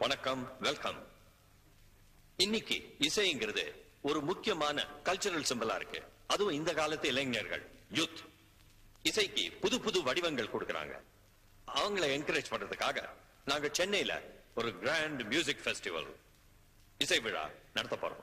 வணக்கம் வெல்கம் இன்னைக்கு இசைங்கிறது ஒரு முக்கியமான கல்ச்சரல் சிம்பலா இருக்கு அதுவும் இந்த காலத்து இளைஞர்கள் யூத் இசைக்கு புது புது வடிவங்கள் கொடுக்கறாங்க அவங்கள என்கரேஜ் பண்றதுக்காக நாங்க சென்னையில ஒரு கிராண்ட் மியூசிக் ஃபெஸ்டிவல் இசை விழா நடத்த போறோம்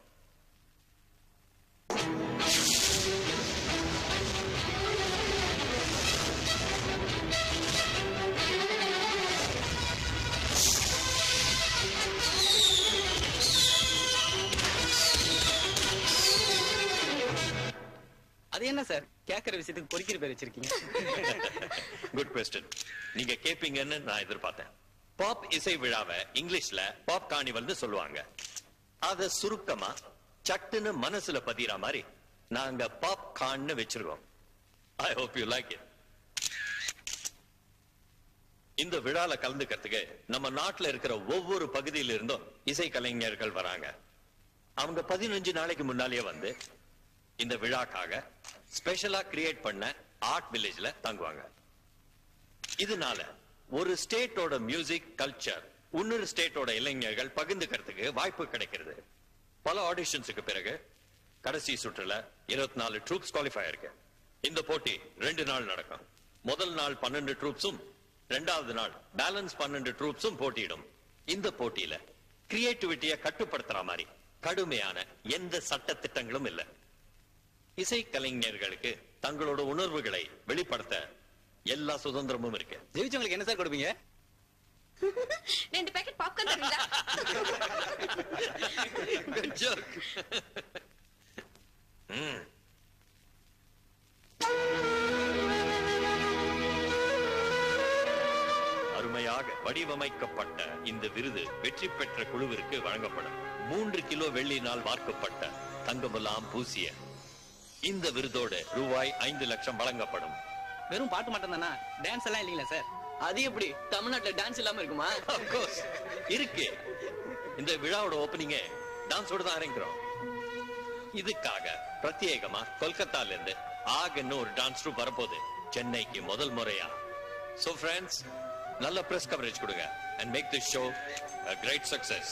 அது என்ன சார் கேக்குற விஷயத்துக்கு பொறிக்கிற பேர் வச்சிருக்கீங்க குட் கொஸ்டின் நீங்க கேப்பீங்கன்னு நான் எதிர்பார்த்தேன் பாப் இசை விழாவை இங்கிலீஷ்ல பாப் கார்னிவல்னு சொல்லுவாங்க அத சுருக்கமா சட்டுன்னு மனசுல பதிகிற மாதிரி நாங்க பாப் கான்னு வச்சிருக்கோம் I hope you like it இந்த விழால கலந்துக்கிறதுக்கு நம்ம நாட்டுல இருக்கிற ஒவ்வொரு பகுதியில இருந்தும் இசை கலைஞர்கள் வராங்க அவங்க பதினஞ்சு நாளைக்கு முன்னாலேயே வந்து இந்த விழாக்காக ஸ்பெஷலா கிரியேட் பண்ண ஆர்ட் வில்லேஜ்ல தங்குவாங்க இதனால ஒரு ஸ்டேட்டோட மியூசிக் கல்ச்சர் இன்னொரு ஸ்டேட்டோட இளைஞர்கள் பகிர்ந்துக்கிறதுக்கு வாய்ப்பு கிடைக்கிறது பல ஆடிஷன்ஸுக்கு பிறகு கடைசி சுற்றுல இருபத்தி நாலு ட்ரூப்ஸ் குவாலிஃபை இருக்கு இந்த போட்டி ரெண்டு நாள் நடக்கும் முதல் நாள் பன்னெண்டு ட்ரூப்ஸும் ரெண்டாவது நாள் பேலன்ஸ் பன்னெண்டு ட்ரூப்ஸும் போட்டியிடும் இந்த போட்டியில கிரியேட்டிவிட்டியை கட்டுப்படுத்துற மாதிரி கடுமையான எந்த சட்ட திட்டங்களும் இல்லை இசை கலைஞர்களுக்கு தங்களோட உணர்வுகளை வெளிப்படுத்த எல்லா சுதந்திரமும் இருக்கு ஜெயிச்சவங்களுக்கு என்ன சார் கொடுப்பீங்க ரெண்டு பேக்கெட் பாப்கார்ன் தருவீங்களா Good joke. ம். அருமையாக வடிவமைக்கப்பட்ட இந்த விருது வெற்றி பெற்ற குழுவிற்கு வழங்கப்படும் மூன்று கிலோ வெள்ளியினால் வார்க்கப்பட்ட தங்கமெல்லாம் பூசிய இந்த விருதோடு ரூபாய் ஐந்து லட்சம் வழங்கப்படும் வெறும் பாட்டு மட்டும் தானா டான்ஸ் எல்லாம் இல்லீங்களா சார் அது எப்படி தமிழ்நாட்டுல டான்ஸ் இல்லாம இருக்குமா Of course. இருக்கு இந்த விழாவோட ஓப்பனிங்கே டான்ஸோட தான் ஆரம்பிக்கிறோம் இதுக்காக பிரத்யேகமா கொல்கத்தால இருந்து ஆகன்னு ஒரு டான்ஸ் ட்ரூப் வரப்போகுது சென்னைக்கு முதல் முறையா சோ ஃப்ரெண்ட்ஸ் நல்ல பிரஸ் கவரேஜ் கொடுங்க and make this show a great success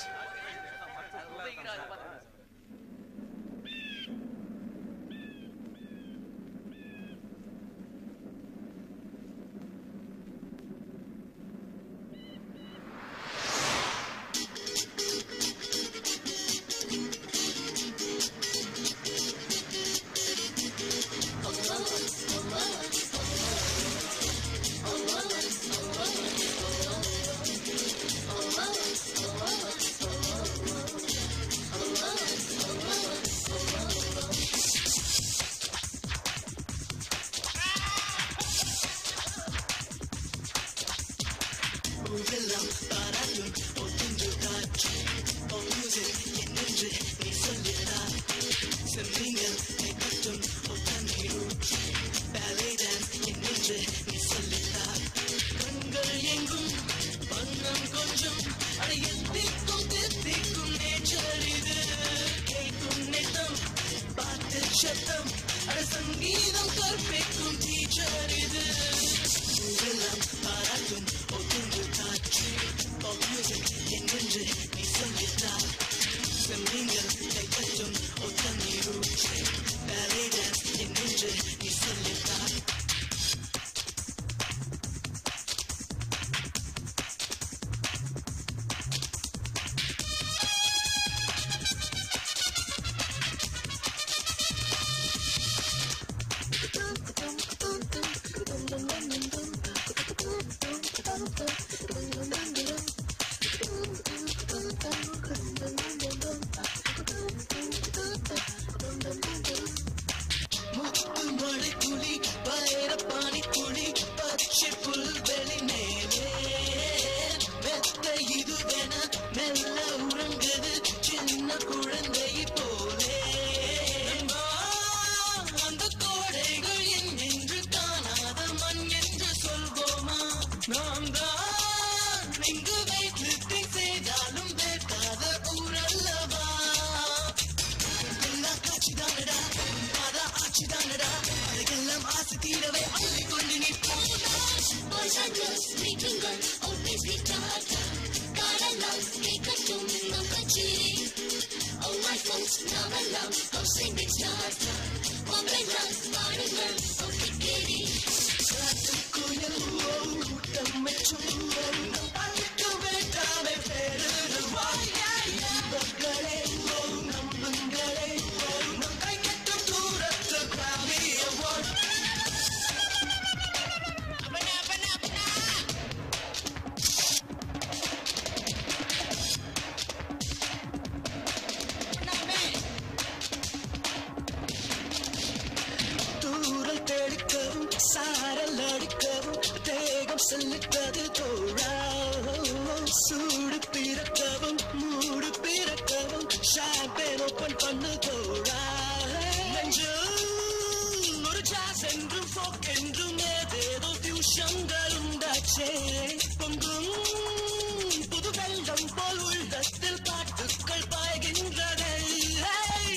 Boys and girls, making girls, always be taught. தூரல் தெளிக்கவும் சாரல் அடிக்கவும் தேகம் செல்லுகிறது தோழா சூடு பிறக்கவும் மூடு பிறக்கவும் ஷாம்பேன் ஓப்பன் பண்ணு தோழா நெஞ்சும் ஒரு ஜாஸ் என்றும் ஃபோக் என்றும் ஏதேதோ ஃபியூஷன்கள் உண்டாச்சே பொங்கும் புது வெள்ளம் போல் உள்ளத்தில் பாட்டுக்கள் பாய்கின்றன Hey!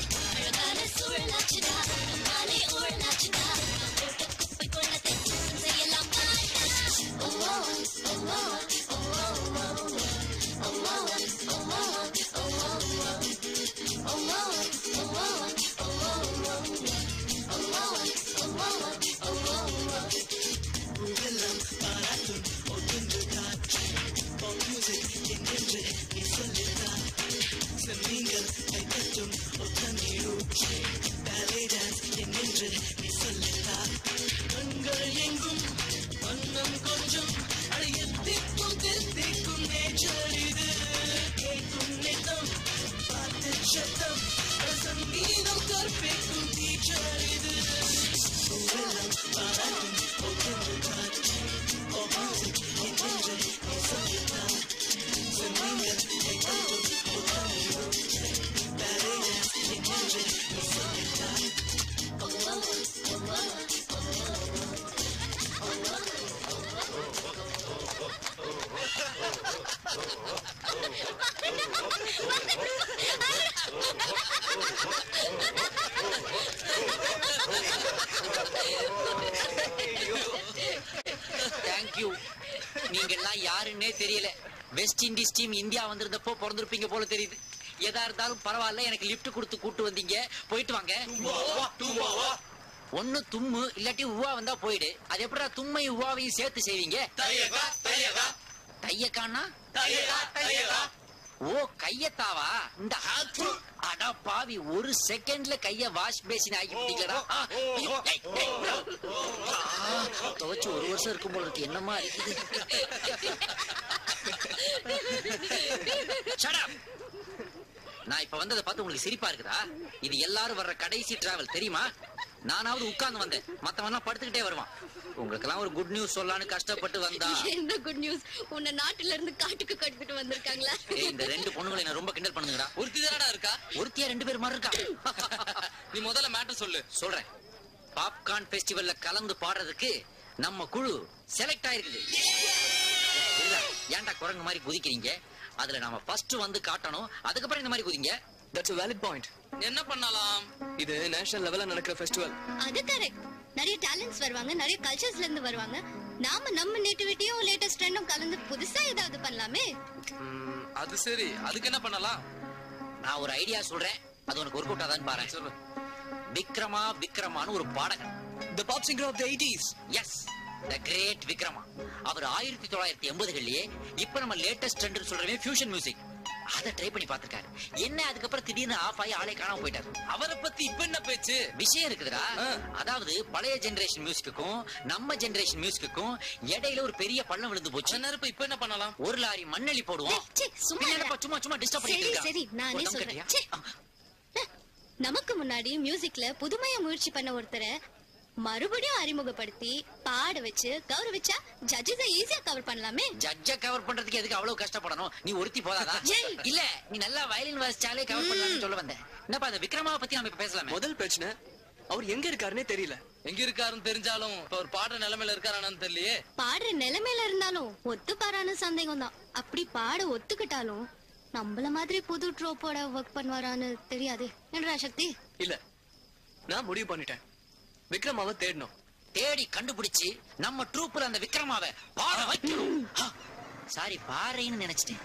கண்கள் எங்கும் வண்ணம் கொஞ்சம் அடையத்திற்கும் திருத்திக்கும் நேச்சர் இது கேட்கும் நித்தம் பாட்டு சத்தம் அட சங்கீதம் கற்பிக்கும் டீச்சர் இது வெள்ளம் பாராட்டும் ஒவ்வொரு காட்சி ஒவ்வொரு என்றென்று நீ சொல்லித்தான் சொன்னீங்கள் எங்களும் ஒவ்வொரு தலைய என்றென்று நீ சொல்லித்தான் தேங்க்யூ நீங்க எல்லாம் யாருன்னே தெரியல வெஸ்ட் இண்டீஸ் டீம் இந்தியா வந்திருந்தப்போ பிறந்திருப்பீங்க போல தெரியுது எதா இருந்தாலும் பரவாயில்ல எனக்கு லிஃப்ட் கொடுத்து கூட்டு வந்தீங்க போயிட்டு வாங்க ஒண்ணு தும்மு இல்லாட்டி உவா வந்தா போயிடு அது எப்படிடா தும்மை உவாவையும் சேர்த்து செய்வீங்க தையக்கானா ஓ கையத்தாவா இந்த அட பாவி ஒரு செகண்ட்ல கைய வாஷ் பேசின் ஆகி பிடிக்கலடா ஆ, ஐயோ, ஏய், ஏய், ஆ, துவைச்சு ஒரு வருஷம் இருக்கும் போல இருக்கு என்னமா இருக்குது Shut up. நான் இப்ப வந்ததை பார்த்து உங்களுக்கு சிரிப்பா இருக்குதா இது எல்லாரும் வர்ற கடைசி டிராவல் தெரியுமா நானாவது உட்கார்ந்து வந்தேன் மத்தவன் படுத்துக்கிட்டே வருவான் உங்களுக்கெல்லாம் ஒரு குட் நியூஸ் சொல்லலாம்னு கஷ்டப்பட்டு வந்தா என்ன குட் நியூஸ் உன்னை நாட்டுல இருந்து காட்டுக்கு கடத்திட்டு வந்திருக்காங்களா ஏய், இந்த ரெண்டு பொண்ணுங்களை என்ன ரொம்ப கிண்டல் பண்ணுங்கடா ஒருத்தி தானடா இருக்கா ஒருத்தியா ரெண்டு பேர் மாதிரி இருக்கா நீ முதல்ல மேட்டர் சொல்லு சொல்றேன் பாப்கார்ன் ஃபெஸ்டிவல்ல கலந்து பாடுறதுக்கு நம்ம குழு செலக்ட் ஆயிருக்குது இல்ல, ஏன்டா குரங்கு மாதிரி குதிக்கிறீங்க அதுல நாம ஃபர்ஸ்ட் வந்து காட்டணும் அதுக்கப்புறம் இந்த மாதிரி குதிங்க தட்ஸ் a valid பாயிண்ட் என்ன பண்ணலாம் இது நேஷனல் லெவல்ல நடக்கிற ஃபெஸ்டிவல் அது கரெக்ட் நிறைய டேலண்ட்ஸ் வருவாங்க நிறைய கல்ச்சர்ஸ்ல இருந்து வருவாங்க நாம நம்ம நேட்டிவிட்டியும் லேட்டஸ்ட் ட்ரெண்டும் கலந்து புதுசா ஏதாவது பண்ணலாமே அது சரி அதுக்கு என்ன பண்ணலாம் நான் ஒரு ஐடியா சொல்றேன் அது உனக்கு ஒர்க் அவுட் ஆதான்னு பாரு சொல்லு விக்ரமா விக்ரமான்னு ஒரு பாடகன் the pop singer of the 80s yes the great Vikrama அவர் ஆயிரத்தி தொள்ளாயிரத்தி எண்பதுகள்லயே இப்ப நம்ம லேட்டஸ்ட் ட்ரெண்ட் சொல்றவே ஃபியூஷன் மியூசிக் அதை ட்ரை பண்ணி பார்த்திருக்காரு என்ன அதுக்கப்புறம் திடீர்னு ஆஃப் ஆகி ஆளே காணாம போயிட்டாரு அவரை பத்தி இப்ப என்ன பேச்சு விஷயம் இருக்குதுடா அதாவது பழைய ஜெனரேஷன் மியூசிக்குக்கும் நம்ம ஜெனரேஷன் மியூசிக்குக்கும் இடையில ஒரு பெரிய பள்ளம் விழுந்து போச்சு கொஞ்ச நேரம் இப்ப இப்ப என்ன பண்ணலாம் ஒரு லாரி மண்ணெளி போடுவோம் ஏய், சீ, சும்மா பின்ன இருடா. என்னப்பா சும்மா சும்மா டிஸ்டர்ப் சரி பண்ணிட்டு சரி இருக்கான். நானே ஒரு தம் சொல்றேன் கட்டியா? ச்சே. நமக்கு முன்னாடி மியூசிக்ல புதுமையா முயற்சி பண்ண ஒருத்தரை மறுபடியும் அறிமுகப்படுத்தி பாட வச்சு கௌரவிச்சா ஜட்ஜஸ ஈஸியா கவர் பண்ணலாமே ஜட்ஜ கவர் பண்றதுக்கு எதுக்கு அவ்வளவு கஷ்டப்படணும் நீ ஒருத்தி போதாதா ஏய். இல்ல நீ நல்லா வயலின் வாசிச்சாலே கவர் பண்ணலாம்னு சொல்ல வந்தேன் என்னப்பா அந்த விக்ரமாவை பத்தி நம்ம இப்ப பேசலாமே முதல் பிரச்சனை அவர் எங்க இருக்காருன்னே தெரியல எங்க இருக்காருன்னு தெரிஞ்சாலும் இப்ப ஒரு பாடுற நிலைமையில இருக்காரானு தெரியலையே பாடுற நிலைமையில இருந்தாலும் ஒத்துப்பாரான்னு சந்தேகம் தான் அப்படி பாட ஒத்துக்கிட்டாலும் நம்மள மாதிரி புது ட்ரோப்போட ஒர்க் பண்ணுவாரான்னு தெரியாது என்னடா சக்தி இல்ல நான் முடிவு பண்ணிட்டேன் விக்ரமாவை தேடணும் தேடி கண்டுபிடிச்சு நம்ம ட்ரூப்ல அந்த விக்ரமாவை பாட வைக்கணும் ஆ, சாரி பாறைன்னு நினைச்சிட்டேன்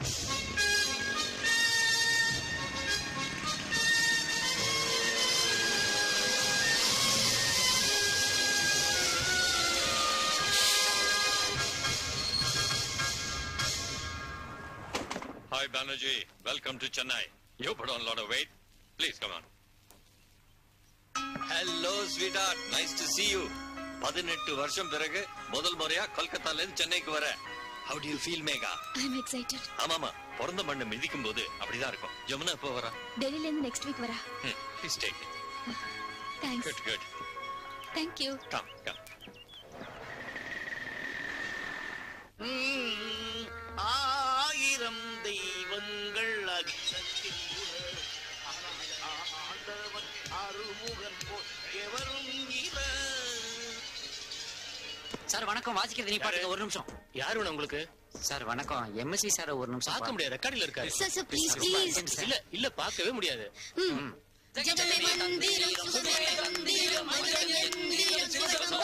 Hi, Banerjee. Welcome to Chennai. You put on a lot of weight. Please come on. Hello, sweetheart. Nice to see you. பதினெட்டு வருஷம் பிறகு முதல் முறையா கொல்கத்தால இருந்து சென்னைக்கு வர How do you feel, Megha I am excited ஆமாமா பிறந்த மண்ணை மிதிக்கும் போது அப்படிதான் இருக்கும் ஜமுனா எப்போ வரா டெல்லில இருந்து நெக்ஸ்ட் வீக் வரா please take thanks good good thank you come come hmm, ஆயிரம் தெய்வங்கள் அச்சத்தில் உள. ஆனால் ஆண்டவன் அருமுகன் போல் எவரும் இல சார் வணக்கம் வாசிக்கிறது நீ பாட்டுங்க ஒரு நிமிஷம் யாரு வேணும் உங்களுக்கு சார் வணக்கம் எம்எஸ்சி சார் ஒரு நிமிஷம் பார்க்க முடியாது ரெக்கார்டில் இருக்காரு சார் சார் ப்ளீஸ் ரொம்ப ப்ளீஸ் urgent, sir. இல்ல இல்ல பார்க்கவே முடியாது ஜெகமே மந்திரம் சுகமே மந்திரம் மந்திரம் எந்திரம் சிவசம்போ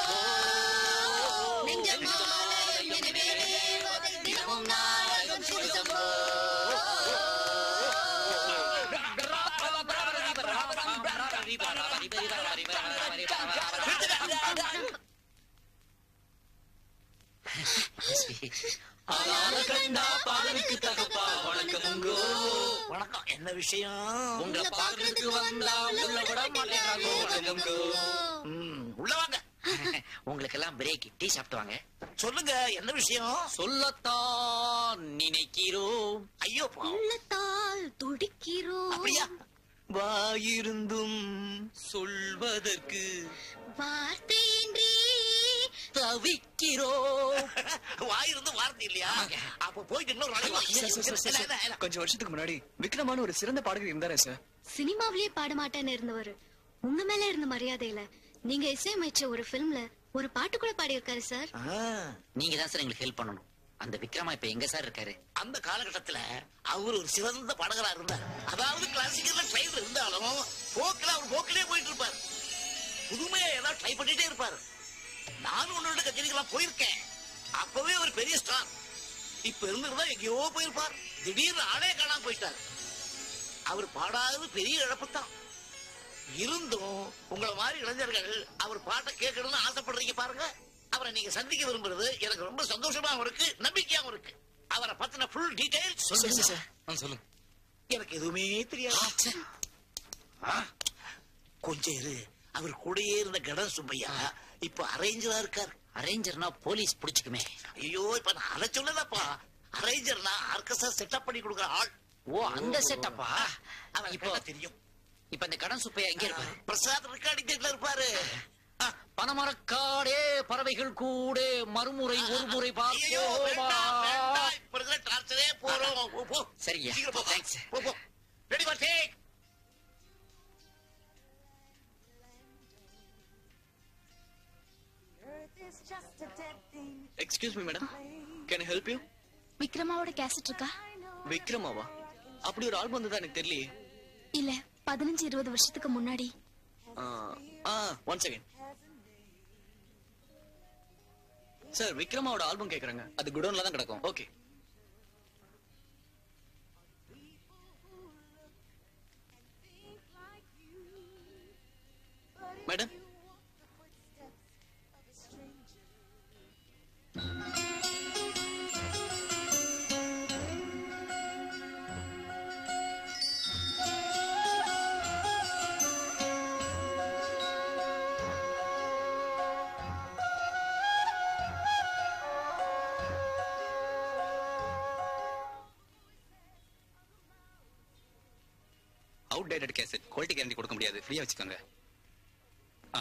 நெஞ்சமாலயம் எனவே தேவதை தினமும் நாயகம் சிவசம்போ வணக்கம் என்ன விஷயம் உங்களை பாக்குறதுக்கு வந்தா உள்ள விட மாட்டேங்கிறாங்க ம், உள்ள வாங்க உங்களுக்கு எல்லாம் பிரேக் டீ சாப்பிட்டு வாங்க சொல்லுங்க என்ன விஷயம் சொல்லத்தான் நினைக்கிறோம் ஐயோ பாவம். உள்ளத்தால் துடிக்கிறோம் அப்படியா வாயிருந்தும் சொல்வதற்கு வார்த்தையின்றி தவிக்கிறோம் வாயிருந்து வார்த்தை இல்லையா ஆமாங்க. அப்ப போயிட்டு இன்னொரு நாளைக்கு வா. சார், சார், சார், சார், இல்ல, இல்ல, இல்ல. கொஞ்சம் வருஷத்துக்கு முன்னாடி விக்ரமான ஒரு சிறந்த பாடகர் இருந்தாரே சார் சினிமாவிலேயே பாட மாட்டேன்னு இருந்தவர் உங்க மேல இருந்த மரியாதையில நீங்க இசையமைச்ச ஒரு பிலிம்ல ஒரு பாட்டு கூட பாடியிருக்காரு சார் ஆ, நீங்க தான் சார் எங்களுக்கு ஹெல்ப் பண்ணணும் அந்த விக்ரமா இப்ப எங்க சார் இருக்காரு அந்த காலகட்டத்துல அவர் ஒரு சிறந்த பாடகரா இருந்தார் அதாவது கிளாசிக்கல்ல ட்ரைவர் இருந்தாலும் போக்கில அவர் போக்கிலே போயிட்டு இருப்பார் புதுமையா ஏதாவது ட்ரை பண்ணிட்டே இருப்பார் நானும் உன்னோட கச்சேரிக்கெல்லாம் போயிருக்கேன் அப்பவே ஒரு பெரிய ஸ்டார் இப்ப இருந்திருந்தா எங்கேயோ போயிருப்பார் திடீர்னு ஆளே காணாம போயிட்டார் அவர் பாடாதது பெரிய இழப்பு தான் இருந்தும் உங்களை மாதிரி இளைஞர்கள் அவர் பாட்டை கேட்கணும்னு ஆசைப்படுறீங்க பாருங்க அவரை நீங்க சந்திக்க விரும்புறது எனக்கு ரொம்ப சந்தோஷமாவும் இருக்கு நம்பிக்கையாவும் இருக்கு அவரை பத்தின ஃபுல் டீடைல்ஸ் சொல்லுங்க சார் ஆ, சொல்லுங்க எனக்கு எதுவுமே தெரியாது ஆ, கொஞ்சம் இரு அவர் கூடயே இருந்த கடன் சுப்பையா இப்ப அரேஞ்சரா இருக்கார் அரேஞ்சர்னா போலீஸ் புடிச்சுக்குமே ஐயோ இப்ப நான் அதை சொல்லலப்பா அரேஞ்சர்னா ஆர்கஸ்ட்ரா செட்டப் பண்ணி கொடுக்குற ஆள் ஓ அந்த செட்டப்பா அவன் இப்போ இப்போ தெரியும் இப்ப இந்த கடன் சுப்பையா எங்க இருப்பாரு பிரசாத் ரெக்கார்டிங் தேட்டர்ல இருப்பாரு ஆ, பணமரக்காடே பறவைகள் கூட மறுமுறை ஒரு முறை ஐயோ வேண்டாம் பார்ப்போமா வேண்டாம் இப்ப இருக்கிற டார்ச்சரே போறோம் போ, போ சரிங்க. சீக்கிரம் போ Thanks. போ போ ready for take excuse me madam can help you விக்ரமாவோட கேசட் இருக்கா விக்ரமாவா அப்படி ஒரு ஆல்பம் வந்ததா எனக்கு தெரியலையே இல்ல பதினஞ்சு இருபது வருஷத்துக்கு முன்னாடி ஆ, ஆ ஒன் செகண்ட் சார் விக்ரமாவோட ஆல்பம் கேக்குறாங்க அது குடோன்ல தான் கிடக்கும் okay madam outdated cassette quality guarantee கொடுக்க முடியாது ஃப்ரீயா வச்சுக்கோங்க ஆ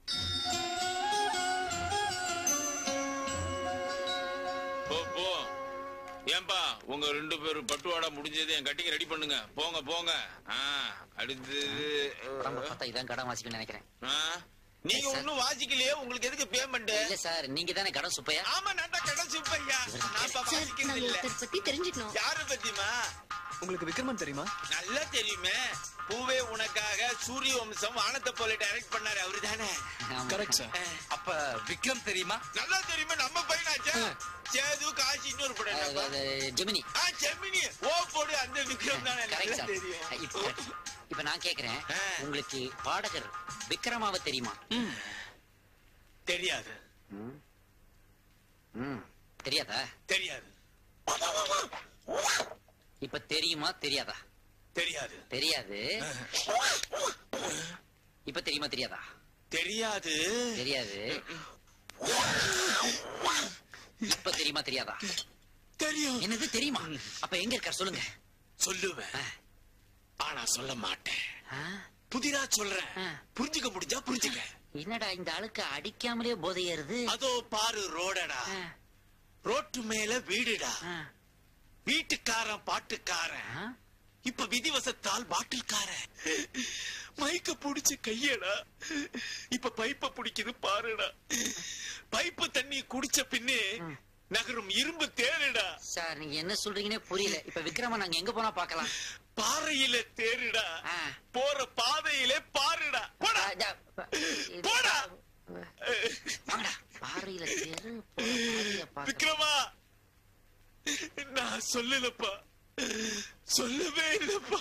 போ போ ஏன்பா உங்க ரெண்டு பேரும் பட்டுவாடா முடிஞ்சது என் கட்டிங்க ரெடி பண்ணுங்க போங்க போங்க ஆ, அடுத்தது உடம்ப பார்த்தா இதான் கடன் வாசிக்கணும்னு நினைக்கிறேன் ஆ, நீங்க சார். ஒண்ணும் வாசிக்கலையே உங்களுக்கு எதுக்கு பேமெண்ட் இல்ல சார் நீங்க தானே கடன் சுப்பையா ஆமா நான் தான் கடன் சுப்பையா நான் இப்ப சார் வாசிக்கிறது நாங்க இல்ல ஒருத்தர் பத்தி தெரிஞ்சுக்கணும் யார பத்திமா உங்களுக்கு விக்ரமன் தெரியுமா நல்லா தெரியுமே பூவே உனக்காக சூரிய வம்சம் வானத்தை போல டைரக்ட் பண்ணாரு அவரு தானே கரெக்ட் சார் அப்ப விக்ரம் தெரியுமா நல்லா தெரியுமே நம்ம பையனாச்சா சேது காசி இன்னொரு படம் என்னப்பா? ஜெமினி ஆ செம்மினி ஓ போடு அந்த விக்ரம் தானே கரெக்ட் நல்லா சார் தெரியும் இப்போ இப்ப நான் கேக்குறேன் ஆ. உங்களுக்கு பாடகர் விக்ரமாவை தெரியுமா தெரியாது ம் தெரியாதா தெரியாது இப்ப தெரியுமா தெரியாதா தெரியாது தெரியாது இப்ப தெரியுமா தெரியாதா தெரியாது தெரியாது இப்ப தெரியுமா தெரியாதா தெரியும் என்னது தெரியுமா அப்ப எங்க இருக்கார் சொல்லுங்க சொல்லுவேன் ஆ. ஆனா சொல்ல மாட்டேன் ஆ? புதிரா சொல்றேன் ஆ. புரிஞ்சுக்க முடிஞ்சா புரிஞ்சுக்க என்னடா இந்த ஆளுக்கு அடிக்காமலே போதை ஏறுது அதோ பாரு ரோடடா ஆ, ரோட்டு மேல வீடுடா ஆ, வீட்டுக்காரன் பாட்டுக்காரன் ஆ. இப்ப விதிவசத்தால் பாட்டில்காரன் மைக்க புடிச்சு கையடா இப்ப பைப்ப பிடிக்குது பாருடா பைப்பு தண்ணி குடிச்ச பின்னே நகரும் இரும்பு தேருடா சார் நீங்க என்ன சொல்றீங்கன்னே புரியல இப்ப விக்ரம நாங்க எங்க போனா பாக்கலாம் பாறையில தேருடா ஆ. போற பாதையிலே பாருடா போடா போடா வாங்கடா பாறையில தேரு போற பாதைய பார்க்க- விக்ரமா நான் சொல்லலப்பா சொல்லவே இல்லப்பா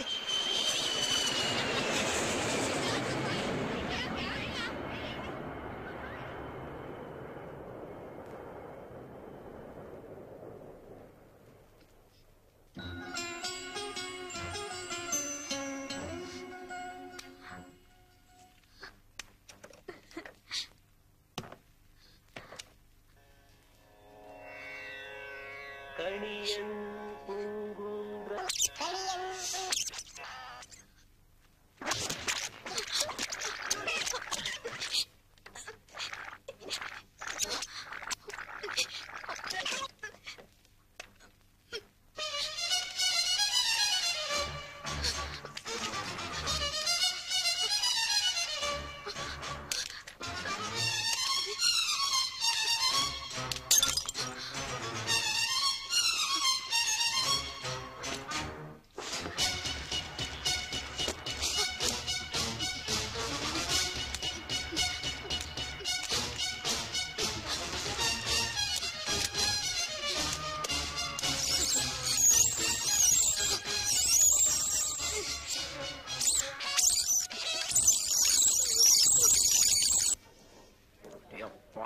ஐயப்பா.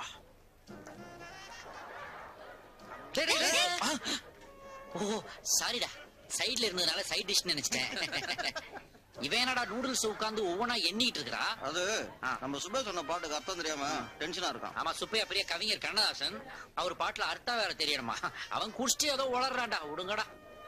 டேய், டேய், டேய். ஓ சாரிடா சைடுல இருந்ததுனால சைட் டிஷ் நினைச்சிட்டேன் இவன் என்னடா நூடுல்ஸ் உட்கார்ந்து ஒவ்வொன்னா எண்ணிட்டு இருக்கா அது ஆ. நம்ம சுபேஷ் சொன்ன பாட்டுக்கு அர்த்தம் தெரியாம டென்ஷனா இருக்கான் ஆமா சுப்பையா பெரிய கவிஞர் கண்ணதாசன் அவர் பாட்டுல அர்த்தம் வேற தெரியணுமா அவன் குடிச்சிட்டு ஏதோ உளறான்டா விடுங்கடா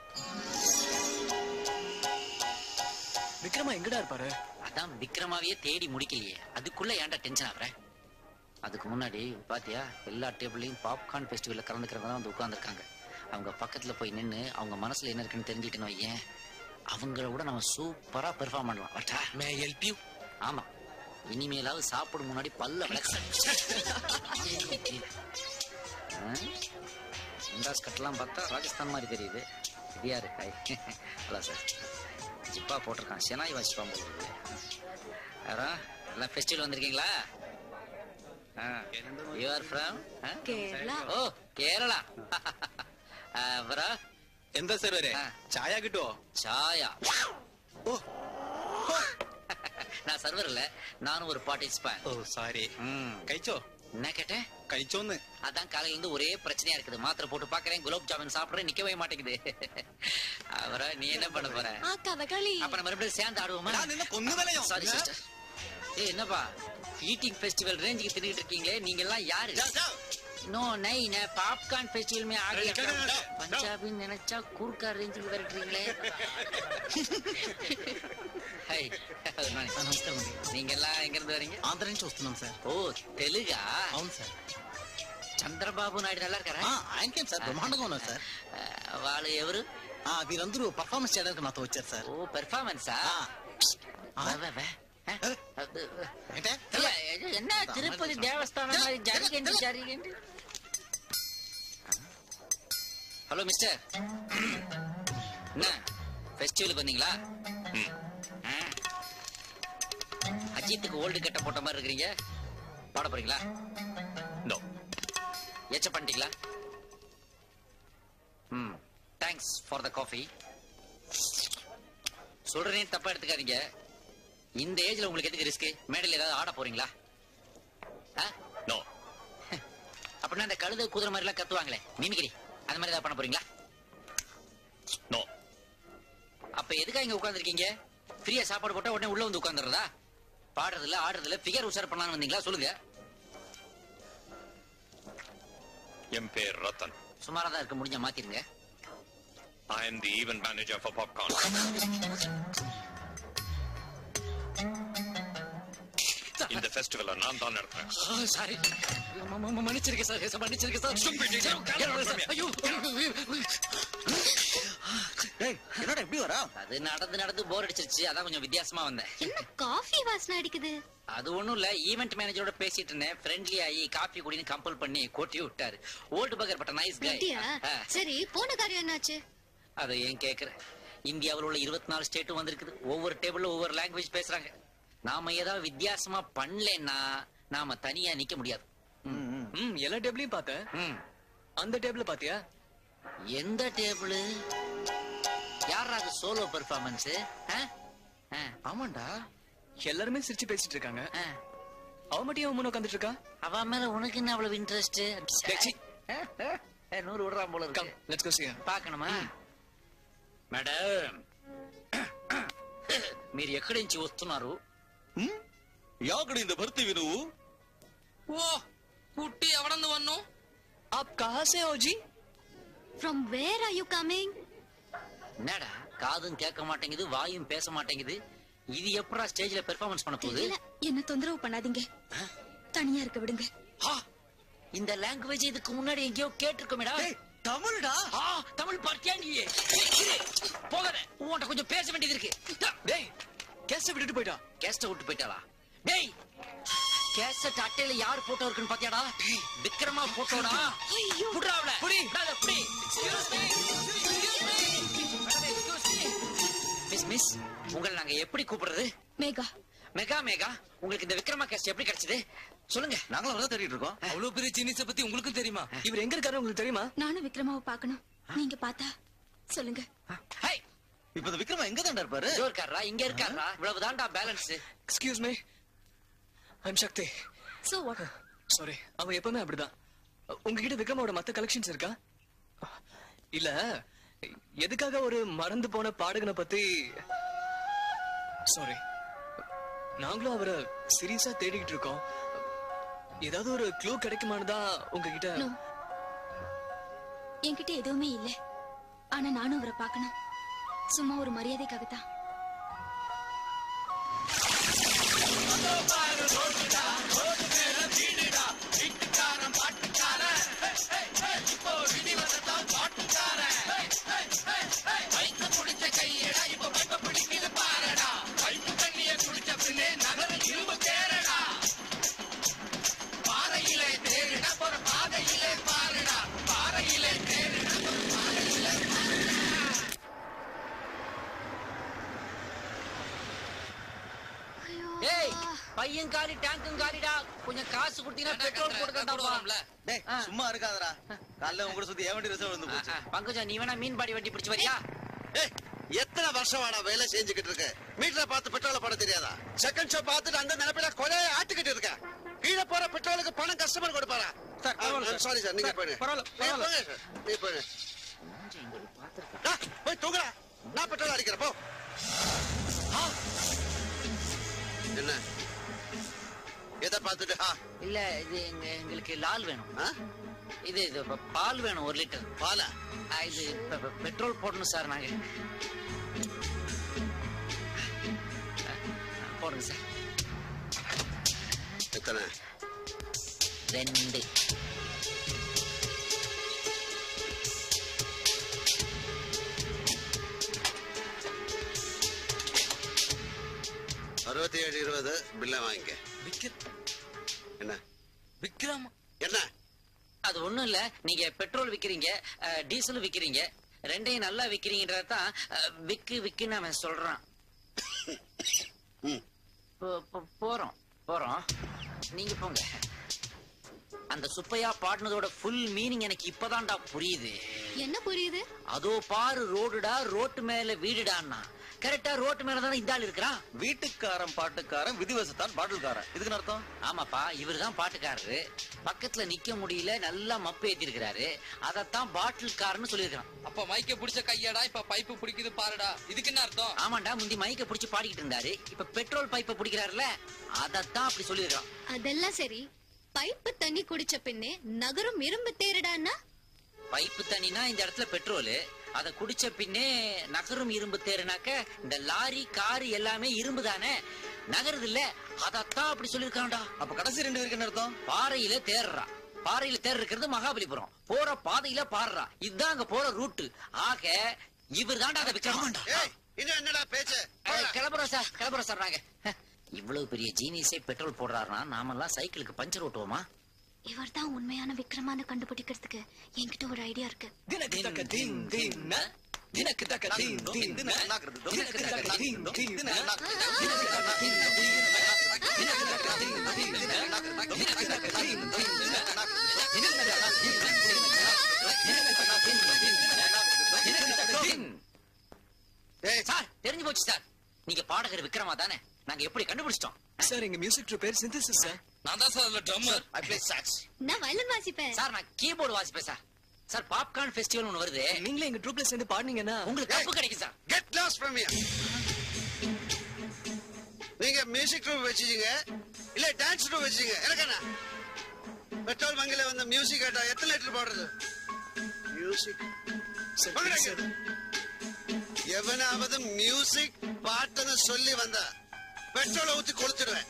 விக்ரமா எங்கடா இருப்பாரு அதான் விக்ரமாவையே தேடி முடிக்கலையே அதுக்குள்ள ஏன்டா டென்ஷன் ஆகுற அதுக்கு முன்னாடி பாத்தியா எல்லா டேபிள்லயும் பாப்கார்ன் ஃபெஸ்டிவல்ல கலந்துக்கிறவங்க தான் வந்து உட்கார்ந்துருக்காங்க அவங்க பக்கத்துல போய் நின்னு அவங்க மனசுல என்ன இருக்குன்னு தெரிஞ்சுக்கிட்டோம் வையேன் அவங்கள விட நம்ம சூப்பரா பெர்ஃபார்ம் பண்ணலாம் வட்டா மே ஹெல்ப் யூ ஆமா இனிமேலாவது சாப்பிடும் முன்னாடி பல்ல விளக்க இண்டாஸ் கட்டெல்லாம் பார்த்தா ராஜஸ்தான் மாதிரி தெரியுது இது யாரு ஹாய் ஹலோ சார் ஜிப்பா போட்டிருக்கான் செனாய் வாசிப்பான் போல இருக்கு யாரா எல்லாம் ஃபெஸ்டிவல் வந்திருக்கீங்களா you are from Kerala oh Kerala അപ്പറ എന്താ സാർ വരെ ആ. ചായ കിട്ടുവോ சாயா நான் சர்வர் இல்ல நானும் ஒரு பார்ட்டிசிபேன் ഓ സാരി ம். കഴിച്ചോ என்ன கேட்டேன் കഴിച്ചോന്ന് அதான் காலையில இருந்து ஒரே பிரச்சனையா இருக்குது மாத்திரை போட்டு பாக்குறேன் குலோப் ஜாமுன் சாப்பிடுறேன் நிக்கவே மாட்டேங்குது அவரா நீ என்ன பண்ண போற ആ കഥകളി அப்ப நம்ம மறுபடியும் சேர்ந்து ஆடுவோமா நான் நின்னு கொன்னு தலையும். சாரி சிஸ்டர் ஏய் என்னப்பா ஈட்டிங் ஃபெஸ்டிவல் ரேஞ்சுக்கு தின்னுட்டு இருக்கீங்களே நீங்க எல்லாம் யாரு நோ நை நே பாப்கார்ன் ஃபெஸ்டிவல் மே ஆகி பஞ்சாபி நினைச்சா கூர்க்கா ரேஞ்சுக்கு விரட்டுறீங்களே ஹை నమస్కారం நீங்க எல்லாம் எங்க இருந்து வரீங்க ఆంధ్ర నుంచి వస్తున్నాం సార్ ஓ தெலுங்கா అవును సార్ చంద్రబాబు నాయుడు நல்லா இருக்காరా ఆ, ఆయనకేం సార్ బ్రహ్మాండంగా ఉన్నారు సార్ ఆ, వాళ్ళు ఎవరు ఆ, వీరందరూ పర్ఫార్మెన్స్ చేయడానికి నాతో వచ్చారు సార్ ఓ పెర్ఫార్మెన్సా ఆ. ఏంటే என்ன திருப்பதி தேவஸ்தானம் மாதிரி ஜரிகண்டி ஜரிகண்டி ஹலோ மிஸ்டர் என்ன ஃபெஸ்டிவலுக்கு வந்தீங்களா ம். ஆ. அஜித்துக்கு ஓல்டு கட்ட போட்ட மாதிரி இருக்கிறீங்க பாட போறீங்களா நோ எச்ச பண்ணிட்டீங்களா ம் தேங்க்ஸ் ஃபார் த காஃபி சொல்றேன்னு தப்பா எடுத்துக்காதீங்க இந்த ஏஜ்ல உங்களுக்கு எதுக்கு ரிஸ்க் மேடையில் ஏதாவது ஆட போறீங்களா ஆ? நோ அப்படின்னா அந்த கழுத குதிரை மாதிரி எல்லாம் கத்துவாங்களே மிமிக்கிரி அந்த மாதிரி ஏதாவது பண்ண போறீங்களா நோ அப்ப எதுக்காக இங்க உட்கார்ந்திருக்கீங்க ஃப்ரீயா சாப்பாடு போட்டா உடனே உள்ள வந்து உட்கார்ந்துறதா பாடுறதுல ஆடுறதுல ஃபிகர் உஷார் பண்ணலாம்னு வந்தீங்களா சொல்லுங்க என் பேர் ரத்தன் சுமாரா தான் இருக்க முடிஞ்சா மாத்திருங்க I am the event manager for popcorn இந்த ஃபெஸ்டிவலை நான் தான் நடத்துறேன் சாரி மன்னிச்சிருக்கேன் சார் மன்னிச்சிருக்கேன் சார் ஐயோ டேய் என்னடா எப்படி வரா அது நடந்து நடந்து போர் அடிச்சிருச்சு அதான் கொஞ்சம் வித்தியாசமா வந்தேன் என்ன காஃபி வாசனை அடிக்குது அது ஒண்ணும் இல்ல ஈவென்ட் மேனேஜரோட பேசிட்டு இருந்தேன் ஃப்ரெண்ட்லி ஆகி காஃபி குடின்னு கம்பல் பண்ணி கொட்டி விட்டாரு ஓல்டு பகர் பட்ட நைஸ் அப்படியா கை சரி போன காரியம் என்னாச்சு அதை ஏன் கேக்குற இந்தியாவில் உள்ள இருபத்தி நாலு ஸ்டேட்டும் வந்திருக்குது ஒவ்வொரு டேபிள்ல ஒவ்வொரு லாங்குவேஜ் பேசுறாங்க நாம ஏதாவது வித்தியாசமா பண்ணலன்னா நாம தனியா நிக்க முடியாது ம் எல்லா டேபிளையும் பார்த்தேன் ம். அந்த டேபிள் பாத்தியா எந்த டேபிள் யாரா அது சோலோ பெர்ஃபார்மன்ஸ் ஆமாண்டா எல்லாருமே சிரிச்சு பேசிட்டு இருக்காங்க அவ மட்டும் ஏன் முன்ன உட்காந்துட்டு இருக்கா அவ மேல உனக்கு என்ன அவ்வளவு இன்ட்ரெஸ்ட் டேய், சீ. நூறு விடுறான் போல கம் இருக்கு லெட்ஸ் கோ see her. పాకనమా మేడం మీరు ఎక్కడి నుంచి వస్తున్నారు ಯಾಕಡೆ ಇಂದ ಬರ್ತೀವಿ ನಾವು ఓ పుట్టి ఎవడందు వన్ను आप कहाँ से हो जी from where are you coming என்னடா காதும் கேட்க மாட்டேங்குது வாயும் பேச மாட்டேங்குது இது எப்படா ஸ்டேஜ்ல பெர்ஃபார்மன்ஸ் பண்ண போகுது தெரியல என்ன தொந்தரவு பண்ணாதீங்க தனியா இருக்க விடுங்க ஆ, இந்த லாங்குவேஜ் இதுக்கு முன்னாடி எங்கேயோ கேட்டிருக்கோமேடா தமிழ்டா ஆ, தமிழ் பார்த்தியா நீ இரு, போகாத உன்கிட்ட கொஞ்சம் பேச வேண்டியது இருக்கு டேய் கேஸ்ட விட்டுட்டு போயிட்டா கேஸ்ட விட்டு போயிட்டாளா டேய் கேசட் அட்டையில யார் போட்டோ இருக்குன்னு பாத்தியாடா விக்ரமா போட்டோடா ஐயோ. புடுறா அவள புடி. டேய், டேய், புடி excuse me excuse me miss miss உங்களை நாங்க எப்படி கூப்பிடுறது மேகா மெகா மேகா உங்களுக்கு இந்த விக்ரமா கேஸ்ட் எப்படி கிடைச்சது சொல்லுங்க நாங்களும் அவரை தேடிட்டு இருக்கோம் அவ்வளவு பெரிய ஜீனிஸ பத்தி உங்களுக்கும் தெரியுமா இவர் எங்க இருக்காரு உங்களுக்கு தெரியுமா நானும் விக்ரமாவை பார்க்கணும் நீங்க பார்த்தா சொல்லுங்க ஹை இப்ப இந்த விக்ரமா எங்க தாண்டா இருப்பாரு இதோ இருக்காரா இங்க இருக்காரா இவ்வளவுதான்டா balance excuse me I'm Shakti so what sorry அவன் எப்பவுமே அப்படிதான் உங்ககிட்ட விக்ரமோட மத்த கலெக்ஷன்ஸ் இருக்கா இல்ல எதுக்காக ஒரு மறந்து போன பாடகனை பத்தி சாரி நாங்களும் அவரை சீரியஸா தேடிக்கிட்டு இருக்கோம் ஏதாவது ஒரு க்ளூ கிடைக்குமான்னு தான் உங்ககிட்ட No. என்கிட்ட எதுவுமே இல்ல ஆனா நானும் அவரை பார்க்கணும் சும்மா ஒரு மரியாதைக்காக தான் ஏய் பையன் காலி டேங்கும் காலிடா கொஞ்சம் காசு கொடுத்தீங்கன்னா பெட்ரோல் போட்டுக்கலாம்ல டேய் சும்மா இருக்காதடா காலைல உங்க கூட சுத்தி ஏன் வண்டி ரிசர்வ் வந்து போச்சு பங்கஜா நீ வேணா மீன் பாடி வண்டி பிடிச்சு வரியா ஏய், எத்தனை வருஷமாடா வேலை செஞ்சுக்கிட்டு இருக்க மீட்டரை பார்த்து பெட்ரோல போட தெரியாதா செகண்ட் ஷோ பார்த்துட்டு அந்த நினைப்பில கொலையை ஆட்டுக்கிட்டு இருக்க கீழே போற பெட்ரோலுக்கு பணம் கஸ்டமர் கொடுப்பாரா சாரி சார் நீங்க போயிடு நீங்க போங்க சார் நீ போயிடு டா, போய் தூங்குடா நான் பெட்ரோல் அடிக்கிறேன் போ ஆ. என்ன எதை பார்த்துட்டு ஆ, இல்ல இது எங்க எங்களுக்கு லால் வேணும் ஆ? இது இது ப- பால் வேணும் ஒரு லிட்டர் பாலா ஆ, இது பெ- பெ- பெட்ரோல் போடணும் சார் நாங்க ஆ, போடுங்க சார் எத்தனை ரெண்டு அறுபத்தி ஏழு இருபது பில்லை வாங்கிக்க என்ன விக்ரம் என்ன அது ஒண்ணும் இல்ல நீங்க பெட்ரோல் விக்கிறீங்க அஹ், டீசலும் விக்கிறீங்க ரெண்டையும் நல்லா விக்கிறீங்கன்றத தான் அஹ், விக்கு விக்குன்னு அவன் சொல்றான் போ- போ- போறோம் போறோம் நீங்க போங்க அந்த சுப்பையா பாடினதோட ஃபுல் மீனிங் எனக்கு இப்பதான்டா புரியுது என்ன புரியுது அதோ பாரு ரோடுடா ரோட்டு மேல வீடுடான்னா கரெக்டா ரோட்டு மேல தானே இந்த ஆள் இருக்கிறான் வீட்டுக்காரன் பாட்டுக்காரன் விதிவசத்தான் பாட்டில்காரன் இதுக்கு அர்த்தம் ஆமாப்பா இவர்தான் பாட்டுக்காரரு பக்கத்துல நிக்க முடியல நல்லா மப்பு ஏத்தி இருக்கிறாரு அதத்தான் பாட்டில் காரன்னு சொல்லியிருக்கான் அப்ப மைக்க புடிச்ச கையாடா இப்ப பைப்பு பிடிக்குது பாருடா இதுக்கு என்ன அர்த்தம் ஆமாண்டா முந்தி மைக்க புடிச்சு பாடிக்கிட்டு இருந்தாரு இப்ப பெட்ரோல் பைப்பை பிடிக்கிறாருல அதத்தான் அப்படி சொல்லியிருக்கான் அதெல்லாம் சரி பைப்பு தண்ணி குடிச்ச பின்னே நகரும் இரும்பு தேருடான்னா பைப்பு தண்ணினா இந்த இடத்துல பெட்ரோல் அத குடிச்ச பின்னே நகரும் இரும்பு தேருனாக்க இந்த லாரி காரு எல்லாமே இரும்பு தானே நகருது இல்ல அதத்தான் அப்படி சொல்லியிருக்கான்டா அப்ப கடைசி ரெண்டு பேருக்கு என்ன அர்த்தம் பாறையில தேர்றா பாறையில தேர் இருக்கிறது மகாபலிபுரம் போற பாதையில பாடுறா இதுதான் அங்க போற ரூட்டு ஆக இவர் தான்டா அதை விக்ரமாண்டா ஏய் இன்னும் என்னடா பேச்சு கிளம்புறோம் சார் கிளம்புறோம் சார் நாங்க ஹ, இவ்வளவு பெரிய ஜீனியஸே பெட்ரோல் போடுறாருன்னா நாமெல்லாம் சைக்கிளுக்கு பஞ்சர் ஓட்டுவோமா இவர்தான் உண்மையான விக்ரமான கண்டுபிடிக்கிறதுக்கு என்கிட்ட ஒரு ஐடியா இருக்கு தினக்கு தக்க தீம் தீம் தினக்கு தக்க தீம் தீம் தினக்கு தக்க தீம் தீம் தினக்கு தக்க தீம் தீம் தினக்கு தக்க தீம் தீம் தினக்கு தக்க தீம் தீம் தினக்கு தக்க தீம் தீம் தினக்கு தக்க தீம் தீம் தினக்கு தக்க தீம் ஏய் சார் தெரிஞ்சு போச்சு சார் நீங்க பாடகர் விக்ரமா தானே நாங்க எப்படி கண்டுபிடிச்சிட்டோம் சார் எங்க மியூசிக் ட்ரூப் பேர் சிந்தசிஸ் சார் நான் தான் சார் அதுல ட்ரம்மர் ஐ ப்ளே சாக்ஸ் நான் வயலின் வாசிப்பேன் சார் நான் கீபோர்டு வாசிப்பேன் சார் சார் பாப்கார்ன் ஃபெஸ்டிவல் ஒன்று வருது நீங்களே எங்க ட்ரூப்ல சேர்ந்து பாடுனீங்கன்னா உங்களுக்கு கப்பு கிடைக்கும் sir get lost from here நீங்க மியூசிக் ரூம் வச்சிட்டீங்க இல்ல டான்ஸ் ரூம் வச்சிட்டீங்க எனக்கு என்ன பெட்ரோல் பங்கில வந்து மியூசிக் கேட்டா எத்தனை லிட்டர் போடுறது மியூசிக் சார் please சார் எவனாவது மியூசிக் பாட்டுன்னு சொல்லி வந்தா பெட்ரோலை ஊத்தி கொளுத்துடுவேன்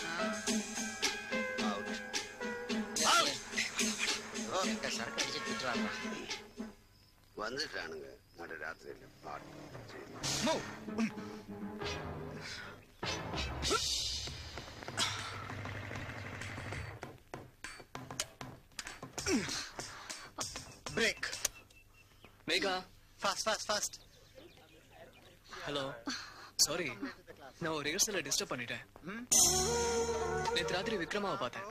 Out. Out. ஓ, சரக்கு அடிச்சு திட்டுறாங்க வந்துட்டானுங்க நடு ராத்திரியில பாட்டு break Megha fast fast fast hello sorry நான் ஒரு ரிஹர்சல டிஸ்டர்ப் பண்ணிட்டேன் நேத்து ராத்திரி விக்ரமாவை பார்த்தேன்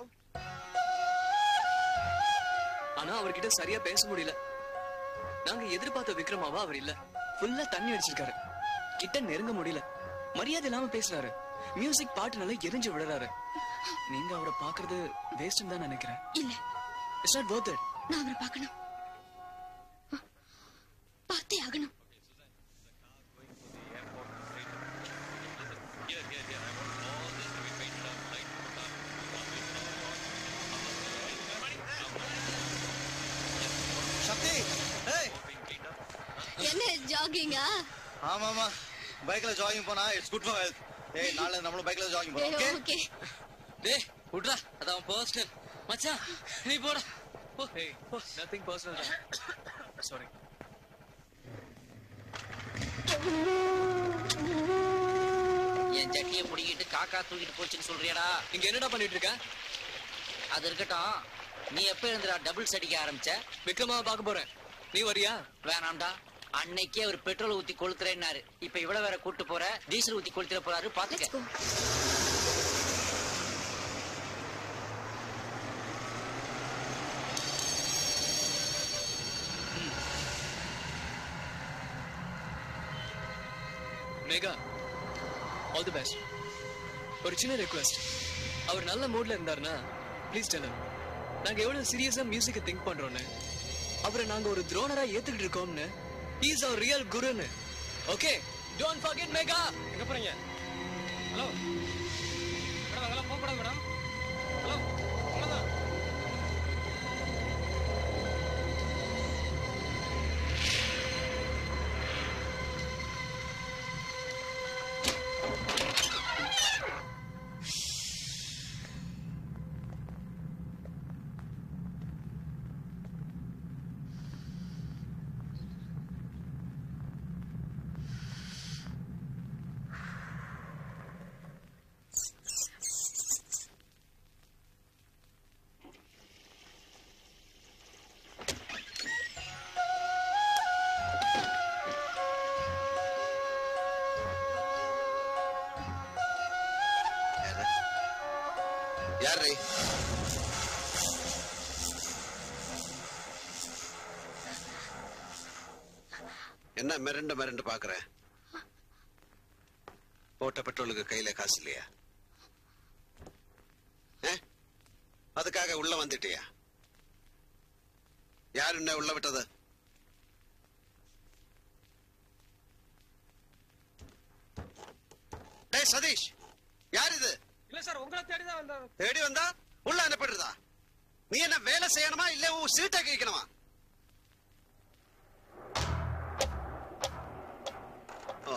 ஆனா அவர்கிட்ட சரியா பேச முடியல நாங்க எதிர்பார்த்த விக்ரமாவா அவர் இல்ல ஃபுல்லா தண்ணி அடிச்சிருக்காரு கிட்ட நெருங்க முடியல மரியாதை இல்லாம பேசுறாரு மியூசிக் பாட்டு நல்லா எரிஞ்சு விடுறாரு நீங்க அவரை பாக்குறது வேஸ்ட் தான் நினைக்கிறேன் இல்ல இட்ஸ் நாட் worth it நான் அவரை பார்க்கணும் பார்த்தே ஆகணும் சக்தி ஏய் என்ன ஜாகிங்கா ஆமா ஆமா பைக்ல ஜாகிங் போனா இட்ஸ் குட் ஃபார் ஹெல்த் ஏய் நாளை நம்மளும் பைக்ல ஜாகிங் போறோம் ஓகே ஓகே டேய் விட்றா அதான் பர்சனல் மச்சான் நீ போடா போ hey nothing personal சாரி என் ஜட்டியை பிடிக்கிட்டு காக்கா தூக்கிட்டு போச்சுன்னு சொல்றியாடா இங்க என்னடா பண்ணிட்டு இருக்க அது இருக்கட்டும் நீ எப்ப இருந்துடா டபுள்ஸ் அடிக்க ஆரம்பிச்ச விக்ரமா பார்க்க போறேன் நீ வரியா வேணாம்டா அன்னைக்கே அவர் பெட்ரோல் ஊத்தி கொளுத்துறேன்னாரு இப்ப இவ்வளவு வேற கூட்டு போற டீசல் ஊத்தி கொளுத்துற போறாரு பாத்துக்க Let's go. Megha all the best ஒரு சின்ன ரெக்வெஸ்ட் அவர் நல்ல மூட்ல இருந்தாருன்னா ப்ளீஸ் டெல் நாங்க எவ்வளவு சீரியஸா மியூசிக்கை திங்க் பண்றோம்னு அவரை நாங்க ஒரு துரோணரா ஏத்துக்கிட்டு இருக்கோம்னு இஸ் அவர் ரியல் குருன்னு ஓகே டோன்ட் ஃபர்கெட் மேகா எங்க போறீங்க ஹலோ மேடம் அங்கெல்லாம் போக கூடாது மேடம் ஹலோ அவ்வளவுதான் என்ன மிரண்டு மிரண்டு பாக்குற போட்ட பெட்ரோலுக்கு கையில காசு இல்லையா ஆ? அதுக்காக உள்ள வந்துட்டியா யார் என்ன உள்ள விட்டது டேய் சதீஷ் யார் இது இல்ல சார் உங்களை தேடி தான் வந்தாரு தேடி வந்தா உள்ள அனுப்பிடுறதா நீ என்ன வேலை செய்யணுமா இல்ல உன் சீட்டை கேட்கணுமா ஓ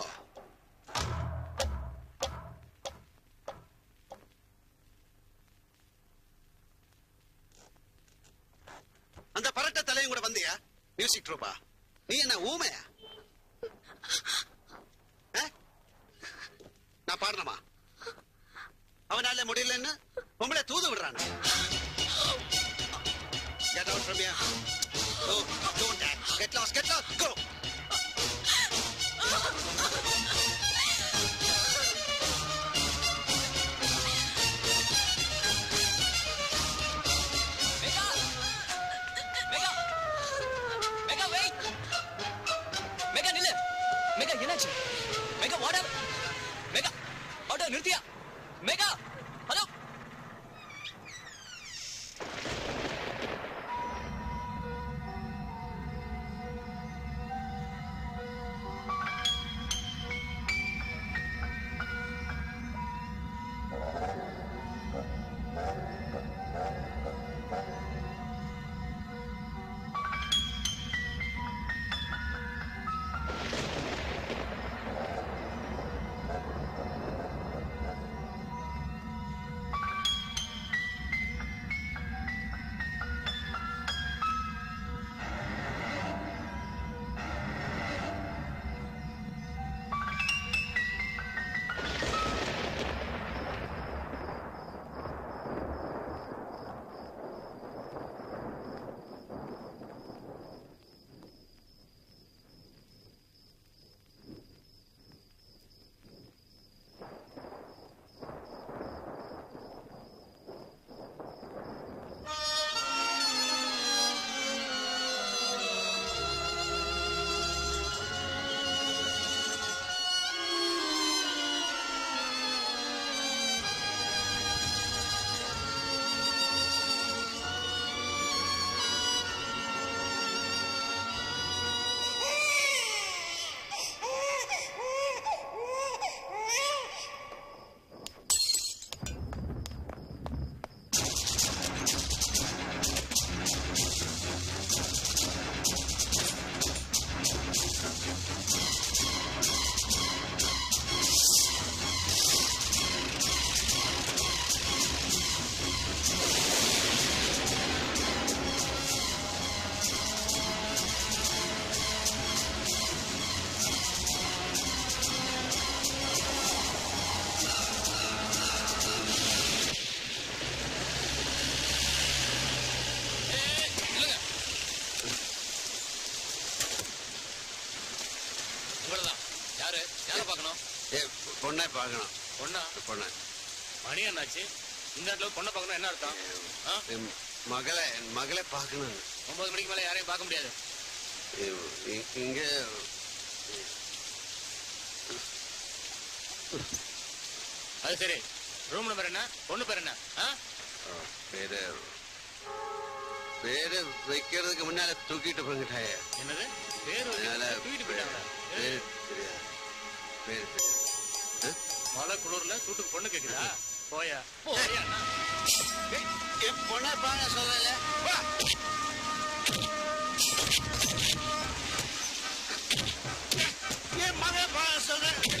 அந்த பரட்ட தலையும் கூட வந்தியா மியூசிக் ட்ரூப்பா நீ என்ன ஊமையா ஆ? நான் பாடணுமா அவனால முடியலன்னு உங்களை தூது விடுறானா Get out from here. Go, don't act. Get lost, get lost, go. Megha Megha Megha wait Megha நில்லு மெகா என்னாச்சு மெகா வாடா மெகா ஆட்டோ நிறுத்தியா மெகா ஹலோ உங்களதான் யாரு யார பார்க்கணும் ஏ பொண்ணை பார்க்கணும் பொண்ணா பொண்ணை மணி என்னாச்சு இந்த இடத்துல பொண்ணை பார்க்கணும் என்ன அர்த்தம் ஆ? என் மகளை என் மகளை பார்க்கணும் ஒன்பது மணிக்கு மேல யாரையும் பார்க்க முடியாது இ- இ- இங்க அது சரி ரூம் நம்பர் என்ன பொண்ணு பேர் என்ன ஆ? ஆ, பேரு பேரு வைக்கிறதுக்கு முன்னால தூக்கிட்டு போங்கிட்டாய என்னது பேர் அதனால வந்து தூக்கிட்டு போயிட்டாங்க பேரு தெரியாது பேரு தெரியாது ஆ? மழை குளிர்ல சூட்டுக்கு பொண்ணு கேக்குதா போயா போயா ஏய், என் பொண்ணை பார்க்க சொல்லல வா என் மகன் பார்க்க சொல்ல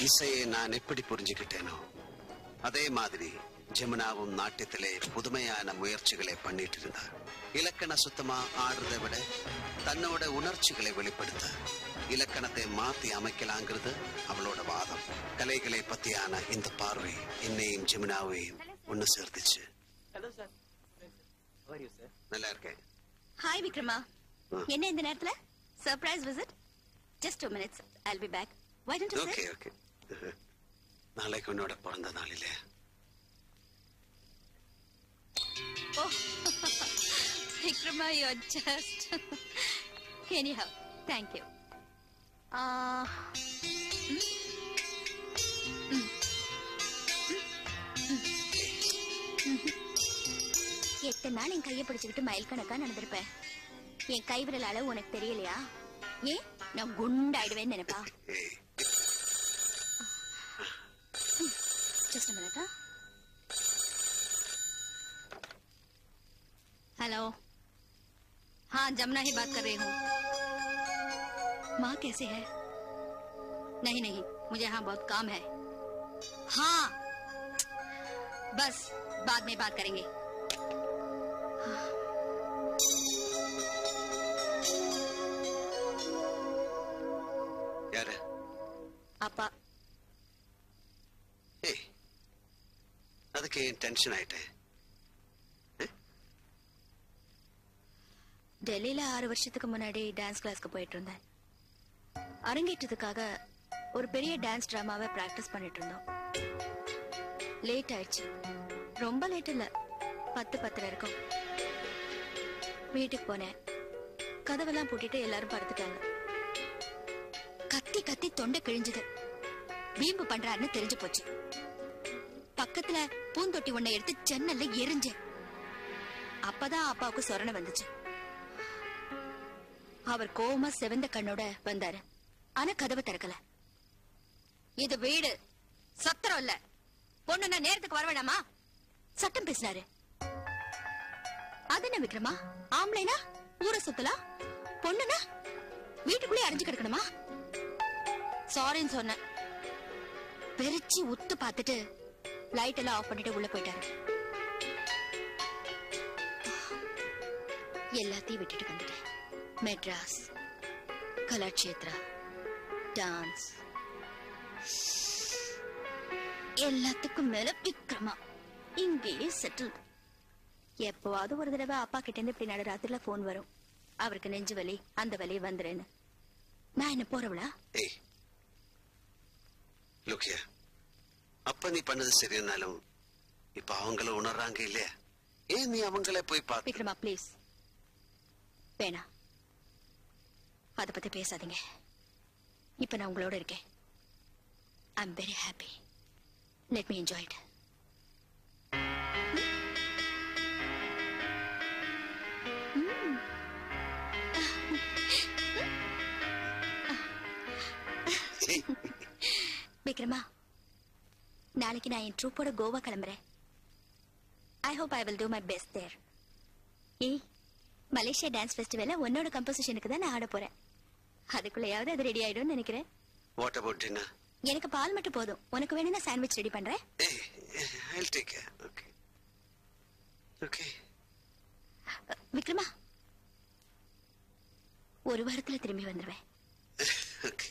இசையை நான் எப்படி புரிஞ்சுக்கிட்டேனோ அதே மாதிரி ஜெமுனாவும் நாட்டியத்திலே புதுமையான முயற்சிகளை பண்ணிட்டு இருந்தா இலக்கண சுத்தமா ஆடுறதை விட தன்னோட உணர்ச்சிகளை வெளிப்படுத்த இலக்கணத்தை மாத்தி அமைக்கலாங்கிறது அவளோட வாதம் கலைகளை பத்தியான இந்த பார்வை என்னையும் ஜெமுனாவையும் ஒண்ணு சேர்த்துச்சு நல்லா இருக்கேன் ஹாய் விக்ரமா என்ன இந்த நேரத்துல surprise visit just two minutes I'll be back why don't you okay okay நாளைக்கு உன்னோட பிறந்த நாள் இல்லையா Oh, Vikrama, you're just. Anyhow, thank you. Uh, mm, mm, mm, mm. எத்தனை நாள் என் கையை பிடிச்சுக்கிட்டு மைல் கணக்கா நடந்திருப்பேன் என் கை விரல் அளவு உனக்கு தெரியலையா ஏன் நான் குண்டாயிடுவேன்னு நினைப்பா ஜஸ்ட் மினிட்டா हेलो हाँ जमुना ही बात कर रही हूँ माँ कैसे है नहीं नहीं मुझे यहाँ बहुत काम है हाँ बस बाद में बात करेंगे யாரு அப்பா ஏய் அதுக்கு ஏன் டென்ஷன் ஆயிட்டேன் டெல்லியில ஆறு வருஷத்துக்கு முன்னாடி டான்ஸ் கிளாஸ்க்கு போயிட்டு இருந்தேன் அரங்கேற்றத்துக்காக ஒரு பெரிய டான்ஸ் டிராமாவை பிராக்டிஸ் பண்ணிட்டு இருந்தோம் லேட் ஆயிடுச்சு ரொம்ப லேட் இல்ல பத்து பத்தரை இருக்கும் வீட்டுக்கு போனேன் கதவெல்லாம் பூட்டிட்டு எல்லாரும் படுத்துட்டாங்க கத்தி கத்தி தொண்டை கிழிஞ்சது வீம்பு பண்றாருன்னு தெரிஞ்சு போச்சு பக்கத்துல பூந்தொட்டி ஒன்னை எடுத்து ஜன்னல்ல எரிஞ்சேன் அப்பதான் அப்பாவுக்கு சொரணை வந்துச்சு அவர் கோவமா செவந்த கண்ணோட வந்தாரு ஆனா கதவை திறக்கல இது வீடு சத்திரம் இல்ல பொண்ணுன்னா நேரத்துக்கு வர வேண்டாமா சட்டம் பேசினாரு அது என்ன விக்ரமா ஆம்பளைனா ஊரை சுத்தலாம் பொண்ணுனா வீட்டுக்குள்ளே அரைஞ்சு கிடக்கணுமா சாரின்னு சொன்னேன் பெருச்சி உத்து பார்த்துட்டு லைட் எல்லாம் ஆஃப் பண்ணிட்டு உள்ள போயிட்டாரு எல்லாத்தையும் விட்டுட்டு வந்துட்டேன் மெட்ராஸ் கலாட்சேத்ரா டான்ஸ் எல்லாத்துக்கும் மேல விக்ரமா இங்கேயே செட்டில் எப்பவாவது ஒரு தடவை அப்பா கிட்ட இருந்து இப்படி நடுராத்திரில போன் வரும் அவருக்கு நெஞ்சு வலி அந்த வலி வந்துருன்னு நான் என்ன போறவளா ஏய் லுக்கியா அப்ப நீ பண்ணது சரியானாலும் இப்ப அவங்கள உணர்றாங்க இல்லையா ஏன் நீ அவங்கள போய் பார்த்து விக்ரமா ப்ளீஸ் வேணாம் அதை பத்தி பேசாதீங்க இப்ப நான் உங்களோட இருக்கேன் I am very happy let me enjoy it Vikrama நாளைக்கு நான் என் ட்ரூப்போட கோவா கிளம்புறேன் I hope I will do my best there ஏய் மலேசியா டான்ஸ் ஃபெஸ்டிவல்ல உன்னோட கம்போசிஷனுக்கு தான் நான் ஆட போறேன் அதுக்குள்ளயாவது அது ரெடி ஆயிடும்னு நினைக்கிறேன் வாட் அபவுட் டின்னர் எனக்கு பால் மட்டும் போதும் உனக்கு வேணும்னா சாண்ட்விச் ரெடி பண்றேன் I'll take care okay okay Vikrama ஒரு வாரத்துல திரும்பி வந்துருவேன் ஓகே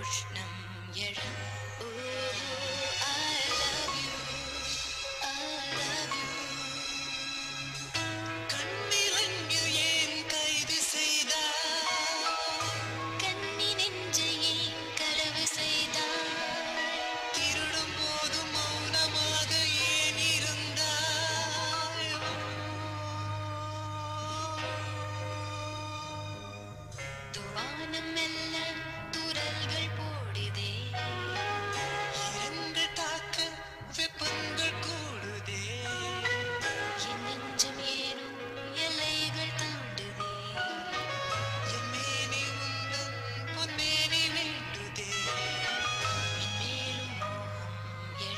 உஷ்ணம் எழ ஓ I love you I love you கண்ணிரண்டில் ஏன் கைது செய்தாய் கண்ணி நெஞ்சை ஏன் களவு செய்தாய் திருடும் போது மௌனமாக ஏன் இருந்தாய் துவானம் மெல்ல துரல்கள் போடுதே இரண்டு தாக்க வெப்பங்கள் கூடுதே என் நெஞ்சம் ஏனும் எல்லைகள் தாண்டுதே என் மேனி உந்தன் பொன்மேனி வேண்டுதே மென்மேலும் மோகம் எழ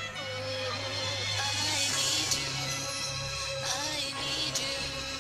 ஓ I need you I need you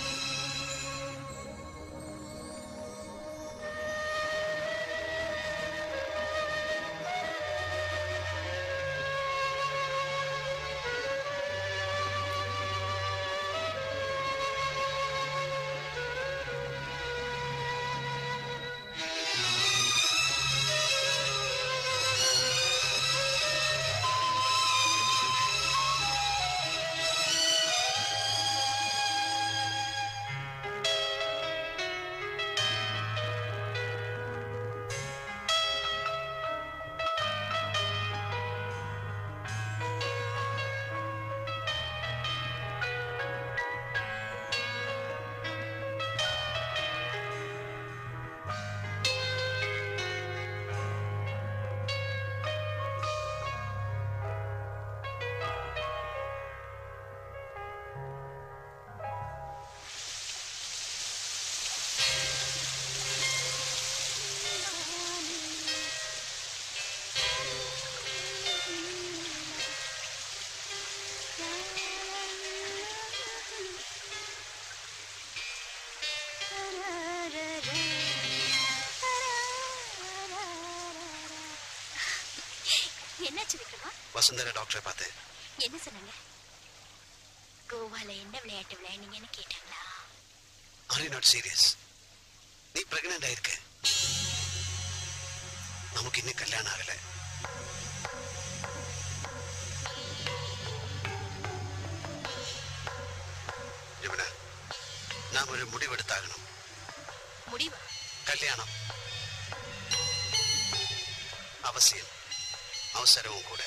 என்னாச்சு விக்ரமா வசுந்தரா டாக்டரை பார்த்தேன் என்ன சொன்னாங்க கோவால என்ன விளையாட்டு விளையாடுனீங்கன்னு கேட்டாங்களா ஆர் யூ நாட் சீரியஸ் நீ பிரெக்னென்ட் ஆயிருக்க நமக்கு இன்னும் கல்யாணம் ஆகல யமுனா நாம் ஒரு முடிவெடுத்தாகணும் முடிவு கல்யாணம் அவசியம் அவசரமும் கூட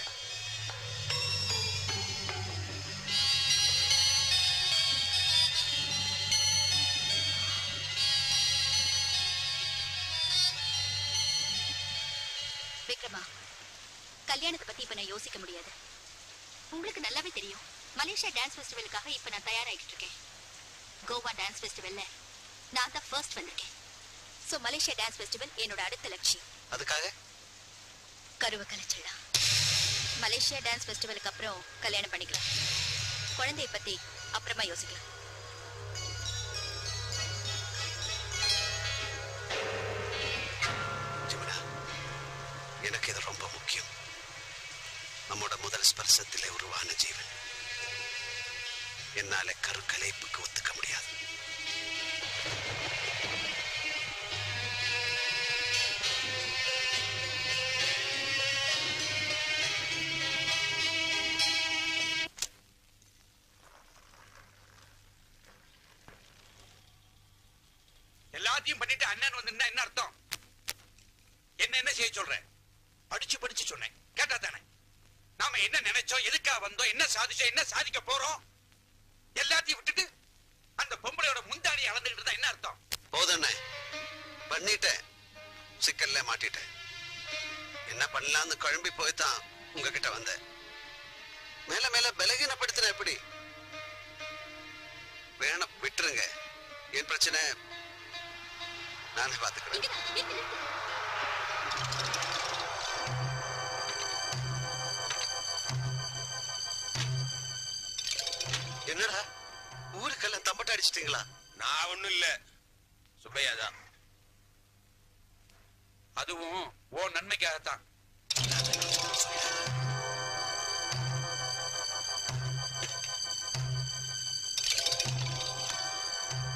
விக்ரமா கல்யாணத்தை பத்தி இப்ப நான் யோசிக்க முடியாது உங்களுக்கு நல்லாவே தெரியும் மலேசியா டான்ஸ் ஃபெஸ்டிவலுக்காக இப்ப நான் தயாராகிட்டு இருக்கேன் கோவா டான்ஸ் ஃபெஸ்டிவல்ல நான் தான் ஃபர்ஸ்ட் வந்திருக்கேன் சோ மலேசியா டான்ஸ் ஃபெஸ்டிவல் என்னோட அடுத்த லட்சியம் அதுக்காக கருவை கலைச்சிடலாம் மலேசியா டான்ஸ் ஃபெஸ்டிவலுக்கு அப்புறம் கல்யாணம் பண்ணிக்கலாம் குழந்தைய பத்தி அப்புறமா யோசிக்கலாம் ஜமுனா எனக்கு இது ரொம்ப முக்கியம் நம்மோட முதல் ஸ்பர்சத்திலே உருவான ஜீவன் என்னால கருக்கலைப்புக்கு ஒத்துக்க முடியாது எல்லாத்தையும் பண்ணிட்டு அண்ணன் வந்திருந்தா என்ன அர்த்தம் என்ன என்ன செய்ய சொல்றேன் படிச்சு படிச்சு சொன்னேன் கேட்டா தானே நாம என்ன நினைச்சோம் எதுக்காக வந்தோம் என்ன சாதிச்சோம் என்ன சாதிக்க போறோம் எல்லாத்தையும் விட்டுட்டு அந்த பொம்பளையோட முந்தாடி அளந்துகிட்டு இருந்தா என்ன அர்த்தம் போதண்ணே பண்ணிட்டேன் சிக்கல்ல மாட்டிட்டேன் என்ன பண்ணலாம்னு குழம்பி போய் தான் உங்ககிட்ட வந்தேன் மேல மேல பலகீனப்படுத்தின எப்படி வேணும் விட்டுருங்க என் பிரச்சனை நானே பாத்துக்கிறேன் என்னடா ஊருக்கெல்லாம் தம்பட்ட அடிச்சிட்டீங்களா நான் ஒண்ணும் இல்ல சுப்பையா தான் அதுவும் ஓ நன்மைக்காகத்தான்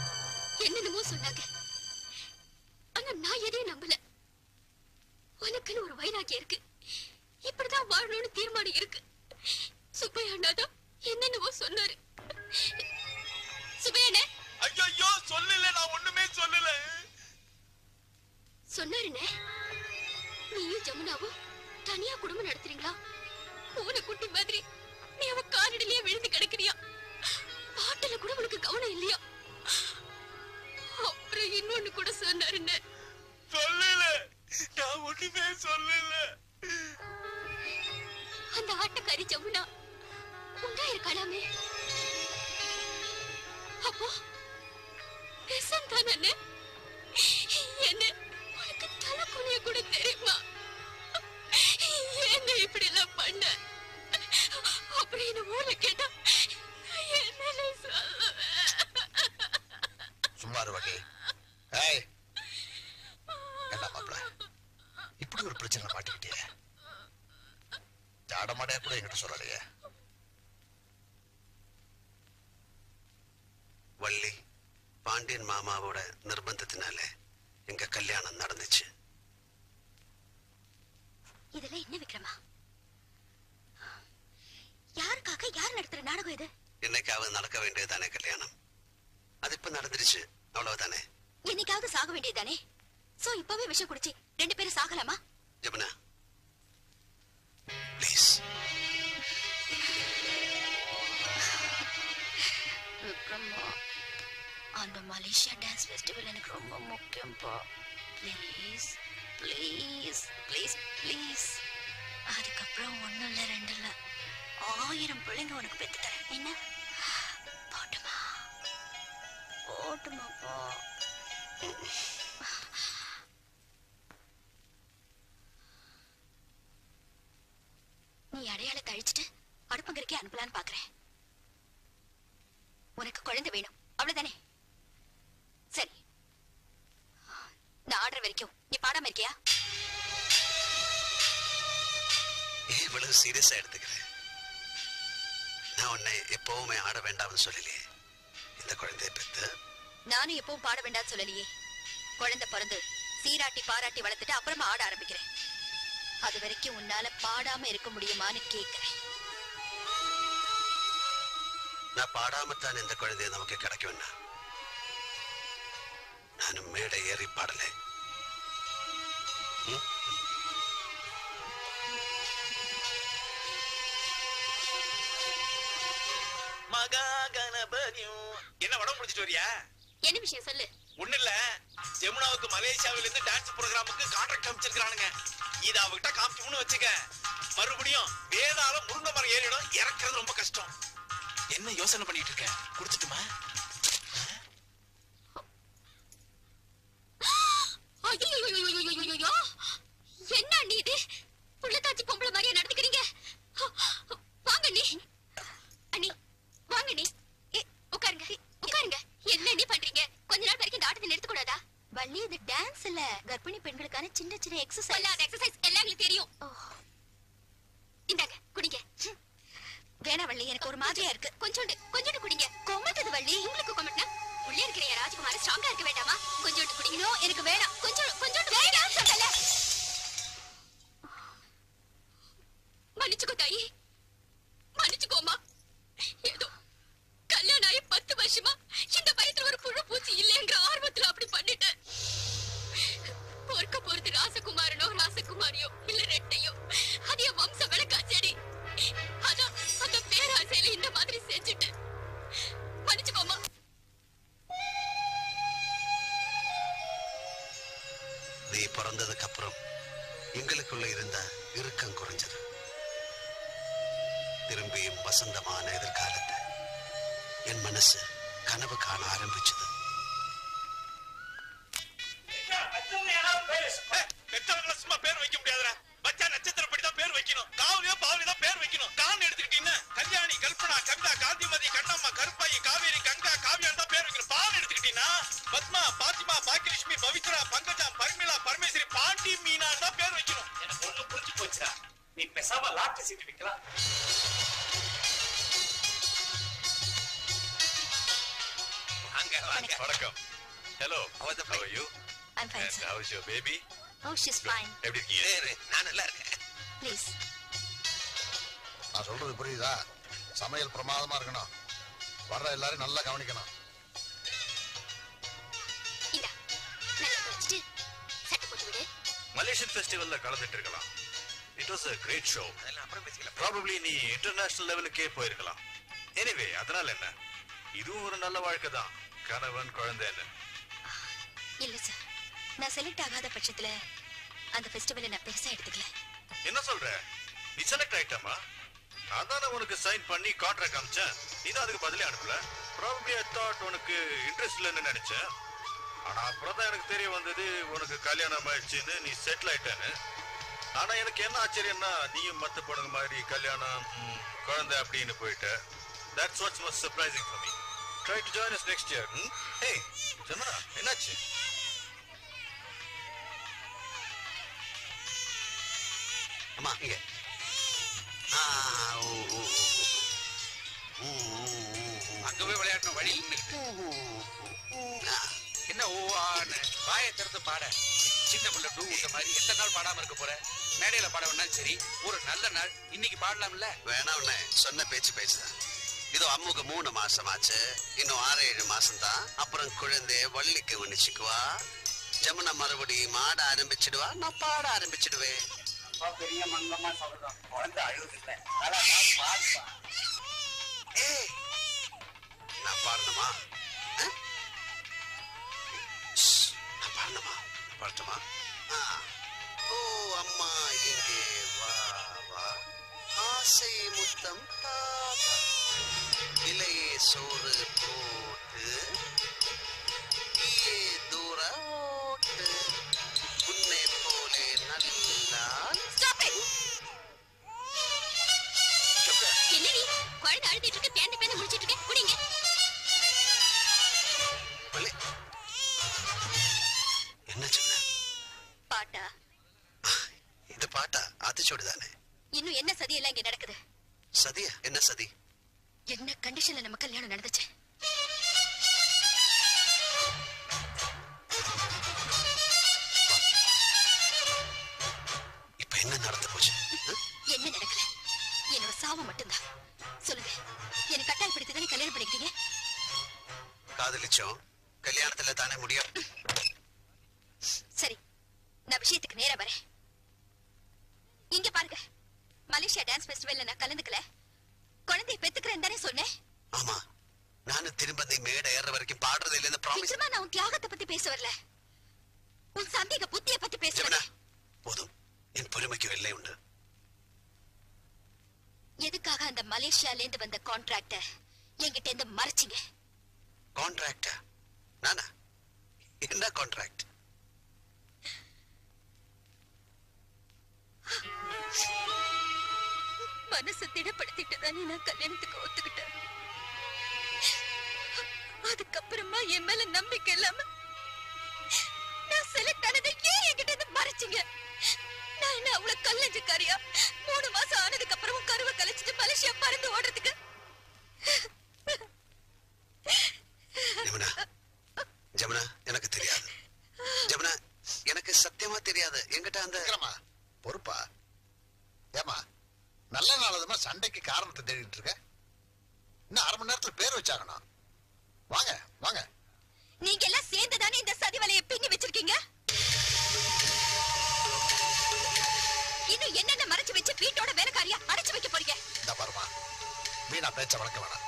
என்னென்னமோ சொன்னாங்க ஆனா நான் எதையும் நம்பல உனக்கு வைராக்கியம் இருக்கு இப்படிதான் வாழணும்னு தீர்மானம் இருக்கு சுப்பையா அண்ணாதான் என்னென்னவோ சொன்னாரு சுப்பையாண்ணே ஐயோ சொல்லல நான் ஒண்ணுமே சொல்லல சொன்னாருண்ணே நீயும் ஜமுனாவும் தனியா குடும்பம் நடத்துறீங்களா பூனை குட்டி மாதிரி நீ அவ காலடிலேயே விழுந்து கிடக்குறியா பாட்டுல கூட உனக்கு கவனம் இல்லையா அப்புறம் இன்னொன்னு கூட சொன்னாருண்ணே சொல்லல நான் ஒண்ணுமே சொல்லல அந்த ஆட்டக்காரி ஜமுனா உண்டா இருக்கலாமே அப்போ விஷம் தானே என்ன உனக்கு தலை குனிய கூட தெரியுமா என்ன இப்படி எல்லாம் பண்ண அப்படின்னு ஊர்ல கேட்டா என்ன சொல்லுவேன் சும்மா இரு வள்ளி ஏய் என்ன மாப்பிள இப்படி ஒரு பிரச்சனை மாட்டிக்கிட்டியே ஜாடமாடையா கூட என்கிட்ட சொல்லலையே வள்ளி பாண்டியன் மாமாவோட நிர்பந்தத்தினால எங்க கல்யாணம் நடந்துச்சு இதெல்லாம் என்ன விக்ரமா யாருக்காக யார் நடத்துற நாடகம் இது என்னைக்காவது நடக்க வேண்டியதுதானே கல்யாணம் அது இப்ப நடந்துருச்சு அவ்வளவுதானே என்னைக்காவது சாக வேண்டியதுதானே சோ இப்பவே விஷம் குடிச்சு ரெண்டு பேரும் சாகலாமா ஜமுனா ப்ளீஸ் விக்ரமா அந்த மலேசியா டான்ஸ் ஃபெஸ்டிவல் எனக்கு ரொம்ப முக்கியம்ப்பா ப்ளீஸ் ப்ளீஸ் ப்ளீஸ் ப்ளீஸ் அதுக்கப்புறம் ஒன்றும் இல்லை ரெண்டு இல்லை ஆயிரம் பிள்ளைங்க உனக்கு பெற்று தரேன் என்ன போட்டுமா போட்டுமாப்பா நீ அடையாளத்தை அழிச்சிட்டு அடுப்பங்கரைக்கே அனுப்பலான்னு பாக்குறேன் உனக்கு குழந்தை வேணும் அவ்வளவுதானே சரி நான் ஆடுற வரைக்கும் நீ பாடாம இருக்கியா ஏன் இவ்வளவு சீரியஸா எடுத்துக்கிறேன் நான் உன்னை எப்பவுமே ஆட வேண்டாம்னு சொல்லலையே இந்த குழந்தைய பெத்து நானும் எப்பவும் பாட வேண்டாம்னு சொல்லலையே குழந்தை பிறந்து சீராட்டி பாராட்டி வளர்த்துட்டு அப்புறமா ஆட ஆரம்பிக்கிறேன் அது வரைக்கும் உன்னால பாடாம இருக்க முடியுமான்னு கேக்குறேன் நான் பாடாமத்தான் இந்த குழந்தைய நமக்கு கிடைக்கும்னா நானும் மேடை ஏறி பாடல மகா கணபதியும் என்ன உடம்பு முடிச்சிட்டு வரியா என்ன விஷயம் சொல்லு ஒண்ணு இல்ல ஜமுனாவுக்கு மலேசியாவில இருந்து டான்ஸ் ப்ரோக்ராமுக்கு கான்ட்ராக்ட் அமைச்சிருக்கானுங்க இத அவகிட்ட காமிச்சோம்னு வச்சுக்க மறுபடியும் வேதாளம் முருங்கை மரம் ஏறிடும் இறக்குறது ரொம்ப கஷ்டம் என்ன யோசனை பண்ணிட்டு இருக்க குடிச்சிட்டுமா ஐயோ என்ன அண்ணி இது புள்ளத்தாச்சி பொம்பளை மாதிரியே நடந்துக்கிறீங்க வாங்க அண்ணி அண்ணி வாங்க அண்ணி ஏ, உட்காருங்க உட்காருங்க என்ன அண்ணி பண்றீங்க கொஞ்ச நாள் வரைக்கும் இந்த ஆட்டத்தை நிறுத்த கூடாதா வள்ளி இது டான்ஸ் இல்ல கர்ப்பிணி பெண்களுக்கான சின்ன சின்ன எக்ஸசைஸ் சொல்லாத எக்ஸசைஸ் எல்லாம் எங்களுக்கு தெரியும் இந்தாங்க குடிங்க வேணா வள்ளி எனக்கு ஒரு மாதிரியா இருக்கு கொஞ்சோண்டு கொஞ்சோண்டு குடிங்க கொமட்டது வள்ளி உங்களுக்கு கொமட்டினா உள்ளே இருக்கிற என் ராஜ்குமார் ஸ்ட்ராங்கா இருக்க வேண்டாமா கொஞ்சோண்டு குடிங்க நோ எனக்கு வேணாம் கொஞ்சம் கொஞ்சோண்டு வேண்டாம் சொல்லல மன்னிச்சுக்கோ தாயி மன்னிச்சுக்கோமா ஏதோ கல்யாணம் ஆகி பத்து வருஷமா இந்த வயசுல ஒரு புழு பூச்சி இல்லைங்கிற ஆர்வத்துல அப்படி பண்ணிட்டேன் பொறுக்க போறது ராசகுமாரனோ ராசகுமாரியோ இல்ல ரெட்டையோ அது என் வம்ச விளக்காச்சேடி அதான் அந்த பேராசையில இந்த மாதிரி செஞ்சுட்டேன் மன்னிச்சுக்கோமா நீ பிறந்ததுக்கு அப்புறம் எங்களுக்குள்ள இருந்த இறுக்கம் குறைஞ்சது திரும்பியும் வசந்தமான எதிர்காலத்தை என் மனசு கனவு காண ஆரம்பிச்சது பெற்றவங்கள சும்மா பேர் வைக்க முடியாதுடா வச்சா நட்சத்திரப்படி தான் பேர் வைக்கணும் காவலியோ பாவலி தான் பேர் வைக்கணும் கான் எடுத்துக்கிட்டீங்கன்னா கல்யாணி கல்பனா கவிதா காந்திமதி கண்ணம்மா கருப்பாயி காவேரி கங்கா காவியான் தான் பேர் வைக்கணும் பால் எடுத்துக்கிட்டீங்கன்னா பத்மா பாத்திமா பாக்கியலட்சுமி பவித்ரா பங்கஜா பர்மிளா பரமேஸ்வரி பாண்டி மீனா தான் பேர் வைக்கணும் எனக்கு ஒண்ணு புரிஞ்சு போச்சுடா நீ பேசாம லாட்டரி சீட்டு வைக்கலாம் அங்க வாங்க வணக்கம் hello how are you I'm fine, and sir. how is your baby oh she's fine எப்படி இருக்கீங்க நான் நல்லா இருக்கேன் ப்ளீஸ் நான் சொல்றது புரியுதா சமையல் பிரமாதமா இருக்கணும் வர்ற எல்லாரும் நல்லா கவனிக்கணும் இந்தா நல்லா வச்சுட்டு சட்டை போட்டு விடு மலேசியன் ஃபெஸ்டிவல்ல கலந்துட்டு இருக்கலாம் it was a great show அப்புறம் பேசிக்கலாம் ப்ராபப்ளி நீ இன்டர்நேஷனல் லெவலுக்கே போயிருக்கலாம் எனிவே அதனால என்ன இதுவும் ஒரு நல்ல வாழ்க்கை தான் கணவன் குழந்தைன்னு இல்ல சார் நான் செலக்ட் ஆகாத பட்சத்துல அந்த ஃபெஸ்டிவலை நான் பெருசா எடுத்துக்கல என்ன சொல்ற நீ செலக்ட் ஆயிட்டாமா நான் தானே உனக்கு சைன் பண்ணி கான்ட்ராக்ட் அமிச்சேன் நீ தான் அதுக்கு பதிலே அனுப்பல ப்ராபப்ளி ஐ தாட் உனக்கு இன்ட்ரெஸ்ட் இல்லைன்னு நினைச்சேன் ஆனா அப்புறம் தான் எனக்கு தெரிய வந்தது உனக்கு கல்யாணம் ஆயிடுச்சுன்னு நீ செட்டில் ஆயிட்டேன்னு ஆனா எனக்கு என்ன ஆச்சரியம்னா நீயும் மத்த பொண்ணுங்க மாதிரி கல்யாணம் ம், குழந்தை அப்படின்னு போயிட்ட that's what's must surprising for me try to join us next year hey Jamuna என்னாச்சு அம்மா இங்க ஆ, ஓ, ஓ, ஓ. அங்க போய் விளையாடணும் வழி என்ன ஓவான்னு வாயை திறந்து பாட சின்ன பிள்ளை டூ விட்ட மாதிரி எத்தனை நாள் பாடாம இருக்க போற மேடையில பாட வேணாலும் சரி ஒரு நல்ல நாள் இன்னைக்கு பாடலாம்ல வேணாம்ல சொன்ன பேச்சு பேசுதான் இதோ அம்முக்கு மூணு மாசம் ஆச்சு இன்னும் ஆறு ஏழு மாசம் தான் அப்புறம் குழந்தைய வள்ளிக்கு வணிச்சுக்குவா ஜமுனா மறுபடியும் ஆட ஆரம்பிச்சிடுவா நான் பாட ஆரம்பிச்சிடுவேன் பெரிய மங்கம்மா சொல்றோம் குழந்தை அழுகுது ஏய் நான் பாடணுமா ஆ? ஷ், நான் பாடணுமா பாடட்டுமா ஆ. ஓ அம்மா இங்கே வா வா ஆசை முத்தம் தாத்தா இலையே சோறு போட்டு தீயே தூர ஓட்டு உன்னை போலே நல்லா என்னடி குழந்தை அழுத்திட்டு இருக்கு பேந்த பேந்த முடிச்சிட்டு இருக்கு குடிங்க என்ன சொன்ன பாட்டா இது பாட்டா ஆத்திச்சோடு தானே இன்னும் என்ன சதி எல்லாம் இங்க நடக்குது சதியா என்ன சதி என்ன கண்டிஷன்ல நம்ம கல்யாணம் நடந்துச்சு இப்ப என்ன நடந்து போச்சு என்ன நடக்கல என்னோட சாவு மட்டும்தான் சொல்லுங்க எனக்கு கட்டாயப்படுத்தி தானே கல்யாணம் பண்ணிக்கிட்டீங்க காதலிச்சோம் கல்யாணத்துல தானே முடியும் சரி நான் விஷயத்துக்கு நேரா வரேன் இங்க பாருங்க மலேசியா டான்ஸ் ஃபெஸ்டிவல்ல நான் கலந்துக்கல குழந்தைய பெத்துக்கிறேன் தானே சொன்னேன் ஆமா நானும் திரும்ப நீ மேடை ஏற வரைக்கும் பாடுறது இல்லைன்னு ப்ராமிஸ் நிஜமா நான் உன் தியாகத்தை பத்தி பேச வரல உன் சந்தேக புத்திய பத்தி பேச வரல போதும் என் பொறுமைக்கு எல்லை உண்டு எதுக்காக அந்த மலேசியால இருந்து வந்த கான்ட்ராக்ட என்கிட்ட இருந்து மறைச்சிங்க கான்ட்ராக்டா நானா என்ன கான்ட்ராக்ட் மனசை திடப்படுத்திட்டு தானே நான் கல்யாணத்துக்கு ஒத்துக்கிட்டேன் அதுக்கப்புறமா என் மேல நம்பிக்கை இல்லாம நான் செலக்ட் ஆனதை ஏன் என்கிட்ட இருந்து மறைச்சிங்க நான் என்ன அவ்வளவு கல்லஞ்சக்காரியா மூணு மாசம் ஆனதுக்கு அப்புறமும் கருவை கலைச்சிட்டு மலேசியா பறந்து ஓடுறதுக்கு ஜமுனா ஜமுனா எனக்கு தெரியாது ஜமுனா எனக்கு சத்தியமா தெரியாது என்கிட்ட அந்த பொறுப்பா ஏமா நல்ல நாளதுமா சண்டைக்கு காரணத்தை தேடிட்டு இருக்க இன்னும் அரை மணி நேரத்துல பேர் வச்சாகணும் வாங்க வாங்க நீங்க எல்லாம் சேர்ந்து தானே இந்த சதி வலையை பின்னி வச்சிருக்கீங்க இன்னும் என்னென்ன மறைச்சு வச்சு வீட்டோட வேலைக்காரியா அடைச்சு வைக்க போறீங்க இந்த பாருமா வீணா பேச்ச வளர்க்க வேணாம்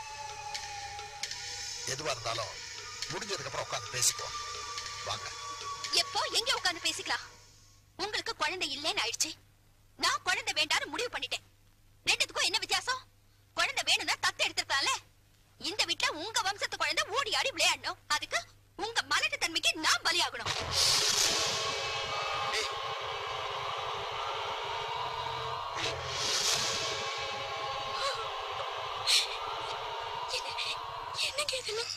எதுவா இருந்தாலும் முடிஞ்சதுக்கு அப்புறம் உட்காந்து பேசிக்குவோம் வாங்க எப்போ எங்க உட்கார்ந்து பேசிக்கலாம் உங்களுக்கு குழந்தை இல்லைன்னு ஆயிடுச்சு நான் குழந்தை வேண்டாம்னு முடிவு பண்ணிட்டேன் ரெண்டுத்துக்கும் என்ன வித்தியாசம் குழந்தை வேணும்னா தத்து எடுத்துருக்கலாம்ல இந்த வீட்ல உங்க வம்சத்து குழந்தை ஓடி ஆடி விளையாடணும் அதுக்கு உங்க மலட்டு தன்மைக்கு நான் பலியாகணும் என்னங்க இதெல்லாம்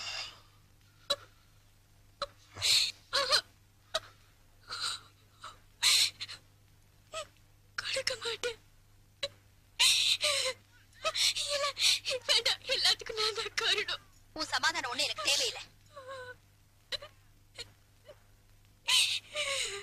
கொடுக்க மாட்டேன் இல்ல வேண்டாம் எல்லாத்துக்கும் நான் தான் காரணம் உன் சமாதானம் ஒண்ணு எனக்கு தேவையில்லை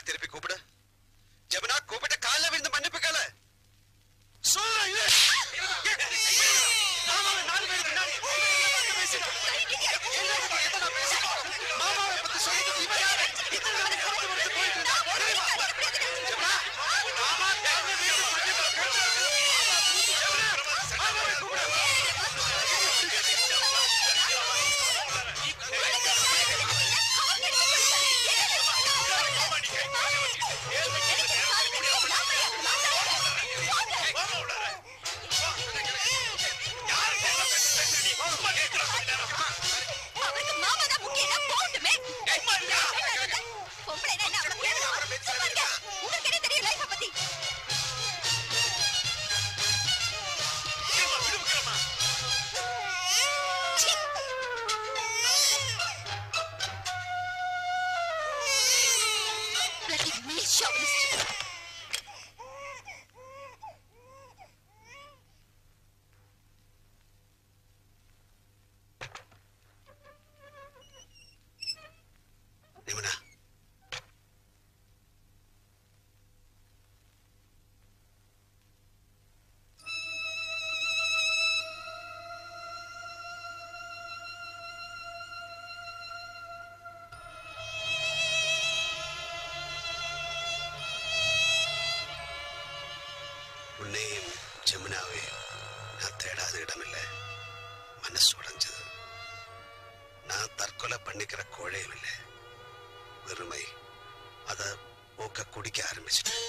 திருப்பி கூப்பிடு ஜெபனா கூப்பிட்டு காலைல விழுந்து மன்னிப்பு கேளு சொல்றேன் இது. மாமாவை நாலு பேருக்கு முன்னாடி பேசிட்டு. என்னடா பேசிட்டு? மாமாவை பத்தி சொல்லிட்டு இவன் யாரு? இத்தனை நாள் காத்து வந்து போயிட்டு இருந்தா. தெரியுமா? ஜெபனா, மாமா தேவை வீட்டு மன்னிப்பு கேளு. ஜெபனா, மாமாவை கூப்பிடு. அவருக்கு மாமா தான் முக்கியம் போட்டுமே பொம்பளை என்ன அவ்வளவு கேவலமா? சும்மா இருங்க. உங்களுக்கு என்ன தெரியும் லைஃப பத்தி சீ. Bloody male chauvinist. நிமிடா உன்னையும் ஜமுனாவையும் நான் தேடாத இடமில்லை மனசு உடைஞ்சது நான் தற்கொலை பண்ணிக்கிற கோழையும் இல்லை வெறுமை அத போக்க குடிக்க ஆரம்பிச்சிட்டேன்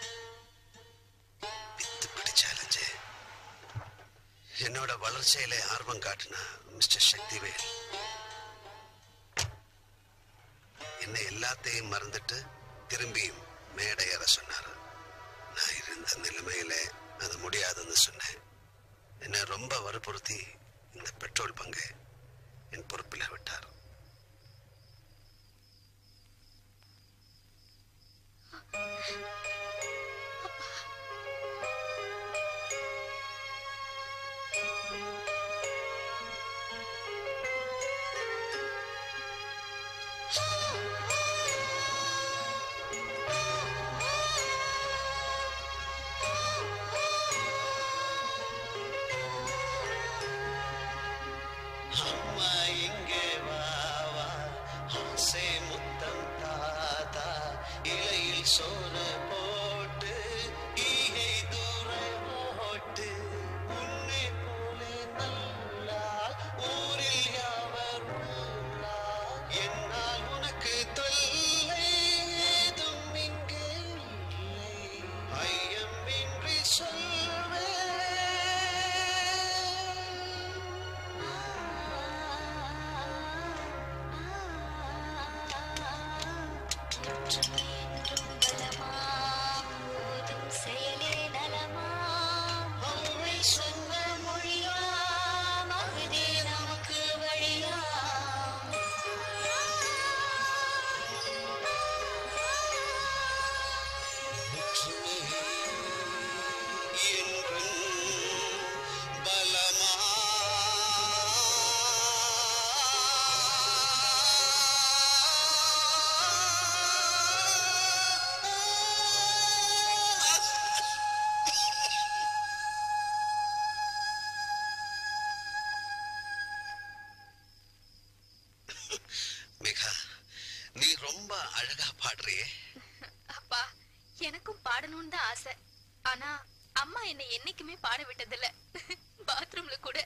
பித்து பிடிச்சாலஞ்சு என்னோட வளர்ச்சியில ஆர்வம் காட்டினா மிஸ்டர் சக்திவேல் என்ன எல்லாத்தையும் மறந்துட்டு திரும்பியும் மேடை ஏற சொன்னாரு நான் இருந்த நிலைமையில அது முடியாதுன்னு சொன்னேன் என்ன ரொம்ப வற்புறுத்தி இந்த பெட்ரோல் பங்கு என் பொறுப்பில் விட்டார் அம்மா இங்கே வா வா ஆசை முத்தம் தாத்தா இலையில் சோறு போட்டு ஈகை தூரம் ஓட்டு உன்னை போலே நல்லால் ஊரில் யாவர் உள்ளார். என்னால் உனக்கு தொல்லை ஏதும் இங்கே இல்லை ஐயமின்றி சொல்வேன் செயலே நலமாம் அவை சொன்ன மொழியாம் அகுதே நமக்கு வழியாம் மேகா நீ ரொம்ப அழகா பாடுறியே அப்பா எனக்கும் பாடணும்னு தான் ஆசை ஆனா அம்மா என்னை என்னைக்குமே பாட விட்டதில்ல பாத்ரூம்ல கூட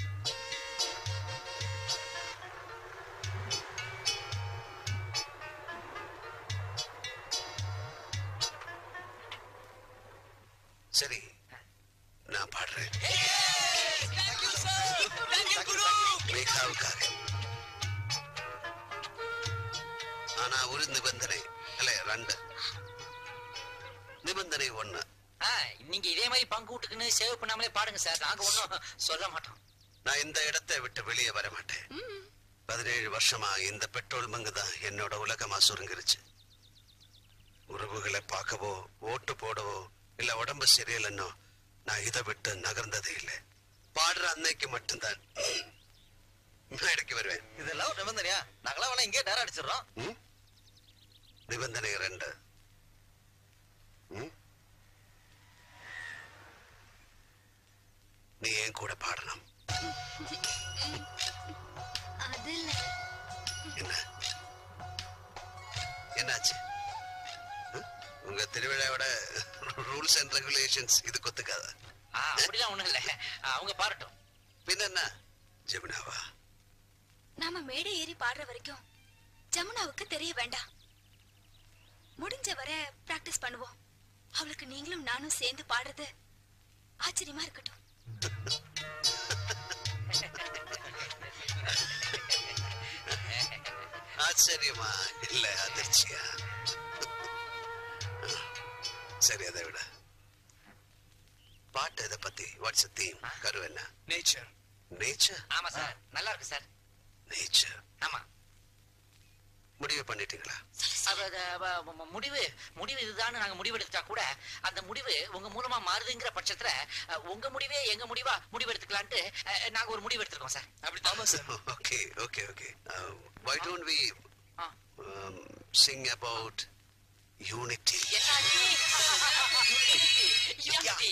சரி நான் பாடுறேன் மேகாவுக்காக ஆனா ஒரு நிபந்தனை இல்ல ரெண்டு நிபந்தனை ஒண்ணு ஆ, நீங்க இதே மாதிரி பங்கு விட்டுக்குன்னு சேவ் பண்ணாமலே பாடுங்க சார் நாங்க ஒன்றும் சொல்ல மாட்டோம் நான் இந்த இடத்தை விட்டு வெளியே வர மாட்டேன் பதினேழு வருஷமா இந்த பெட்ரோல் பங்கு தான் என்னோட உலகமா சுருங்கிருச்சு உறவுகளை பார்க்கவோ ஓட்டு போடவோ இல்ல உடம்பு சரியில்லைன்னோ நான் இதை விட்டு நகர்ந்ததே இல்லை பாடுற அன்னைக்கு மட்டும்தான் மேடைக்கு வருவேன் இதெல்லாம் ஒரு நிபந்தனையா நாங்களாம் வேணா இங்கே நேரம் அடிச்சிடறோம் ம்? நிபந்தனை ரெண்டு கூட பாடணும் அது இல்ல என்ன என்னாச்சு ம்? உங்க திருவிழாவோட ரூல்ஸ் அண்ட் ரெகுலேஷன்ஸ் இது கொத்துக்காத ஆ, அப்படிலாம் ஒண்ணும் இல்ல அவங்க பாரட்டும் பின்ன என்ன ஜெமினாவா நாம மேடை ஏறி பாடுற வரைக்கும் ஜமுனாவுக்கு தெரிய வேண்டாம் முடிஞ்ச வரை பிராக்டிஸ் பண்ணுவோம் அவளுக்கு நீங்களும் நானும் சேர்ந்து பாடுறது ஆச்சரியமா இருக்கட்டும் ஆச்சரியமா இல்ல அதிர்ச்சியா சரி அதை விட பாட்டு இதை பத்தி வாட்ஸ் தீம் கரு என்ன நேச்சர் நேச்சர் ஆமா சார் நல்லா இருக்கு சார் நேச்சர் ஆமா முடிவு பண்ணிட்டீங்களா அவ- அது- அவ- மு- முடிவு முடிவு இதுதான் நாங்க முடிவெடுத்தா கூட அந்த முடிவு உங்க மூலமா மாறுதுங்கிற பட்சத்துல அஹ், உங்க முடிவே எங்க முடிவா முடிவெடுத்துக்கலான்ட்டு அஹ், நாங்க ஒரு முடிவு எடுத்திருக்கோம் சார் ஆமா sir okay okay okay why don't we um, sing about unity Unity.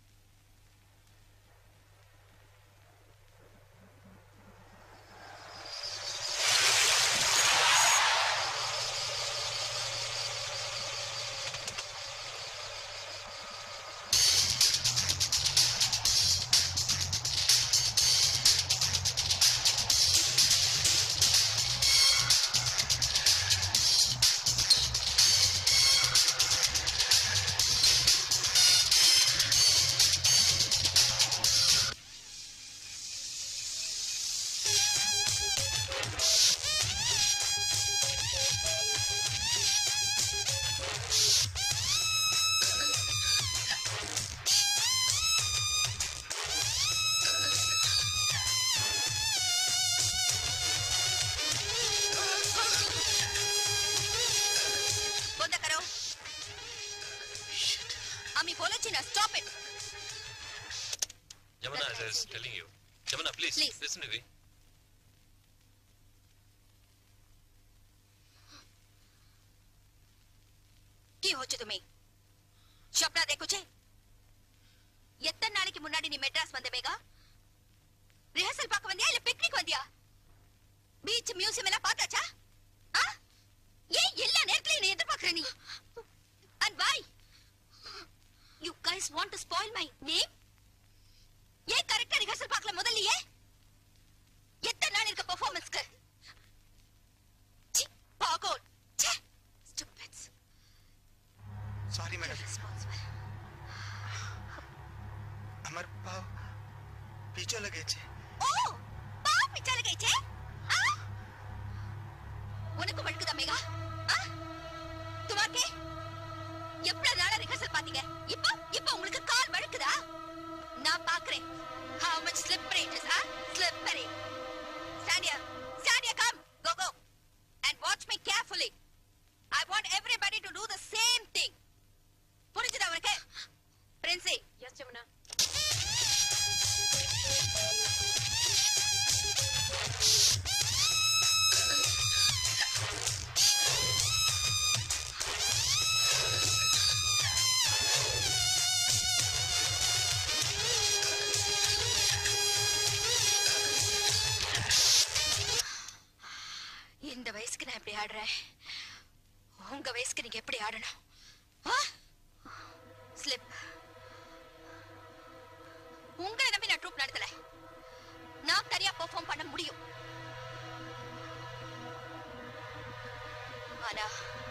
बंद करो আমি বলেছি না stop it Jamuna, I was telling you. Jamuna, please, Please. listen to me. কি হচ্ছে তুমি স্বপ্না দেখুছে எத்தனை நாளைக்கு முன்னாடி நீ மெட்ராஸ் வந்த மேகா ரிஹர்சல் பார்க்க வந்தியா இல்ல பிக்னிக் வந்தியா பீச் மியூசியம் எல்லாம் பார்த்தாச்சா ஆ? ஏன் எல்லா நேரத்துலயும் நீ எதிர்பார்க்கற நீ and why you guys want to spoil my name ஏன் கரெக்டா ரிஹர்சல் பார்க்கல முதல்லயே எத்தனை நாள் இருக்க பெர்ஃபார்மன்ஸ்க்கு சி பாகோல் ச்சே ஸ்டூபிட்ஸ் सॉरी मैडम हमारे पाव पीछे लगे छे ஓ பாப் பிச்சால கைச்சே ஆ உனக்கு வழுக்குதா மேகா ஆ துமாக்கே எவ்வளவு நாளா ரிஹர்சல் பாத்தீங்க இப்போ இப்போ உங்களுக்கு கால் வழுக்குதா நான் பாக்குறேன் how much slippery it is ah slippery சாண்டியா சாண்டியா come go go and watch me carefully i want everybody to do the same thing புரிஞ்சுதா உனக்கு பிரின்சி எஸ் ஜமுனா இந்த வயசுக்கு நான் எப்படி ஆடுறேன் உங்க வயசுக்கு நீங்க எப்படி ஆடணும் ஸ்லிப் உங்களை நம்பி நான் ட்ரூப் நடத்தல நான் தனியா பெர்ஃபார்ம் பண்ண முடியும் ஆனா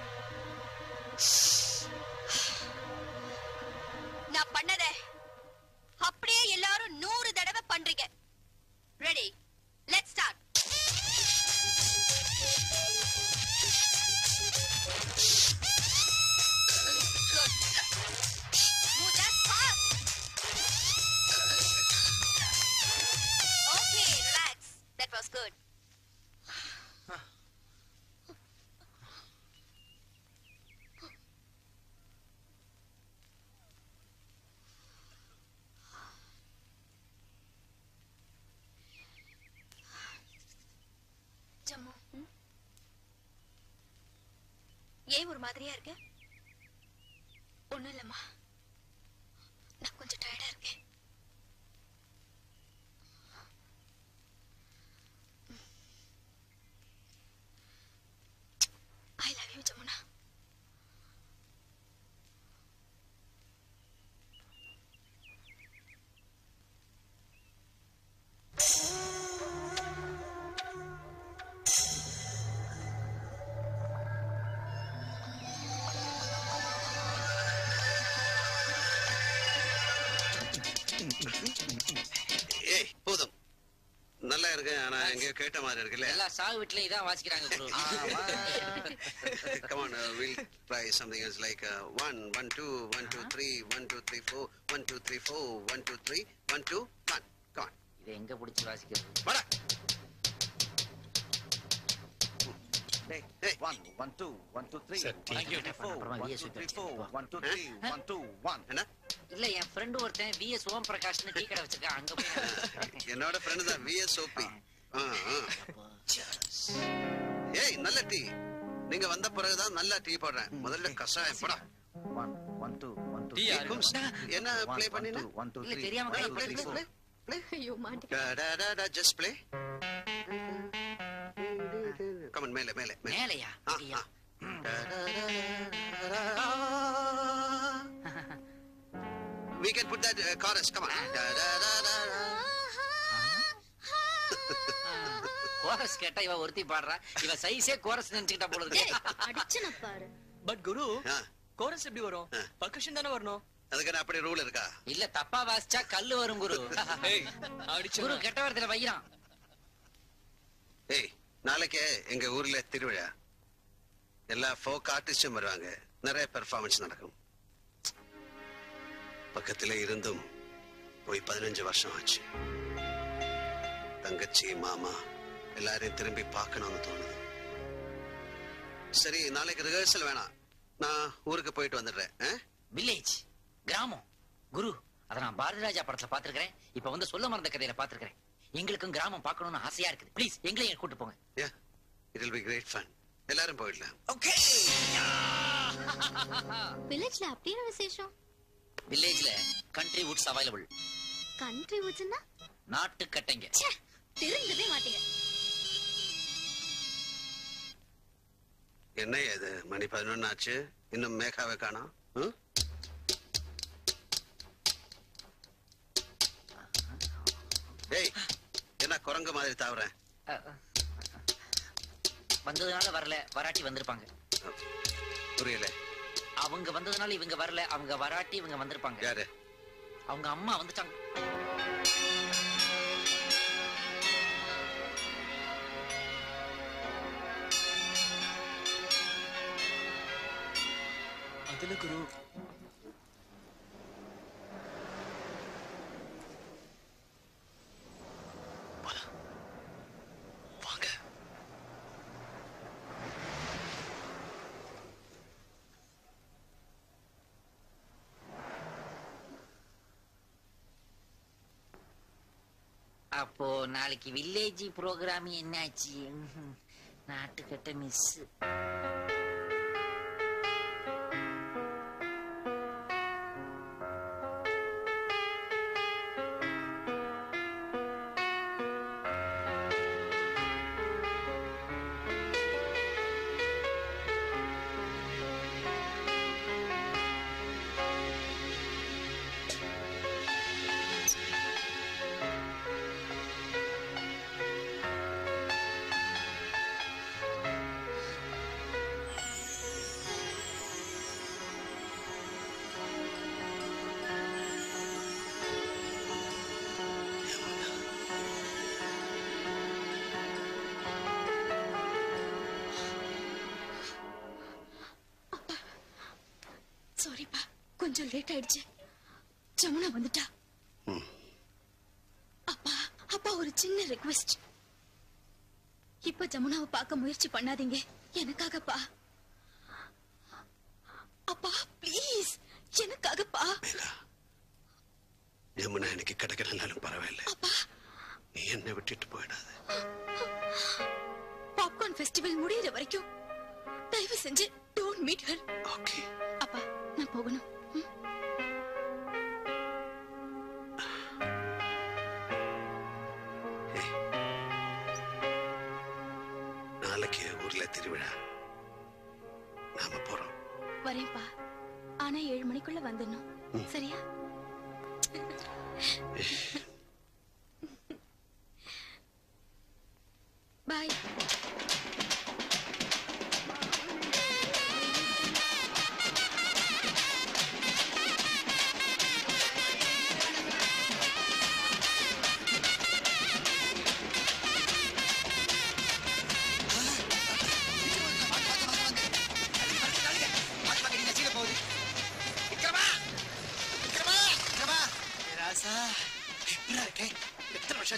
நான் பண்ணத அப்படியே எல்லாரும் நூறு தடவை பண்றீங்க ready let's start Move that fast. Okay, relax. That was good. Jammu ஏன் ஒரு மாதிரியா இருக்க ஒண்ணும் இல்லம்மா நான் கொஞ்சம் டயர்டா இருக்கேன் ஏய் போதும் நல்லா இருக்கு ஆனா எங்கேயோ கேட்ட மாதிரி இருக்குல்ல எல்லா சாவு வீட்லயும் இதான் வாசிக்கிறாங்க குரு come on uh, we'll try something else like uh, one one two one two three one two three four one two three four one two three one two one come on இது எங்க புடிச்சு வாசிக்கிறது வாடா Hey, one, one, two, one, two, three, one, Thank you. two, three, four, அப்புறமா one, VS two, three, வச்சு four, one, two, three, one, two, one. என்ன இல்ல என் ஃப்ரெண்டு ஒருத்தன் விஎஸ் ஓம் பிரகாஷ்னு டீ கடை வச்சிருக்கான் அங்க போய் என்னோட ஃப்ரெண்ட் தான் விஎஸ்ஓபி ஏய் நல்ல டீ நீங்க வந்த பிறகுதான் நல்ல டீ போடுறேன் முதல்ல கஷாயம் போடா One, one, two, one, two, டீ three, யாரு? என்ன One, ப்ளே one, பண்ணினா two, one, two, இல்ல three, தெரியாம one, கை two, play, three, play, four. play. ஐயோ மாட்டி Da, da, da, da, just play. Come on, மேலே மேலே மேலே மேலையா ஆ, ஆ. Da, da, da, da, da. We can put that uh, chorus. Come on. Da, da, da, da, da. Chorus கேட்டா இவ ஒருத்தி பாடுறா இவ சைஸே கோரஸ் நினைச்சுக்கிட்டா போல இருக்கு அடிச்சுன பாரு பட் குரு ஆ, கோரஸ் எப்படி வரும் பர்கஷன் தானே வரணும் அதுக்கு என்ன அப்படி ரூல் இருக்கா இல்ல தப்பா வாசிச்சா கல்லு வரும் குரு ஏய் அடிச்சு குரு கெட்ட வார்த்தையில வைக்கிறான் ஏய் நாளைக்கு எங்க ஊர்ல திருவிழா எல்லா ஃபோக் ஆர்டிஸ்டும் வருவாங்க நிறைய பெர்ஃபார்மன்ஸ் நடக்கும் பக்கத்துல இருந்தும் போய் பதினஞ்சு வருஷம் ஆச்சு தங்கச்சி மாமா எல்லாரையும் திரும்பி பார்க்கணும்னு தோணுது சரி நாளைக்கு ரிஹர்சல் வேணாம் நான் ஊருக்கு போயிட்டு வந்துடுறேன் ஆ? வில்லேஜ் கிராமம் குரு அத நான் பாரதி ராஜா படத்துல பாத்துருக்கேன் இப்ப வந்து சொல்ல மறந்த கதையில பாத்துருக்கேன் எங்களுக்கும் கிராமம் பார்க்கணும்னு ஆசையா இருக்குது ப்ளீஸ் எங்களையும் கூட்டு போங்க Yeah, it will be great fun. எல்லாரும் போயிடலாம் வில்லேஜ்ல அப்படியே விசேஷம் வில்லேஜ்ல கண்ட்ரி வுட்ஸ் அவைலபிள் கண்ட்ரி ஊச்சுன்னா நாட்டு கட்டைங்க திருந்தவே மாட்டீங்க என்ன இது மணி பதினொன்னு ஆச்சு இன்னும் மேகாவை காணோம் ம்? ஏய் என்ன குரங்கு மாதிரி தாவுறேன் வந்ததுனால வரல வராட்டி வந்திருப்பாங்க புரியல அவங்க வந்ததுனால இவங்க வரல அவங்க வராட்டி இவங்க வந்திருப்பாங்க யாரு அவங்க அம்மா வந்துட்டாங்க அதுல குரு வாங்க அப்போ நாளைக்கு வில்லேஜ் ப்ரோக்ராம் என்னாச்சு ம்ஹும். நாட்டுக்கட்ட மிஸ் சாரிப்பா கொஞ்சம் லேட் ஆயிடுச்சு ஜமுனா வந்துட்டா அப்பா அப்பா ஒரு சின்ன ரெக்வெஸ்ட் இப்ப ஜமுனாவை பார்க்க முயற்சி பண்ணாதீங்க எனக்காகப்பா அப்பா ப்ளீஸ் எனக்காகப்பா யமுனா எனக்கு கிடைக்கலனாலும் பரவாயில்ல நீ என்னை விட்டுட்டு போயிடாத பாப்கார்ன் ஃபெஸ்டிவல் முடியற வரைக்கும் தயவு செஞ்சு டோன்ட் மீட் ஹர் ஓகே அப்பா நான் போகணும் ம்? நாளைக்கு ஊர்ல திருவிழா நாம போறோம் வரேன்ப்பா ஆனா ஏழு மணிக்குள்ள வந்துடணும் சரியா பாய்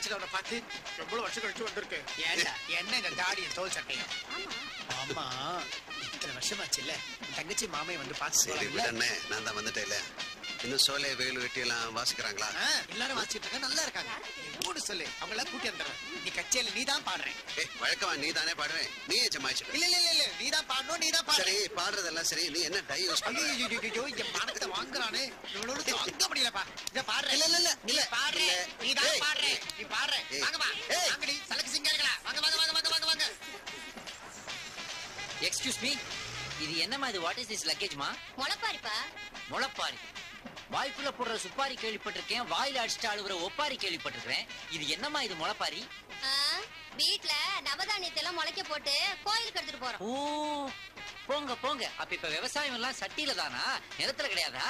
ஆச்சு அவனை பார்த்து எவ்வளவு வருஷம் கழிச்சு வந்திருக்கு ஏன்டா என்ன இந்த தாடியும் தோல் சட்டையும் ஆமா இத்தனை வருஷமாச்சு இல்ல தங்கச்சி மாமையை வந்து பார்த்து சரி சொல்லுவாங்கல்ல? விடண்ணே நான் தான் வந்துட்டேன்ல இன்னும் சோலை வேலு வெட்டி எல்லாம் வாசிக்கிறாங்களா ஆ, எல்லாரும் வாசிட்டு இருக்காங்க நல்லா இருக்காங்க மூணு சொல்லு அவங்கள கூட்டி வந்துடுறேன் நீ கச்சேரியில நீ தான் பாடுறேன் ஏய் வழக்கமா நீ தானே பாடுறேன் நீ ஜமாயிச்சு இல்ல இல்ல இல்ல இல்ல நீ தான் பாடணும் நீ தான் சரி பாடு பாடுறதெல்லாம் சரி நீ என்ன டை யூஸ் பண்ற ஐயோ ஐயோ, ஐயோ இந்த மானத்தை வாங்குறானே இவ்வளவு தாங்க முடியலப்பா இத பாடுற இல்ல, இல்ல, இல்ல, நீ இல்ல, பாடுற இல்ல. நீ தான் ஏய், பாடுற ஏய். நீ பாடுற ஏய். வாங்க வா ஏய். வாங்கடி சலக்கு சிங்காரிகளா வாங்க வாங்க வாங்க வாங்க வாங்க வாங்க எக்ஸ்கியூஸ் மீ இது என்னம்மா இது வாட் இஸ் திஸ் லக்கேஜ்மா முளைப்பாரிப்பா முளப்பாரி வாய்க்குள்ள போடுற சுப்பாரி கேள்விப்பட்டிருக்கேன் வாயில அடிச்சுட்டு அழுகுற ஒப்பாரி கேள்விப்பட்டிருக்கிறேன் இது என்னம்மா இது முளப்பாரி ஆ, வீட்ல நவதானியத்தை எல்லாம் முளைக்க போட்டு கோயிலுக்கு எடுத்துட்டு போறோம் ஓ போங்க போங்க அப்ப இப்ப விவசாயம் எல்லாம் சட்டியில தானா நிலத்துல கிடையாதா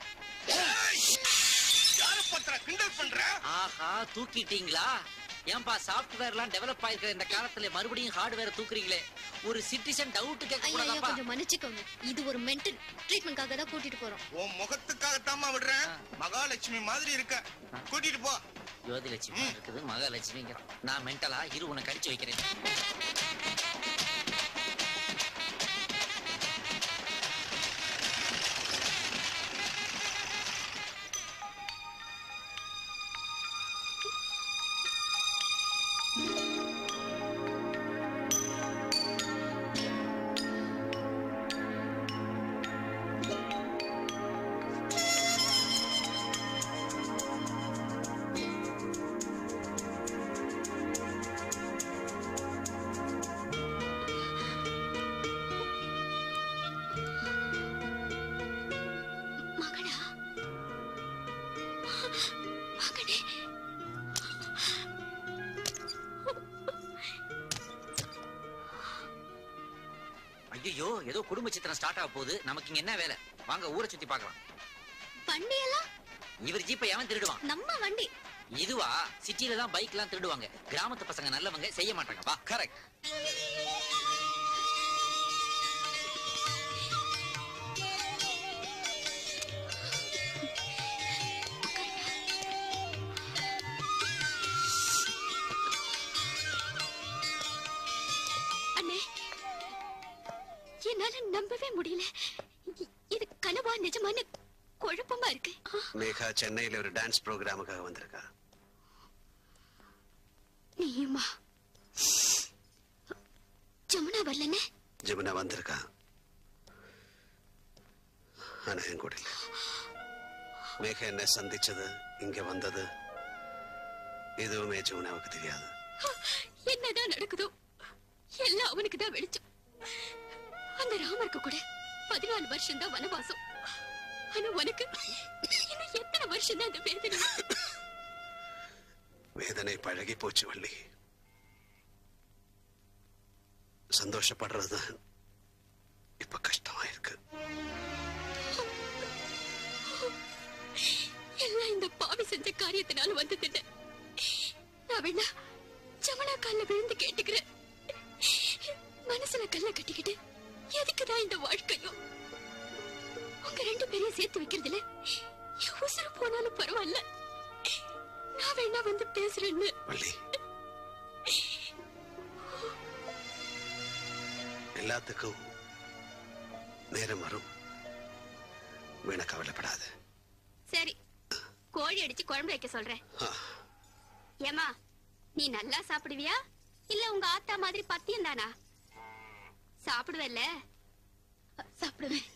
யார பண்ற கிண்டல் பண்ற ஆஹா தூக்கிட்டீங்களா ஏன்பா சாஃப்ட்வேர் எல்லாம் டெவலப் ஆயிருக்கிற இந்த காலத்துல மறுபடியும் ஹார்ட்வேர் தூக்குறீங்களே ஒரு சிட்டிசன் டவுட் கேட்க ஐயோ கூடாதாப்பா கொஞ்சம் மன்னிச்சுக்கோங்க இது ஒரு மென்டல் ட்ரீட்மெண்ட்காக தான் கூட்டிட்டு போறோம் உன் முகத்துக்காகத்தாம்மா விடுறேன் மகாலட்சுமி மாதிரி இருக்க கூட்டிட்டு போ ஜோதிலட்சுமி இருக்குது மகாலட்சுமிங்க நான் மென்டலா இரு உனக்கு அடிச்சு வைக்கிறேன் மகனா மகனே ஐயோ ஏதோ குடும்ப சித்திரம் ஸ்டார்ட் ஆக போகுது நமக்கு இங்க என்ன வேலை வாங்க ஊரை சுத்தி பார்க்கலாம் வண்டி எல்லாம் இவர் ஜீப்பை எவன் திருடுவான் நம்ம வண்டி இதுவா சிட்டில தான் பைக் எல்லாம் திருடுவாங்க கிராமத்து பசங்க நல்லவங்க செய்ய மாட்டாங்க வா கரெக்ட் அண்ணே என்னால நம்பவே முடியல இ- இது கனவா நிஜமான குழப்பமா இருக்கு மேகா சென்னையில ஒரு டான்ஸ் ப்ரோக்ராமுக்காக வந்திருக்கா நீயுமா ஜமுனா வரலன்னு ஜமுனா வந்திருக்கா ஆனா என் கூட இல்ல மேகா என்ன சந்திச்சது இங்க வந்தது எதுவுமே ஜமுனாவுக்கு தெரியாது என்னதான் நடக்குதோ எல்லாம் அவனுக்கு தான் வெளிச்சம் அந்த ராமருக்கு கூட பதினாலு வருஷம் தான் வனவாசம் ஆனா உனக்கு இன்னும் எத்தனை வருஷம் தான் அந்த வேதனை வேதனை பழகி போச்சு வள்ளி சந்தோஷப்படுறதுதான் இப்ப கஷ்டமா இருக்கு எல்லாம் இந்த பாவி செஞ்ச காரியத்தினால வந்தது நான் வேணா ஜமனா கால்ல விழுந்து கேட்டுக்கிறேன் மனசுல கல்ல கட்டிக்கிட்டு எதுக்குதான் இந்த வாழ்க்கையும் உங்க ரெண்டு பேரையும் சேர்த்து வைக்கிறதுல என் உசுறு போனாலும் பரவாயில்ல நான் வேணா வந்து பேசுறேன்னு வள்ளி எல்லாத்துக்கும் நேரம் வரும் வீண கவலைப்படாத சரி கோழி அடிச்சு குழம்பு வைக்க சொல்றேன் ஆ, ஏமா நீ நல்லா சாப்பிடுவியா இல்ல உங்க ஆத்தா மாதிரி பத்தியம் தானா சாப்பிடுவல்ல சாப்பிடுவேன்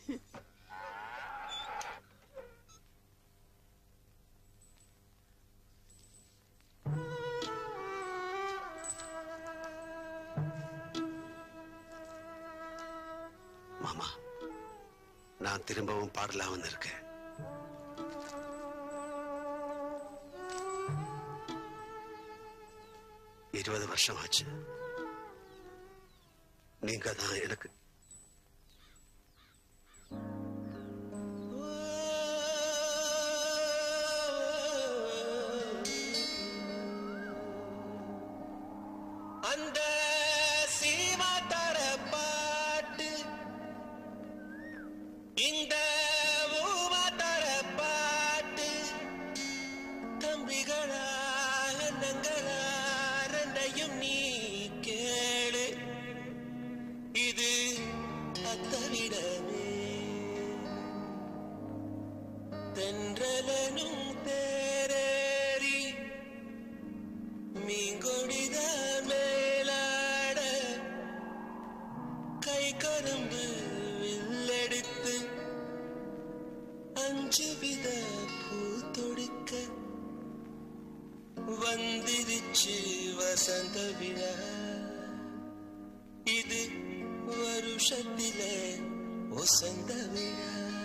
மாமா நான் திரும்பவும் பாடலாம் வந்திருக்கேன் இருபது வருஷம் ஆச்சு நீங்க தான் எனக்கு அந்த சீமா தர பாட்டு இந்த ஊமா தர பாட்டு தம்பிகளா அண்ணங்களா வேலனும் தேரேறி மீங்கொடிதான் மேலாட கை கரும்பு வில்லெடுத்து அஞ்சு வித பூ தொடுக்க வந்திருச்சு வசந்த விழா இது வருஷத்திலே வசந்த விழா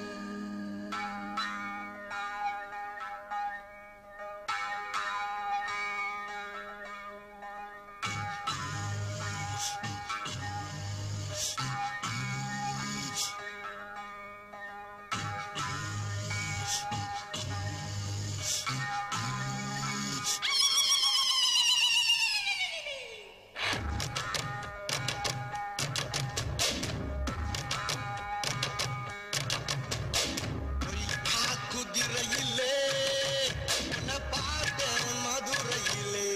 குதிரையிலே உன்னை பார்த்தேன் மதுரையிலே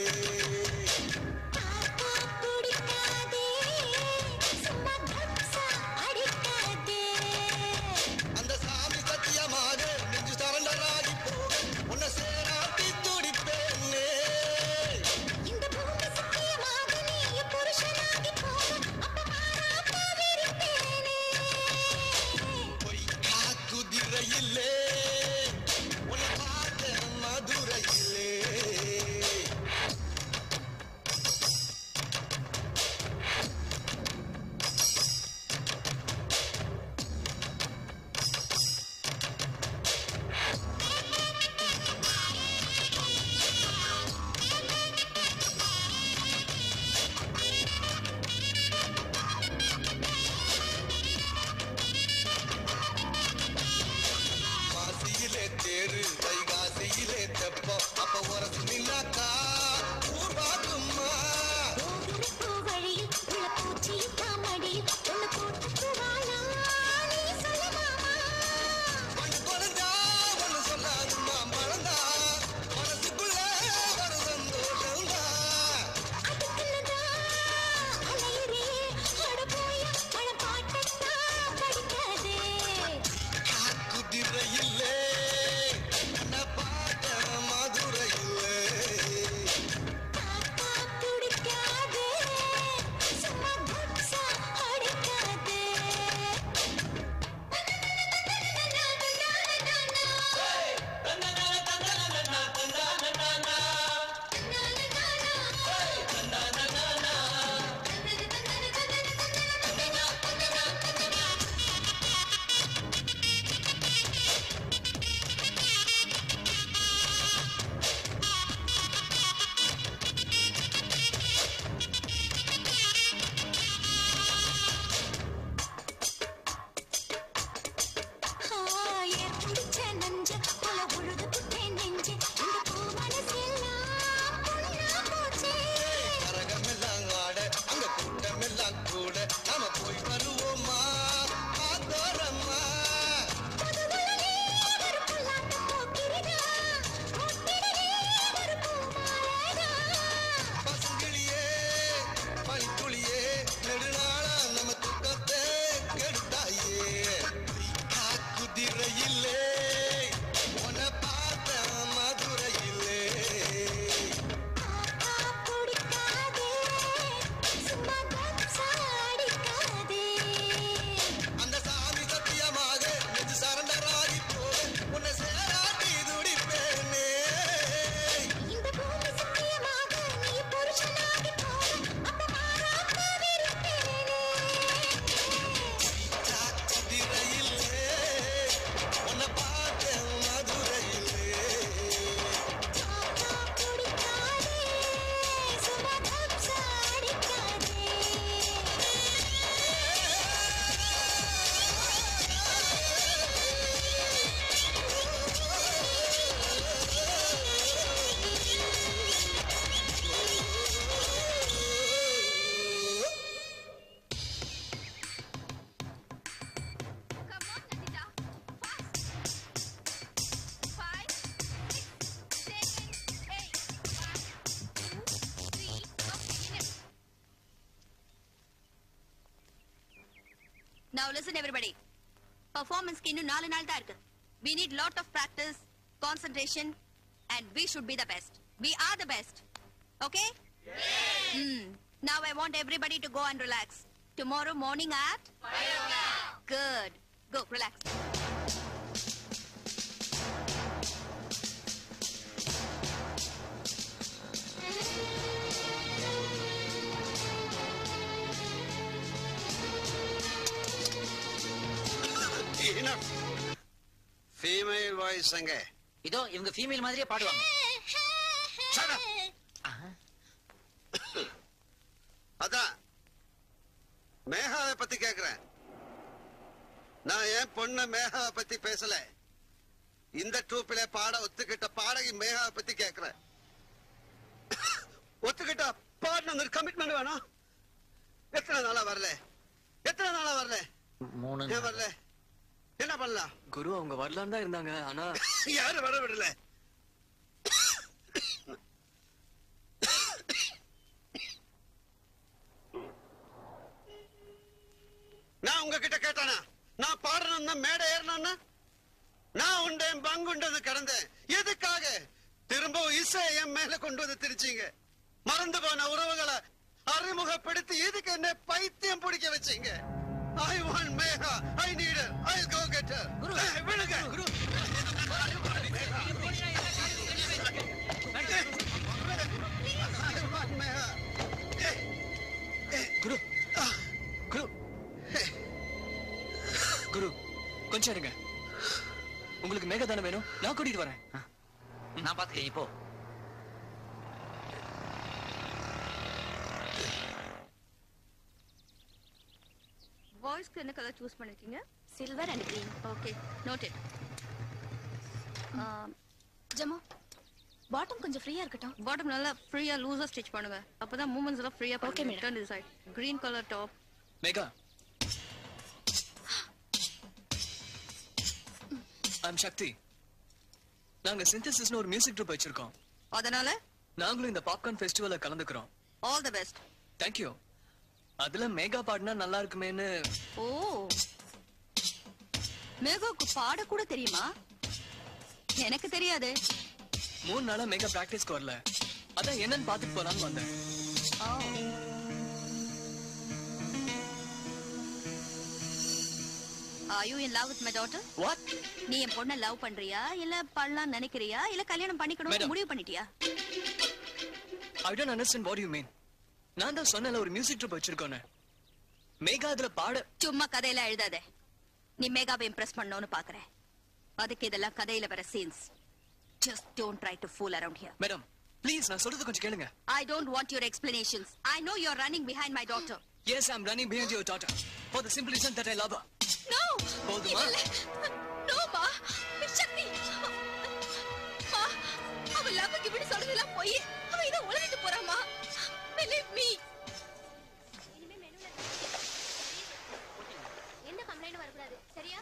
அந்த சாமி சத்தியமாக நெஞ்சு சரண்டராகி போக உன்னை சேராட்டி துடிப்பேனே பொய்க்கா குதிரையிலே உன்னை பார்த்தேன் மதுரையிலே மாசியிலே தேரு வைகாசியிலே தெப்பம் அப்ப உரசு நின்னாக்கா ஊர் பாக்குமா மண் குழந்தா ஒண்ணு சொல்லாதுமா மறந்தா மனசுக்குள்ள ஒரு சந்தோஷம்தா குதிரையில்லே உன்னை பார்த்தேன் மதுரையிலே கரகமெல்லாம் ஆட அங்க கூட்டமெல்லாம் கூட நாம போய் வருவோமா ஆத்தோரம்மா பசுங்கிளியே பனித்துளியே நெடுநாளா நம்ம துக்கத்தை கெடுத்தாயே குதிரையில்லே உன்னை பார்த்த மதுரையிலே அந்த சாமி சத்தியமாக நெஞ்சு சரண்டராகி போக உன்னை சேராட்டி துடிப்பேனே குதிரையில்லே உன்னை பார்த்தேன் மதுரையிலே Now listen everybody. Performance இன்னும் நாலு நாள் தான் இருக்கு. We need lot of practice concentration, and we should be the best. We are the best. Okay? Hmm. Now I want everybody to go and relax. Tomorrow morning at? Good. Go, relax. Female voice அங்க இதோ இவங்க female மாதிரியே பாடுவாங்க அதான் மேகாவை பத்தி கேக்குறேன் நான் என் பொண்ணு மேகாவை பத்தி பேசல இந்த ட்ரூப்பில பாட ஒத்துக்கிட்ட பாடகி மேகாவை பத்தி கேக்குறேன் ஒத்துக்கிட்ட பாடின கமிட்மெண்ட் வேணும் எத்தனை நாளா வரல எத்தனை நாளா வரல மூணு ஏன் வரல என்ன பண்ணலாம் குரு அவங்க வரலான்னு தான் இருந்தாங்க ஆனா யாரும் வர விடல நான் உங்ககிட்ட கேட்டானா நான் பாடணும்னா மேடை ஏறணும்னா நான் உண்டேன் பங்குண்டது கடந்தேன் எதுக்காக திரும்பவும் இசை என் மேல கொண்டு வந்து திரிச்சீங்க மறந்து போன உறவுகளை அறிமுகப்படுத்தி எதுக்கு என்ன பைத்தியம் பிடிக்க வச்சீங்க I want Megha I need I go get விழுங்க குரு குரு குரு குரு கொஞ்சம் இருங்க உங்களுக்கு மேக தானே வேணும் நான் கூட்டிட்டு வரேன் நான் பாத்துக்கிறேன் இப்போ பாய்ஸ்க்கு என்ன கலர் சூஸ் பண்ணிருக்கீங்க silver and green okay noted ஜமோ பாட்டம் கொஞ்சம் ஃப்ரீயா இருக்கட்டும் பாட்டம் நல்லா ஃப்ரீயா லூசா ஸ்டிச் பண்ணுங்க அப்பதான் மூமெண்ட்ஸ் எல்லாம் ஃப்ரீயா okay madam turn this side green colour top Megha I'm Shakti நாங்க சிந்தசிஸ்னு ஒரு மியூசிக் குரூப் வச்சிருக்கோம் அதனால நாங்களும் இந்த பாப்கார்ன் ஃபெஸ்டிவல்ல கலந்துக்கிறோம் ஆல் தி பெஸ்ட் தேங்க்யூ அதுல மேகா பாடினா நல்லா இருக்குமேன்னு ஓ மேகோக்கு பாட கூட தெரியுமா எனக்கு தெரியாது மூணு நாளா மேகா பிராக்டிஸ்க்கு வரல அதான் என்னன்னு பாத்துட்டு போலான்னு வந்தேன் Are you in love with my daughter? What? நீ என் பொண்ண லவ் பண்றியா இல்ல பண்ணலாம் நினைக்கிறியா இல்ல கல்யாணம் பண்ணிக்கணும் Madam. முடிவு பண்ணிட்டியா I don't understand what you mean நான் தான் சொன்னல ஒரு மியூசிக் ட்ரூப் வச்சிருக்கோன்னு மேகா அதுல பாட சும்மா கதையில எழுதாத நீ மேகாவை இம்ப்ரெஸ் பண்ணணும்னு பாக்குறேன் அதுக்கு இதெல்லாம் கதையில வர scenes just don't try to fool around here madam please நான் சொல்றது கொஞ்சம் கேளுங்க I don't want your explanations. I know you're running behind my daughter. Yes, I'm running behind your daughter for the simple reason that I love her. No! போதுமா no மா சக்தி மா அவ லவ்வுக்கு இப்படி சொல்றதெல்லாம் போய் அவ இதை உலகிட்டு போறாமா பிலீவ் மீ எந்த கம்ப்ளைண்ட் வரக்கூடாது சரியா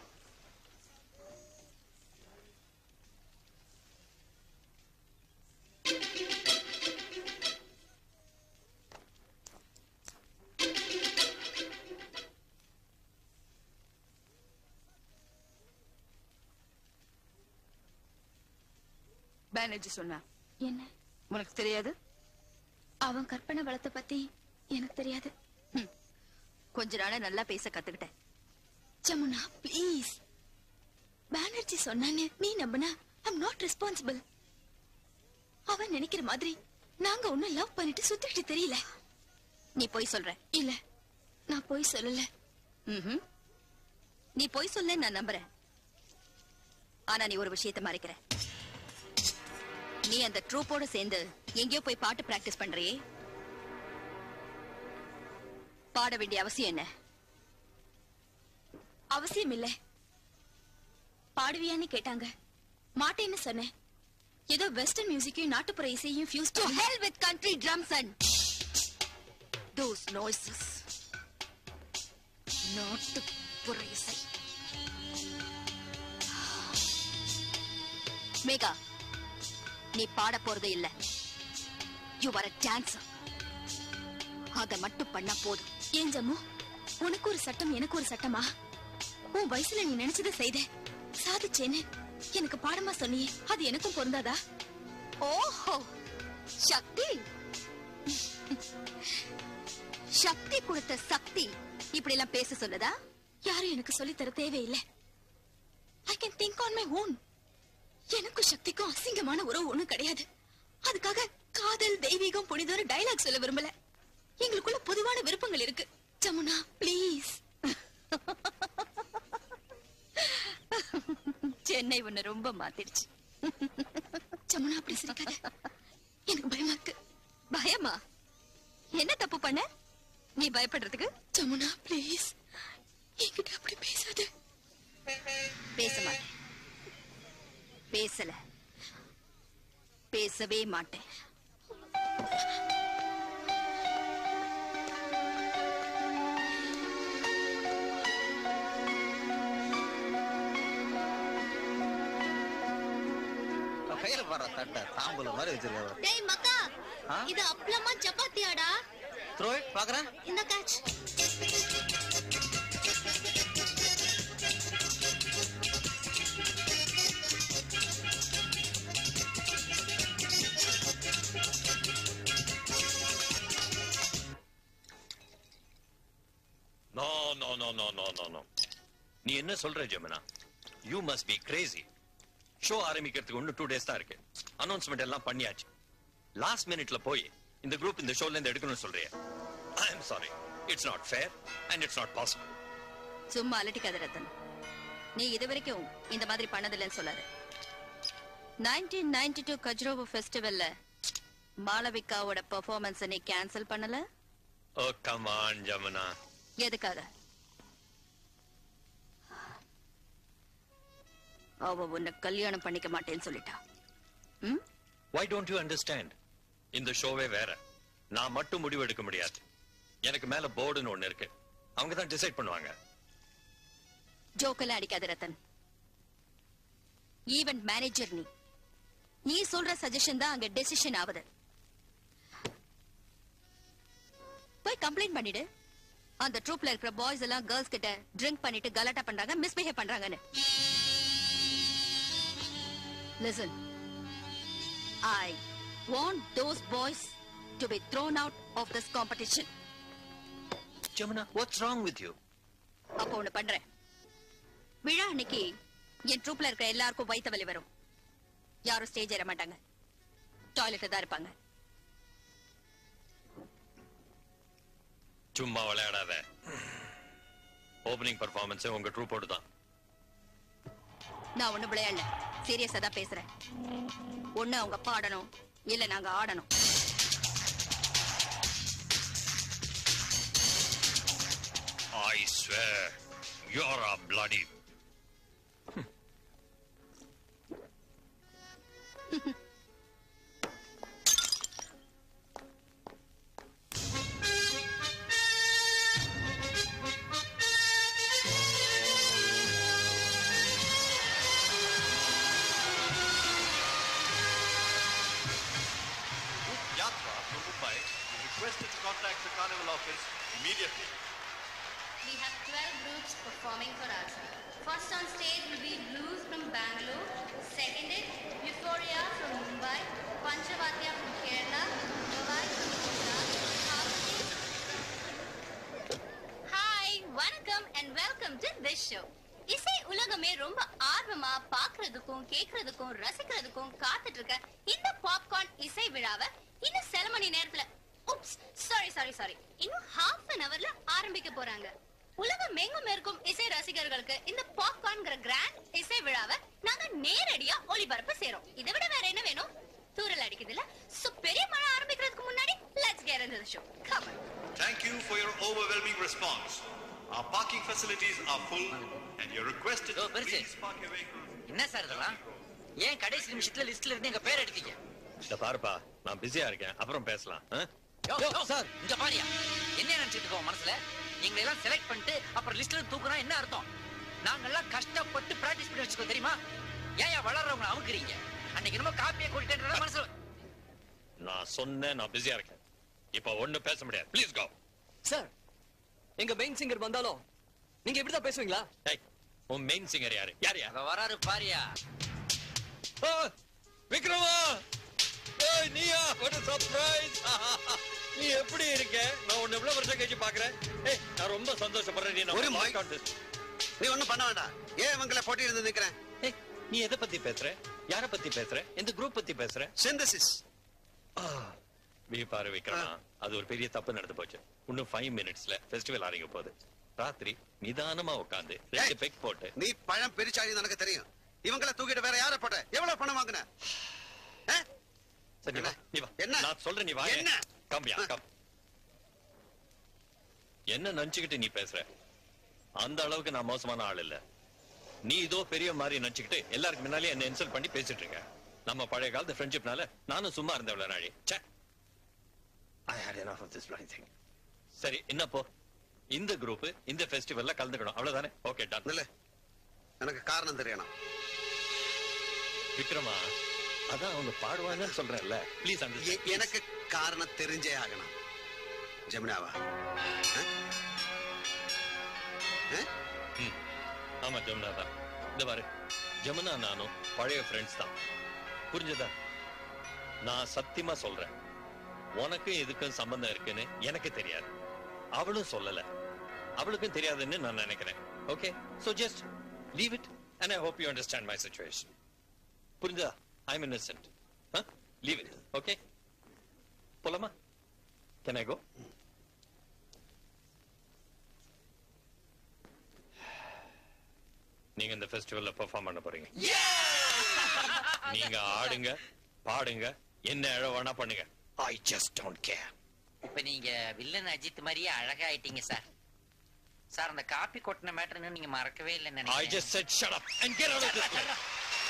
பானர்ஜி சொன்னா என்ன உனக்கு தெரியாது அவன் கற்பனை வளத்தை பத்தி எனக்கு தெரியாது கொஞ்ச நாளா நல்லா பேச கத்துக்கிட்டேன் ஜமுனா ப்ளீஸ் பானர்ஜி சொன்னான்னு நீ நம்பினா ஐம் நாட் ரெஸ்பான்சிபிள் அவன் நினைக்கிற மாதிரி நாங்க ஒன்னும் லவ் பண்ணிட்டு சுத்திட்டு தெரியல நீ போய் சொல்ற இல்ல நான் போய் சொல்லல ம்ஹும். நீ போய் சொல்ல நான் நம்புறேன் ஆனா நீ ஒரு விஷயத்தை மறைக்கிற நீ அந்த ட்ரூப்போட சேர்ந்து எங்கேயோ போய் பாட்டு பிராக்டிஸ் பண்றியே பாட வேண்டிய அவசியம் என்ன அவசியம் இல்ல பாடுவியான்னு கேட்டாங்க மாட்டேன்னு சொன்னேன் ஏதோ வெஸ்டர்ன் மியூசிக்கையும் நாட்டுப்புற இசையும் fuse To hell with country drums and those noises. நாட்டுப்புற இசை மேகா நீ பாட போறது இல்ல யூ ஆர் டான்சர் அத மட்டும் பண்ணா போதும் ஏன் ஜம்மு உனக்கு ஒரு சட்டம் எனக்கு ஒரு சட்டமா உன் வயசுல நீ நினைச்சதை செய்த சாதிச்சேன்னு எனக்கு பாடமா சொன்னியே அது எனக்கும் பொருந்தாதா ஓஹோ சக்தி சக்தி கொடுத்த சக்தி இப்படி எல்லாம் பேச சொல்லுதா யாரும் எனக்கு சொல்லி தர தேவையில்லை I can think on my own எனக்கும் சக்திக்கும் அசிங்கமான உறவு ஒண்ணும் கிடையாது அதுக்காக காதல் தெய்வீகம் புனிதம் டைலாக் சொல்ல விரும்பல எங்களுக்குள்ள பொதுவான விருப்பங்கள் இருக்கு ஜமுனா ப்ளீஸ் சென்னை உன்னை ரொம்ப மாத்திடுச்சு ஜமுனா அப்படி சிரிக்காத எனக்கு பயமா இருக்கு பயமா என்ன தப்பு பண்ண நீ பயப்படுறதுக்கு ஜமுனா ப்ளீஸ் என்கிட்ட அப்படி பேசாத பேச மாட்டேன் பேசல பேசவே மாட்டேன் கையில பாரு தட்டை தாம்பூலம் மாதிரி வச்சிருக்காரு டேய் மக்கா ஆ? இது அப்பளமா சப்பாத்தியாடா த்ரோ இட் பாக்குறேன் இந்த catch no no no no no no no நீ என்ன சொல்ற ஜெமினா you must be crazy show ஆரம்பிக்கிறதுக்கு ஒன்னு டூ டேஸ் தான் இருக்கு அனௌன்ஸ்மெண்ட் எல்லாம் பண்ணியாச்சு லாஸ்ட் மினிட்ல போய் இந்த குரூப் இந்த ஷோல இருந்து எடுக்கணும்னு சொல்றிய I am sorry it's not fair and it's not possible சும்மா அலட்டிக்காத ரத்தன் நீ இது வரைக்கும் இந்த மாதிரி பண்ணதில்லைன்னு சொல்லாத நைன்டீன் நைன்டி டூ கஜ்ரோவோ ஃபெஸ்டிவல்ல மாளவிகாவோட பெர்ஃபார்மன்ஸ் நீ கேன்சல் பண்ணல ஓ கமான் ஜமுனா எதுக்காக அவ உன்னை கல்யாணம் பண்ணிக்க மாட்டேன்னு சொல்லிட்டா ம் வை டோன்ட் யூ அண்டர்ஸ்டாண்ட் இந்த ஷோவே வேற நான் மட்டும் முடிவு எடுக்க முடியாது எனக்கு மேல போர்டுன்னு ஒண்ணு இருக்கு அவங்க தான் டிசைட் பண்ணுவாங்க ஜோக்கெல்லாம் அடிக்காத ரத்தன் ஈவென்ட் மேனேஜர் நீ நீ சொல்ற சஜஷன் தான் அங்க டெசிஷன் ஆகுது போய் கம்ப்ளைண்ட் பண்ணிடு அந்த ட்ரூப்ல இருக்கிற பாய்ஸ் எல்லாம் கேர்ள்ஸ் கிட்ட ட்ரிங்க் பண்ணிட்டு கலாட்டா பண்றாங்க மிஸ்பிஹேவ் பண்றாங்கன்னு listen I want those boys to be thrown out of this competition Jamuna what's wrong with you அப்போ ஒண்ணு பண்றேன் விழா அன்னைக்கு என் ட்ரூப்ல இருக்கிற எல்லாருக்கும் வயித்த வலி வரும் யாரும் ஸ்டேஜ் ஏற மாட்டாங்க டாய்லெட்ல தான் இருப்பாங்க சும்மா விளையாடாத ஓபனிங் பர்ஃபார்மன்ஸ் உங்க ட்ரூப்போடு தான் நான் ஒண்ணு விளையாடல சீரியஸா தான் பேசுறேன் ஒண்ணு அவங்க பாடணும் இல்ல நாங்க ஆடணும் I swear, you're a bloody. Yatra from Mumbai is requested to contact the carnival office immediately. We have 12 groups performing for us. First on stage will be Blues from Bangalore. Second is Euphoria from Mumbai. Panchavatya from Kerala. Mumbai from Gujarat. Hi வணக்கம் and welcome to this show இசை உலகமே ரொம்ப ஆர்வமா பார்க்கிறதுக்கும் கேட்கறதுக்கும் ரசிக்கிறதுக்கும் காத்துட்டு இருக்க இந்த popcorn இசை விழாவை இன்னும் சில மணி நேரத்துல உப்ஸ் சாரி சாரி சாரி இன்னும் ஹாஃப் அன் அவர்ல ஆரம்பிக்க போறாங்க உலகம் எங்கும் இருக்கும் இசை ரசிகர்களுக்கு இந்த பாப்கார்ன்ங்கிற கிராண்ட் இசை விழாவை நாங்க நேரடியா ஒளிபரப்பு செய்றோம் இதை விட வேற என்ன வேணும் தூரல் அடிக்குதுல சோ பெரிய மழை ஆரம்பிக்கிறதுக்கு முன்னாடி let's get into the show come Thank you for your overwhelming response. Our parking facilities are full and you're requested to please park your vehicle. என்ன சார் இதெல்லாம் ஏன் கடைசி நிமிஷத்துல லிஸ்ட்ல இருந்து எங்க பேர் எடுத்தீங்க இந்த பாருப்பா நான் பிஸியா இருக்கேன் அப்புறம் பேசலாம் ஆ? சார் இங்க பாரியா என்ன நினைச்சிட்டு இருக்கோம் மனசுல நீங்க எல்லாம் செலக்ட் பண்ணிட்டு அப்புறம் லிஸ்ட்ல தூக்குனா என்ன அர்த்தம் நாங்கெல்லாம் கஷ்டப்பட்டு பிராக்டிஸ் பண்ணி வச்சுக்கோ தெரியுமா ஏன் ஏன் வளர்றவங்க அமுக்குறீங்க அன்னைக்கு என்னமோ காப்பியை கூட்டிட்டு மனசுல நான் சொன்னேன் நான் பிஸியா இருக்கேன் இப்ப ஒண்ணு பேச முடியாது ப்ளீஸ் கோ சார் எங்க மெயின் சிங்கர் வந்தாலும் நீங்க இப்படிதான் பேசுவீங்களா டேய் உன் மெயின் சிங்கர் யாரு யார் யார் அவ வராரு பாரியா ஆ, விக்ரமா ஏய் நீயா what a surprise நீ எப்படி இருக்க நான் உன்னை எவ்வளவு வருஷம் கழிச்சு பாக்குறேன் ஏய் நான் ரொம்ப சந்தோஷப்படுறேன் நீ ஒரு நம்ம mic. contest. நீ ஒண்ணும் பண்ண வேண்டாம் ஏன் இவங்களை போட்டி இருந்து நிக்கிறேன் ஏய் நீ எதை பத்தி பேசுற யார பத்தி பேசுற எந்த குரூப் பத்தி பேசுற சிந்தசிஸ் வி பாரு விக்ரமா அது ஒரு பெரிய தப்பு நடந்து போச்சு இன்னும் ஃபைவ் மினிட்ஸ்ல ஃபெஸ்டிவல் ஆரம்பிக்க போகுது ராத்திரி நிதானமா உட்காந்து ரெண்டு பெக் போட்டு நீ பழம் பெரிச்சாடி எனக்கு தெரியும் இவங்கள தூக்கிட்டு வேற யார போட்ட எவ்வளவு பணம் வாங்குன சரி, நீ வா, நீ வா. என்ன? நான் சொல்றேன் நீ வா என்ன? கம்யா கம் என்ன நினைச்சுக்கிட்டு நீ பேசுற அந்த அளவுக்கு நான் மோசமான ஆள் இல்ல நீ இதோ பெரிய மாதிரி நினைச்சுக்கிட்டு எல்லாருக்கு முன்னாலே என்ன இன்சல்ட் பண்ணி பேசிட்டு இருக்க நம்ம பழைய காலத்து ஃப்ரெண்ட்ஷிப்னால நானும் சும்மா இருந்தேன் இவ்வளவு நாளி ச்சே I hate enough of this bloody thing சரி என்ன போ இந்த குரூப் இந்த ஃபெஸ்டிவல்ல கலந்துக்கணும் அவ்வளவுதானே ஓகே டன் இல்ல எனக்கு காரணம் தெரியணும் விக்ரமா அதான் அவங்க பாடுவாங்கன்னு சொல்றேன்ல ப்ளீஸ் எ- எனக்கு காரணம் தெரிஞ்சே ஆகணும் ஜெமினாவா ஆ? ஆ? ஆமா ஜமுனா தான் இந்த பாரு ஜமுனா நானும் பழைய ஃப்ரெண்ட்ஸ் தான் புரிஞ்சதா நான் சத்தியமா சொல்றேன் உனக்கும் இதுக்கும் சம்பந்தம் இருக்குன்னு எனக்கு தெரியாது அவளும் சொல்லல அவளுக்கும் தெரியாதுன்னு நான் நினைக்கிறேன் okay so just leave it and I hope you understand my situation புரிஞ்சதா I am innocent leave it okay போலாமா கேன் ஐ கோ நீங்க இந்த ஃபெஸ்டிவல்ல பெர்ஃபார்ம் பண்ண போறீங்க நீங்க ஆடுங்க பாடுங்க என்ன எழவானா பண்ணுங்க ஐ ஜஸ்ட் டோன்ட் கேர் இப்ப நீங்க வில்லன் அஜித் மாதிரியே அழகா ஆயிட்டீங்க சார் சார் அந்த காப்பி கொட்டின மேட்டர் நீங்க மறக்கவே இல்லைன்னு I just said shut up and get out of this place.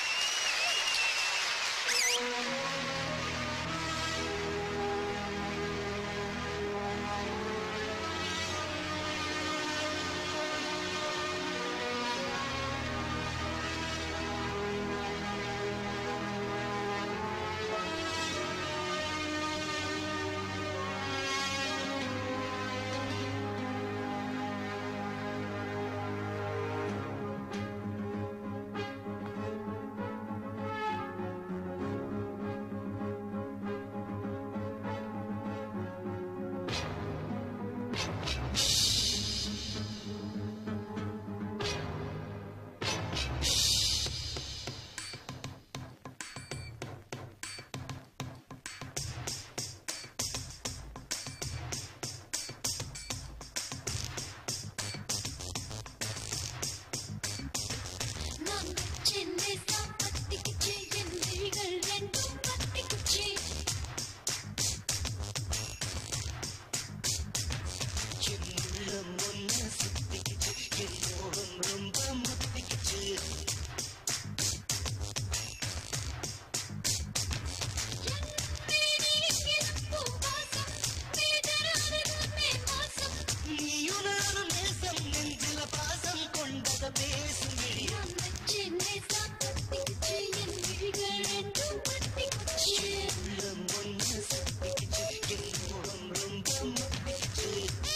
நான் சென்னை சாப்பத்திக்குச்சு என் விழிகள் ரெண்டும் பத்திக்குச்சு என் உள்ளம் ஒன்ன சுத்திக்கிச்சு என் மோகம் ரொம்ப முத்திக்கிச்சு நீயும் நானும் நேசம் நெஞ்சில பாசம் கொண்டத பேசும் விழி சென்னை சாப்பத்திக்குச்சு என் விழிகள் ரெண்டும் பத்திக்குச்சு உள்ளம் ஒன்ன சுத்திக்கிச்சு என் மோகம் ரொம்ப முத்திக்கிச்சு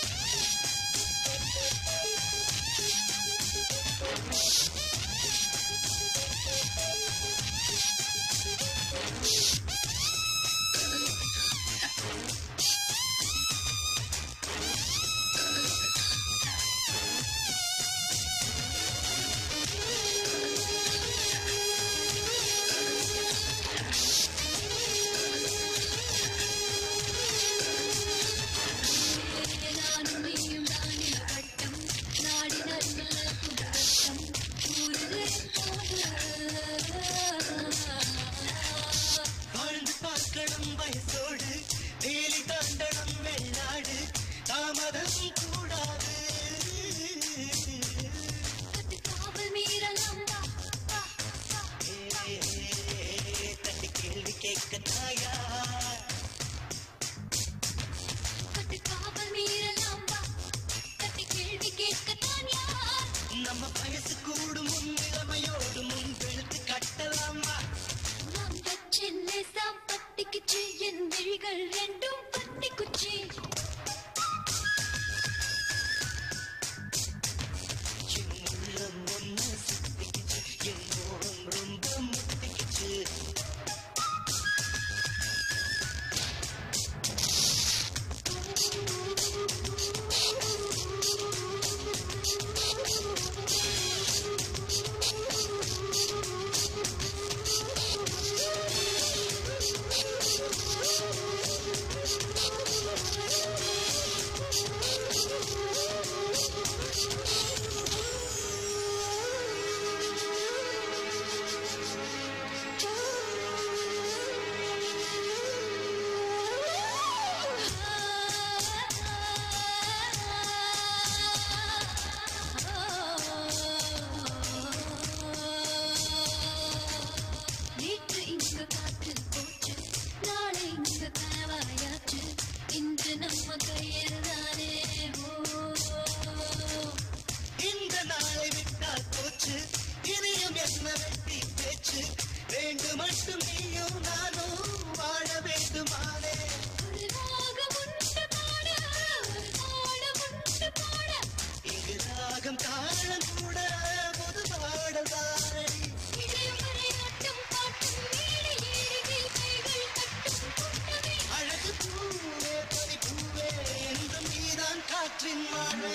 நானும் நீயும் தானே வட்டம் நாடி நல்ல புத்தம் ஊருது வாழ்ந்து பார்க்கணும் வயசோடு வேலி தாண்டனம் வெள்ளாடு தாமதம் கூடாது காவல் மீறலாம் தட்டி கேள்வி கேட்க தாயா கட்டு காவல் மீறலாம் கட்டி கேள்வி கேட்கத்தான் யார் நம்ம வயசு கூடும் முன் இளமையோடு முன் வெளுத்து கட்டலாமா அந்த சென்னை சாப்பத்திக்குச்சு என் விழிகள் ரெண்டும் பத்திக்குச்சு என் உள்ளம் ஒன்ன இங்கு மட்டும் நீயும் நானும் வாழ வேண்டுமானே இங்கு ராகம் தாளம் கூட புது பாடல் தானடி அழகு பூவே பனி பூவே என்றும் நீதான் காற்றின் மாழே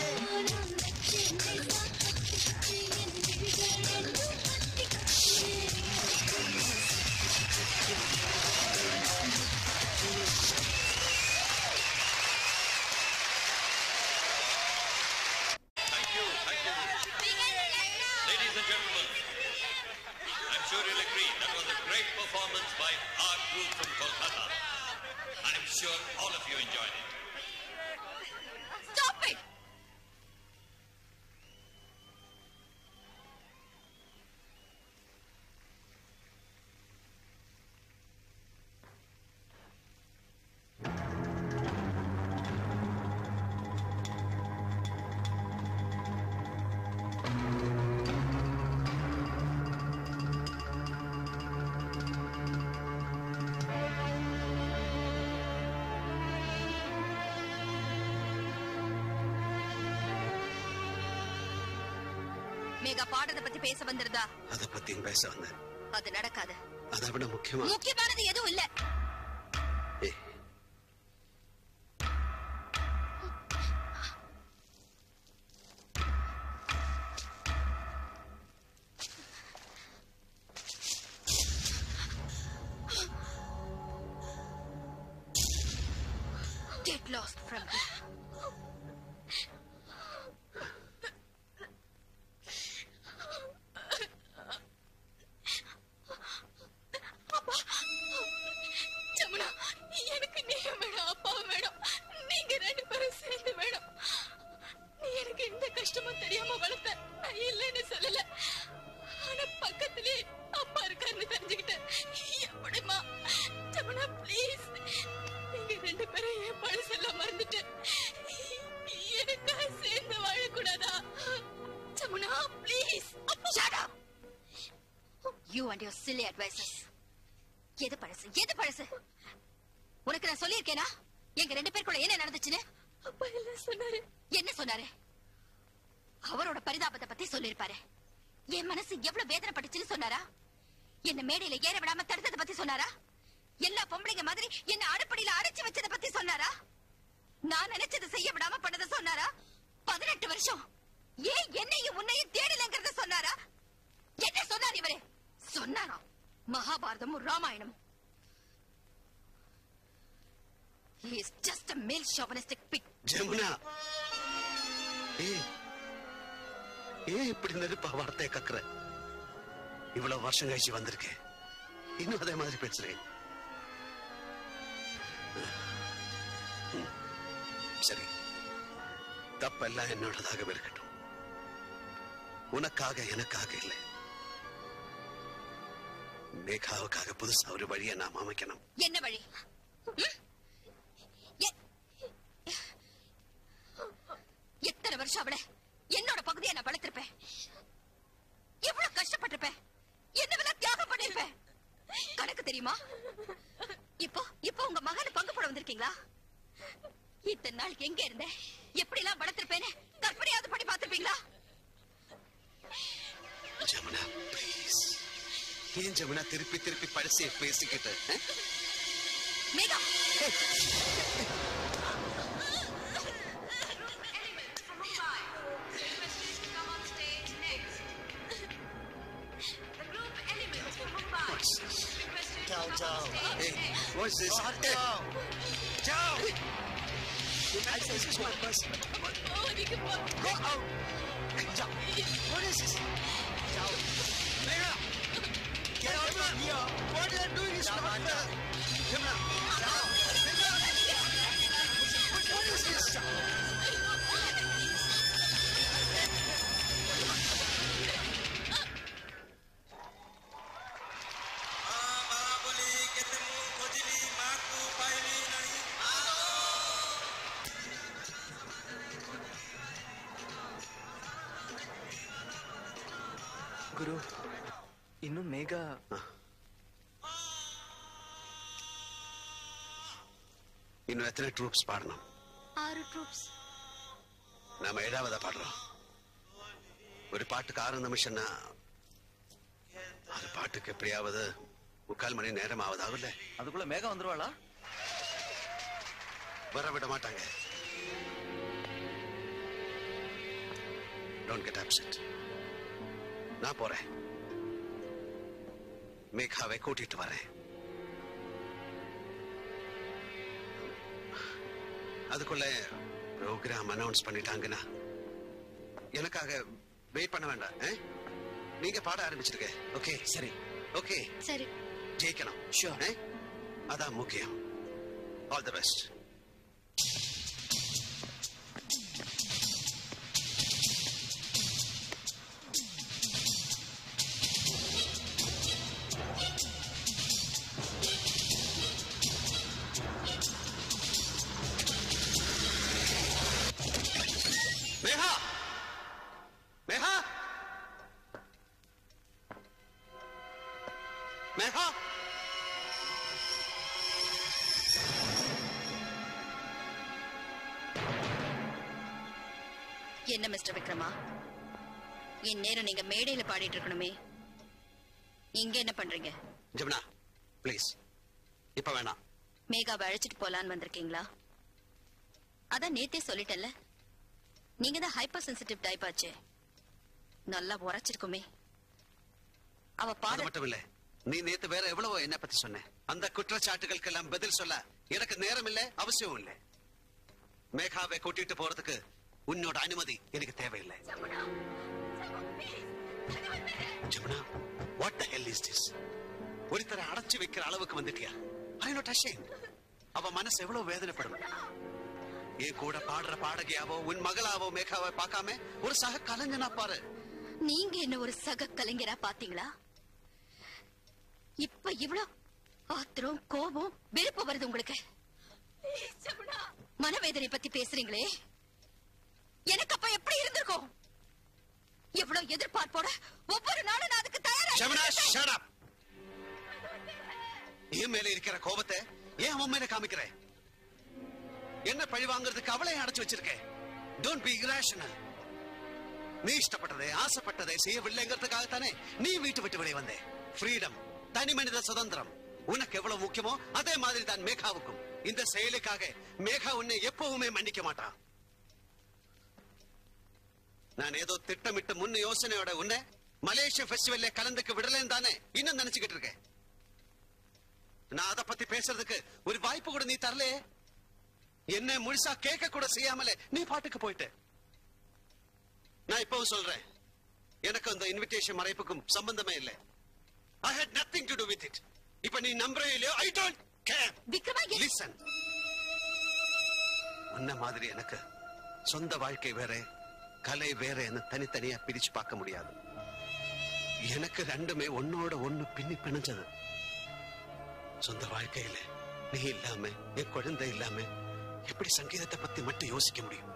Thank you, thank you. Ladies and gentlemen, I'm sure you'll agree that was a great performance by our group from Kolkata. I'm sure all of you enjoyed it. Stop it! Megha பாடுறத பத்தி பேச வந்திருந்தா அதை பத்தியும் பேச வந்தேன் அது நடக்காது அதை விட முக்கியமா முக்கியமானது எதுவும் இல்ல ஏய், Get lost from here. Jamuna எனக்கு நீங்க வேணும் அப்பா வேணும் நீங்க ரெண்டு பேரும் சேர்ந்து வேணும் நீ எனக்கு எந்த கஷ்டமும் தெரியாம வளர்த்த நான் இல்லைன்னு சொல்லல ஆனா பக்கத்திலே அப்பா இருக்காருன்னு தெரிஞ்சுக்கிட்டேன் எப்படிமா ஜமுனா ப்ளீஸ் நீங்க ரெண்டு பேரும் என் பழசெல்லாம் மறந்துட்டு எனக்காக சேர்ந்து வாழக்கூடாதா Jamuna please Shut up! You and your silly advices. எது பழசு எது பழசு உனக்கு நான் சொல்லியிருக்கேனா எங்க ரெண்டு பேருக்குள்ள என்ன நடந்துச்சுன்னு அப்பா எல்லாம் சொன்னாரு என்ன சொன்னாரு அவரோட பரிதாபத்தை பத்தி சொல்லிருப்பாரு என் மனசு எவ்வளவு வேதனைப்பட்டுச்சுன்னு சொன்னாரா என்ன மேடையில ஏற விடாம தடுத்ததை பத்தி சொன்னாரா எல்லா பொம்பளைங்க மாதிரி என்ன அடுப்படியில அடைச்சு வச்சதை பத்தி சொன்னாரா நான் நினைச்சதை செய்ய விடாம பண்ணதை சொன்னாரா பதினெட்டு வருஷம் ஏன் என்னையும் உன்னையும் தேடலங்கிறத சொன்னாரா என்ன சொன்னார் இவரு சொன்னாரா மகாபாரதமும் ராமாயணமும் He is just a male chauvinistic pig. Jamuna ஏய் ஏன் இப்படி நெருப்பா வார்த்தையை கக்குற இவ்வளவு வருஷம் கழிச்சு வந்திருக்கேன் இன்னும் அதே மாதிரி பேசுறேன் ம், சரி தப்பெல்லாம் என்னோடதாக இருக்கட்டும் உனக்காக எனக்காக இல்லை மேகாவுக்காக புதுசா ஒரு வழியை நாம் அமைக்கணும் என்ன வழி ம்? எ- எத்தனை வருஷம் அவளை என்னோட பகுதியை நான் வளர்த்திருப்பேன் எவ்வளவு கஷ்டப்பட்டிருப்பேன் என்னவெல்லாம் தியாகம் பண்ணிருப்பேன் கணக்கு தெரியுமா இப்போ இப்போ உங்க மகனை பங்கு போட வந்திருக்கீங்களா இத்தனை நாள் எங்க இருந்தேன் எப்படி எல்லாம் வளர்த்திருப்பேன்னு கற்பனையாவது பண்ணி பார்த்திருப்பீங்களா ஜமுனா ப்ளீஸ் ஏன் ஜமுனா திருப்பி திருப்பி பழசையை பேசிக்கிட்டு ஆ? Megha Ciao, ciao. Hey, what's this? Hey. Ciao. I said, this is my bus. Go out. Hey, ciao. What is this? Ciao. Mega. Get out of here. What you are doing is not fair. Come on. Ciao. What is this? குரு இன்னும் மேகா இன்னும் எத்தனை troops பாடணும் ஆறு troops நாம ஏழாவதா பாடுறோம் ஒரு பாட்டுக்கு ஆறு நிமிஷம்னா அது பாட்டுக்கு எப்படியாவது முக்கால் மணி நேரம் ஆகுது ஆகுல்ல அதுக்குள்ள மேகம் வந்துருவாளா வர விட மாட்டாங்க டோன்ட் கெட் அப்செட் நான் போறேன் மேகாவை கூட்டிட்டு வரேன் அதுக்குள்ள ப்ரோக்ராம் அனௌன்ஸ் பண்ணிட்டாங்கன்னா எனக்காக வெயிட் பண்ண வேண்டாம் ஆ? நீங்க பாட ஆரம்பிச்சிருக்க ஓகே சரி ஓகே சரி ஜெயிக்கணும் ஷூர் அதான் முக்கியம் all the best Megha Megha Megha என்ன மிஸ்டர் விக்ரமா இந்நேரம் நீங்க மேடையில பாடிட்டு இருக்கணுமே இங்க என்ன பண்றீங்க ஜமுனா ப்ளீஸ் இப்ப வேணாம் மேகாவை அழைச்சிட்டு போலான்னு வந்திருக்கீங்களா அதான் நேத்தே சொல்லிட்டேன்ல நீங்க தான் ஹைப்பர் சென்சிட்டிவ் டைப் ஆச்சே நல்லா உரைச்சிருக்குமே அவ அது பாட மட்டும் இல்ல நீ நேத்து வேற எவ்வளவோ என்ன பத்தி சொன்ன அந்த குற்றச்சாட்டுகளுக்கெல்லாம் பதில் சொல்ல எனக்கு நேரம் இல்ல அவசியம் இல்ல மேகாவை கூட்டிட்டு போறதுக்கு உன்னோட அனுமதி எனக்கு தேவையில்லை Jamuna what the hell is this ஒருத்தரை அடைச்சு வைக்கிற அளவுக்கு வந்துட்டியா ஐ நாட் ashamed அவ மனசு எவ்வளவு வேதனைப்படும் என் கூட பாடுற பாடகியாவோ உன் மகளாவோ மேகாவை பார்க்காம ஒரு சக கலைஞனா பாரு நீங்க என்ன ஒரு சக கலைஞரா பாத்தீங்களா இப்ப இவ்வளவு ஆத்திரம் கோபம் வெறுப்பு வருது உங்களுக்கு மனவேதனை பத்தி பேசுறீங்களே எனக்கு அப்ப எப்படி இருந்திருக்கும் எவ்வளவு எதிர்பார்ப்போட ஒவ்வொரு நாளும் நான் அதுக்கு ஜமுனா தயாரா shut up என் மேல இருக்கிற கோபத்தை ஏன் அவன் மேல காமிக்கிற என்ன பழி வாங்குறதுக்கு அவளையும் அடைச்சு வச்சிருக்க டோன்ட் பி irrational நீ இஷ்டப்பட்டதை ஆசைப்பட்டதை செய்யவில்லைங்கிறதுக்காகத்தானே நீ வீட்டு விட்டு வெளியே வந்தே ஃப்ரீடம் தனி மனித சுதந்திரம் உனக்கு எவ்வளவு முக்கியமோ அதே மாதிரி தான் மேகாவுக்கும் இந்த செயலுக்காக மேகா உன்னை எப்பவுமே மன்னிக்க மாட்டான் நான் ஏதோ திட்டமிட்டு முன் யோசனையோட உன்னை மலேசிய ஃபெஸ்டிவல்ல கலந்துக்க விடலன்னு தானே இன்னும் நினைச்சுக்கிட்டு இருக்கேன் நான் அத பத்தி பேசுறதுக்கு ஒரு வாய்ப்பு கூட நீ தரலே என்ன முழுசா கேட்க கூட செய்யாமலே நீ பாட்டுக்கு போயிட்ட நான் இப்பவும் சொல்றேன் எனக்கு அந்த இன்விடேஷன் மறைப்புக்கும் சம்பந்தமே இல்லை ஐ had nothing to do with it இப்ப நீ நம்புறே இல்லையோ ஐ டோன்ட் கேர் விக்ரமா லிசன் உன்ன மாதிரி எனக்கு சொந்த வாழ்க்கை வேற கலை வேறன்னு தனித்தனியா பிரிச்சு பார்க்க முடியாது எனக்கு ரெண்டுமே ஒன்னோட ஒண்ணு பின்னி பிணைஞ்சது சொந்த வாழ்க்கையில நீ இல்லாம என் குழந்தை இல்லாம எப்படி சங்கீதத்தை பத்தி மட்டும் யோசிக்க முடியும்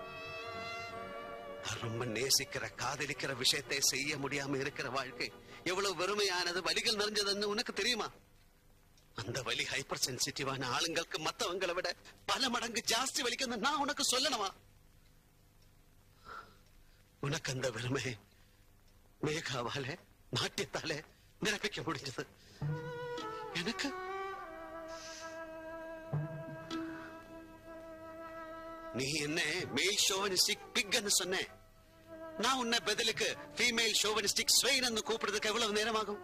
நான் ரொம்ப நேசிக்கிற காதலிக்கிற விஷயத்தை செய்ய முடியாம இருக்கிற வாழ்க்கை எவ்வளவு வெறுமையானது வலிகள் நிறைஞ்சதுன்னு உனக்கு தெரியுமா அந்த வலி ஹைப்பர் சென்சிட்டிவான ஆளுங்களுக்கு மத்தவங்களை விட பல மடங்கு ஜாஸ்தி வலிக்குன்னு நான் உனக்கு சொல்லணுமா உனக்கு அந்த வெறுமை மேகாவால நாட்டியத்தால நிரப்பிக்க முடிஞ்சது எனக்கு நீ என்ன மேல் ஷோவனிஸ்டிக் பிக்னு சொன்ன நான் உன்னை பதிலுக்கு ஃபீமேல் ஷோவனிஸ்டிக் ஸ்வெயின் கூப்பிடுறதுக்கு எவ்வளவு நேரம் ஆகும்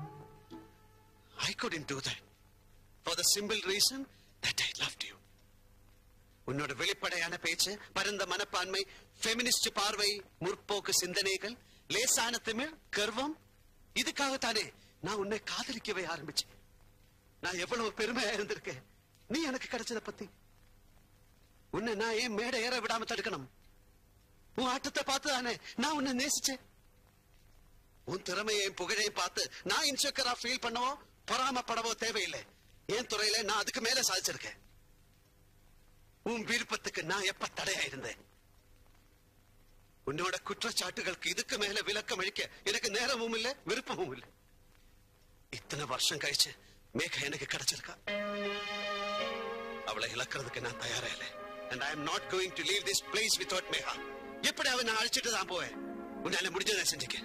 I couldn't do that for the simple reason that I loved you. உன்னோட வெளிப்படையான பேச்சு பரந்த மனப்பான்மை ஃபெமினிஸ்ட் பார்வை முற்போக்கு சிந்தனைகள் லேசான திமிழ் கர்வம் இதுக்காகத்தானே நான் உன்னை காதலிக்கவே ஆரம்பிச்சேன் நான் எவ்வளவு பெருமையா இருந்திருக்கேன் நீ எனக்கு கிடைச்சத பத்தி உன்னை நான் ஏன் மேடை ஏற விடாம தடுக்கணும் உன் ஆட்டத்தை பார்த்து தானே நான் உன்னை நேசிச்சேன் உன் திறமையையும் புகழையும் பார்த்து நான் இன்செக்யூரா ஃபீல் பண்ணவோ பொறாமப்படவோ தேவையில்லை என் துறையில நான் அதுக்கு மேல சாதிச்சிருக்கேன் உன் விருப்பத்துக்கு நான் எப்ப தடையா இருந்தேன் உன்னோட குற்றச்சாட்டுகளுக்கு இதுக்கு மேல விளக்கம் அளிக்க எனக்கு நேரமும் இல்ல விருப்பமும் இல்ல இத்தனை வருஷம் கழிச்சு மேகா எனக்கு கிடைச்சிருக்கா அவளை அவளை இழக்கிறதுக்கு நான் தயாரா இல்லை and i am not going to leave this place without Megha எப்படி அவன் நான் அழிச்சிட்டு தான் போவேன் உன்னால முடிஞ்சதை செஞ்சுக்க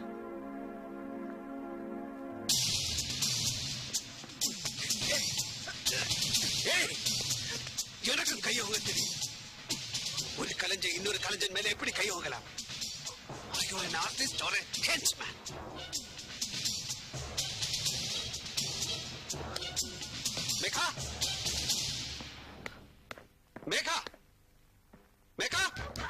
ஏய், எனக்கும் கை ஓங்க தெரியும் ஒரு கலைஞன் இன்னொரு கலைஞன் மேல எப்படி கை ஓங்கலாம் Are you an artist or a henchman? Megha Megha Megha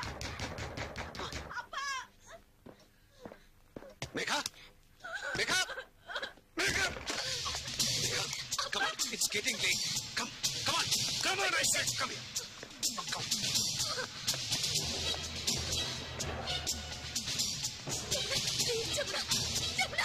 Megha Megha Megha come on it's getting late come come on come on i said come here come Jamuna Jamuna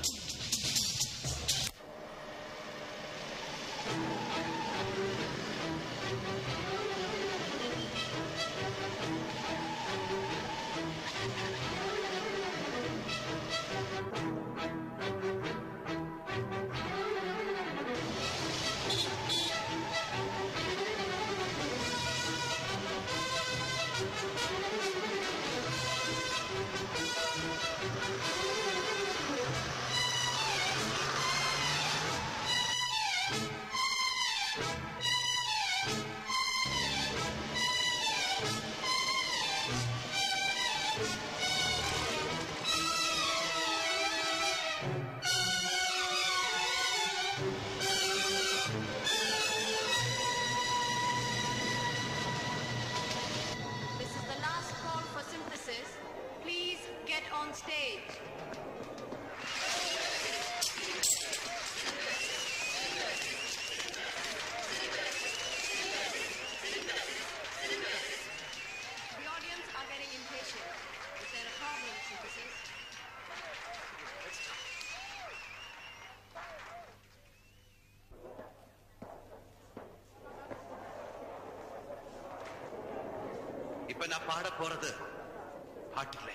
This is the last call for synthesis. Please get on stage. The audience are getting impatient. Is there a problem, synthesis? இப்ப நான் பாட போறது பாட்டில்ல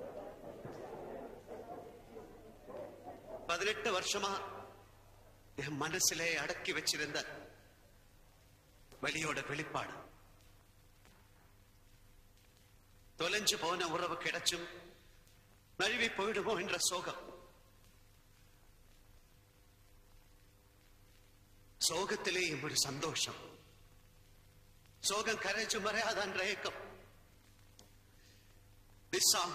பதினெட்டு வருஷமா என் மனசுல அடக்கி வச்சிருந்த வலியோட வெளிப்பாடு தொலைஞ்சு போன உறவு கிடைச்சும் நழுவி போயிடுமோ என்ற சோகம் சோகத்திலேயும் ஒரு சந்தோஷம் சோகம் கரைச்சு மறையாதான்ற ஏக்கம் This song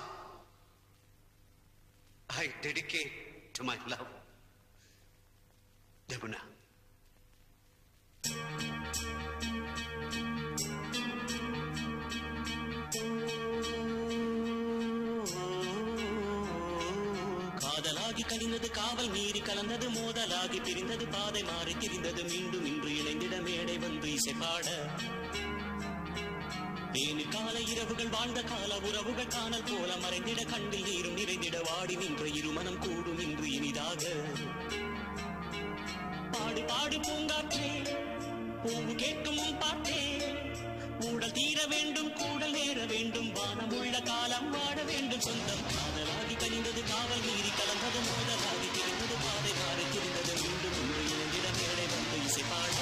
I dedicate to my love, Yamuna. காதலாகி கடிந்தது காவல் மீறி கலந்தது மோதலாகி பிரிந்தது பாதை மாறி திரிந்தது மீண்டும் இன்று இணைந்திட மேடை வந்து இசை பாட தேனி கால இரவுகள் வாழ்ந்த கால உறவுகள் காணல் போல மறைந்திட கண்ணில் நீரும் நிறைந்திட வாடி நின்ற இருமனம் கூடும் இன்று இனிதாக பாடு பாடு பூங்காற்றே பூவு கேட்கும் உன் பாட்டே ஊடல் தீர வேண்டும் கூடல் நேர வேண்டும் வானம் உள்ள காலம் வாட வேண்டும் சொந்தம் காதலாகி கனிந்தது காவல் மீறி கலந்தது மோதலாகி திரிந்தது பாதை மாறி திரிந்தது மீண்டும் இன்று இணைந்திட மேடை வந்து இசை பாட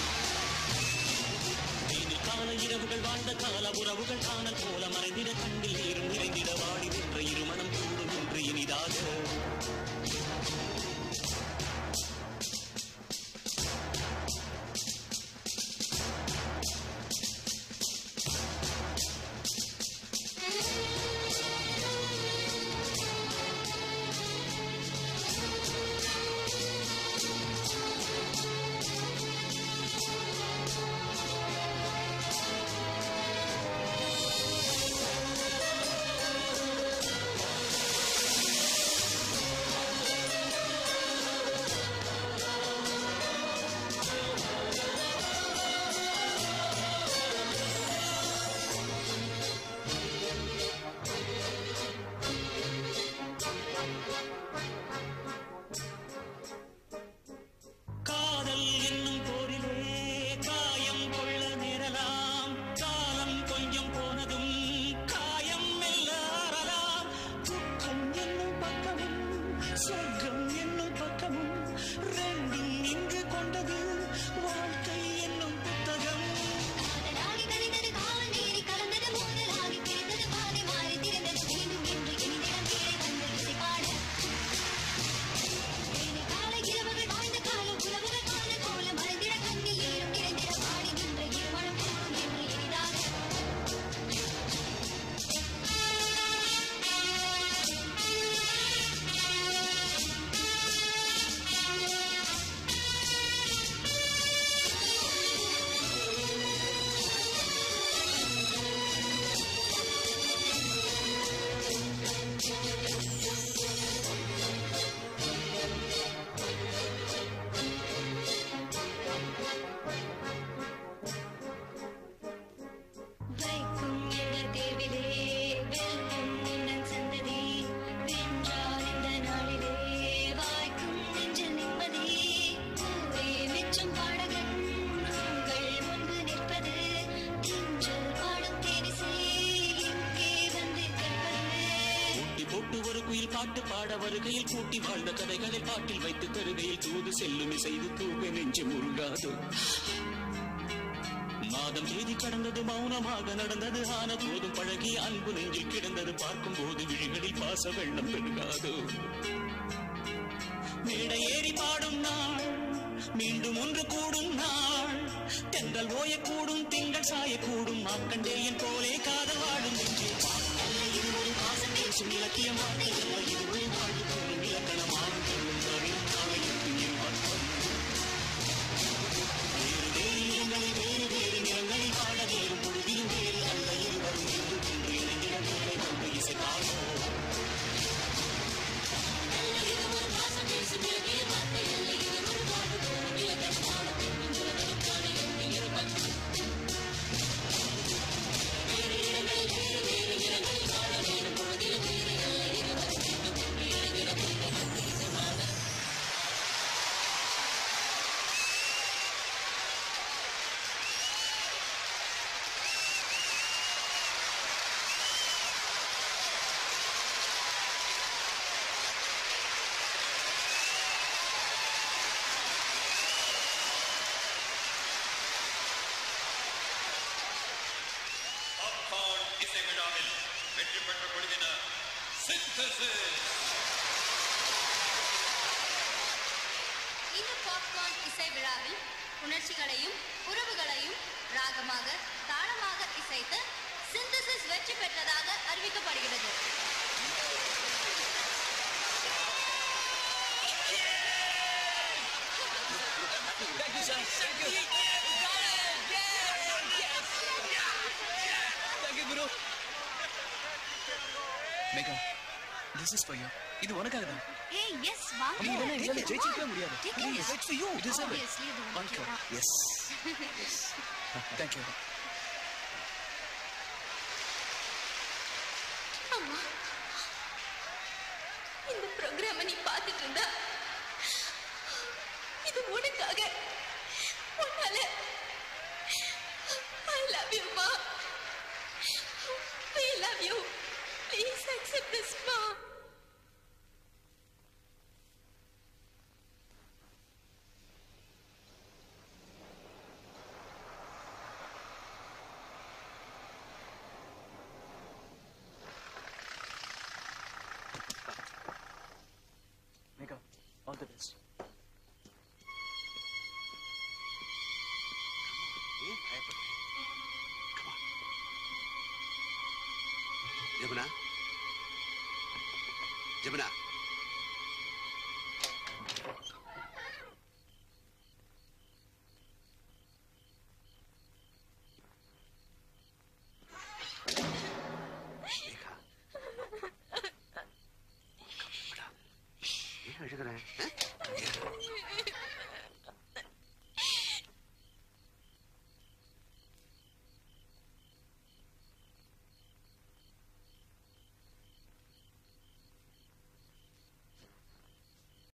தேனில் கால இரவுகள் வாழ்ந்த கால உறவுகள் காணல் போல மறைந்திட கண்ணில் நீரும் நிறைந்திட வாடி நின்ற இருமனம் கூடும் இன்று இனிதாக பாட்டு பாட வருகையில் கூட்டி வாழ்ந்த கதைகளை பாட்டில் வைத்து தருகையில் தூது செல்லும் செய்து தூக நெஞ்சு முருகாது மாதம் தேதி கடந்தது மௌனமாக நடந்தது ஆன போதும் பழகி அன்பு நெஞ்சில் கிடந்தது பார்க்கும் போது விழிகளில் பாச வெள்ளம் பெருகாது மேடை ஏறி பாடும் நாள் மீண்டும் ஒன்று கூடும் நாள் தென்றல் ஓயக்கூடும் திங்கள் சாயக்கூடும் மாக்கண்டேயன் போலே காதல் வாடும் நெஞ்சே அல்ல இது ஒரு பாசம் பேசும் இலக்கியம் வார்த்தையல்ல இது ஒரு வாழ்வு கூறும் இலக்கணமாகும் தரும் அறிவும் நாளையும் இருவர்த்தம் வேறு வேறு நிறங்களை வேறு வேறு நிறங்களில் பாட வேறு பொழுதிலும் வேறு அல்ல இருவரும் என்று ஒன்று இணைந்திட வேலை வந்து இசை காணோம் பாப்கார்ன் இசை விழாவில் வெற்றி பெற்ற குழுவினர் சிந்தசிஸ் இந்த பாப்கார்ன் இசை விழாவில் உணர்ச்சிகளையும் உறவுகளையும் ராகமாக தாளமாக இசைத்து சிந்தசிஸ் வெற்றி பெற்றதாக அறிவிக்கப்படுகிறது Thank you, sir. Thank you. Thank you, Guru. Megha, this is for you. இது உனக்காக தான் ஏய் எஸ் வாங்க நீ இல்லைன்னா எங்களால Take it, ஜெயிச்சிருக்கவே வாங்க. முடியாது Take it. Please, it's for you. You deserve it. Obviously, இது One உனக்கு cup. தான். Yes. Yes. Thank you. அம்மா இந்த ப்ரோக்ராம நீ பார்த்துட்டு இருந்தா இது உனக்காக உன்னால ஐ லவ் யூ மா we love you please accept this ma Megha, all the best. ஏன் பயப்படுற Come on. ஜமுனா ஜமுனா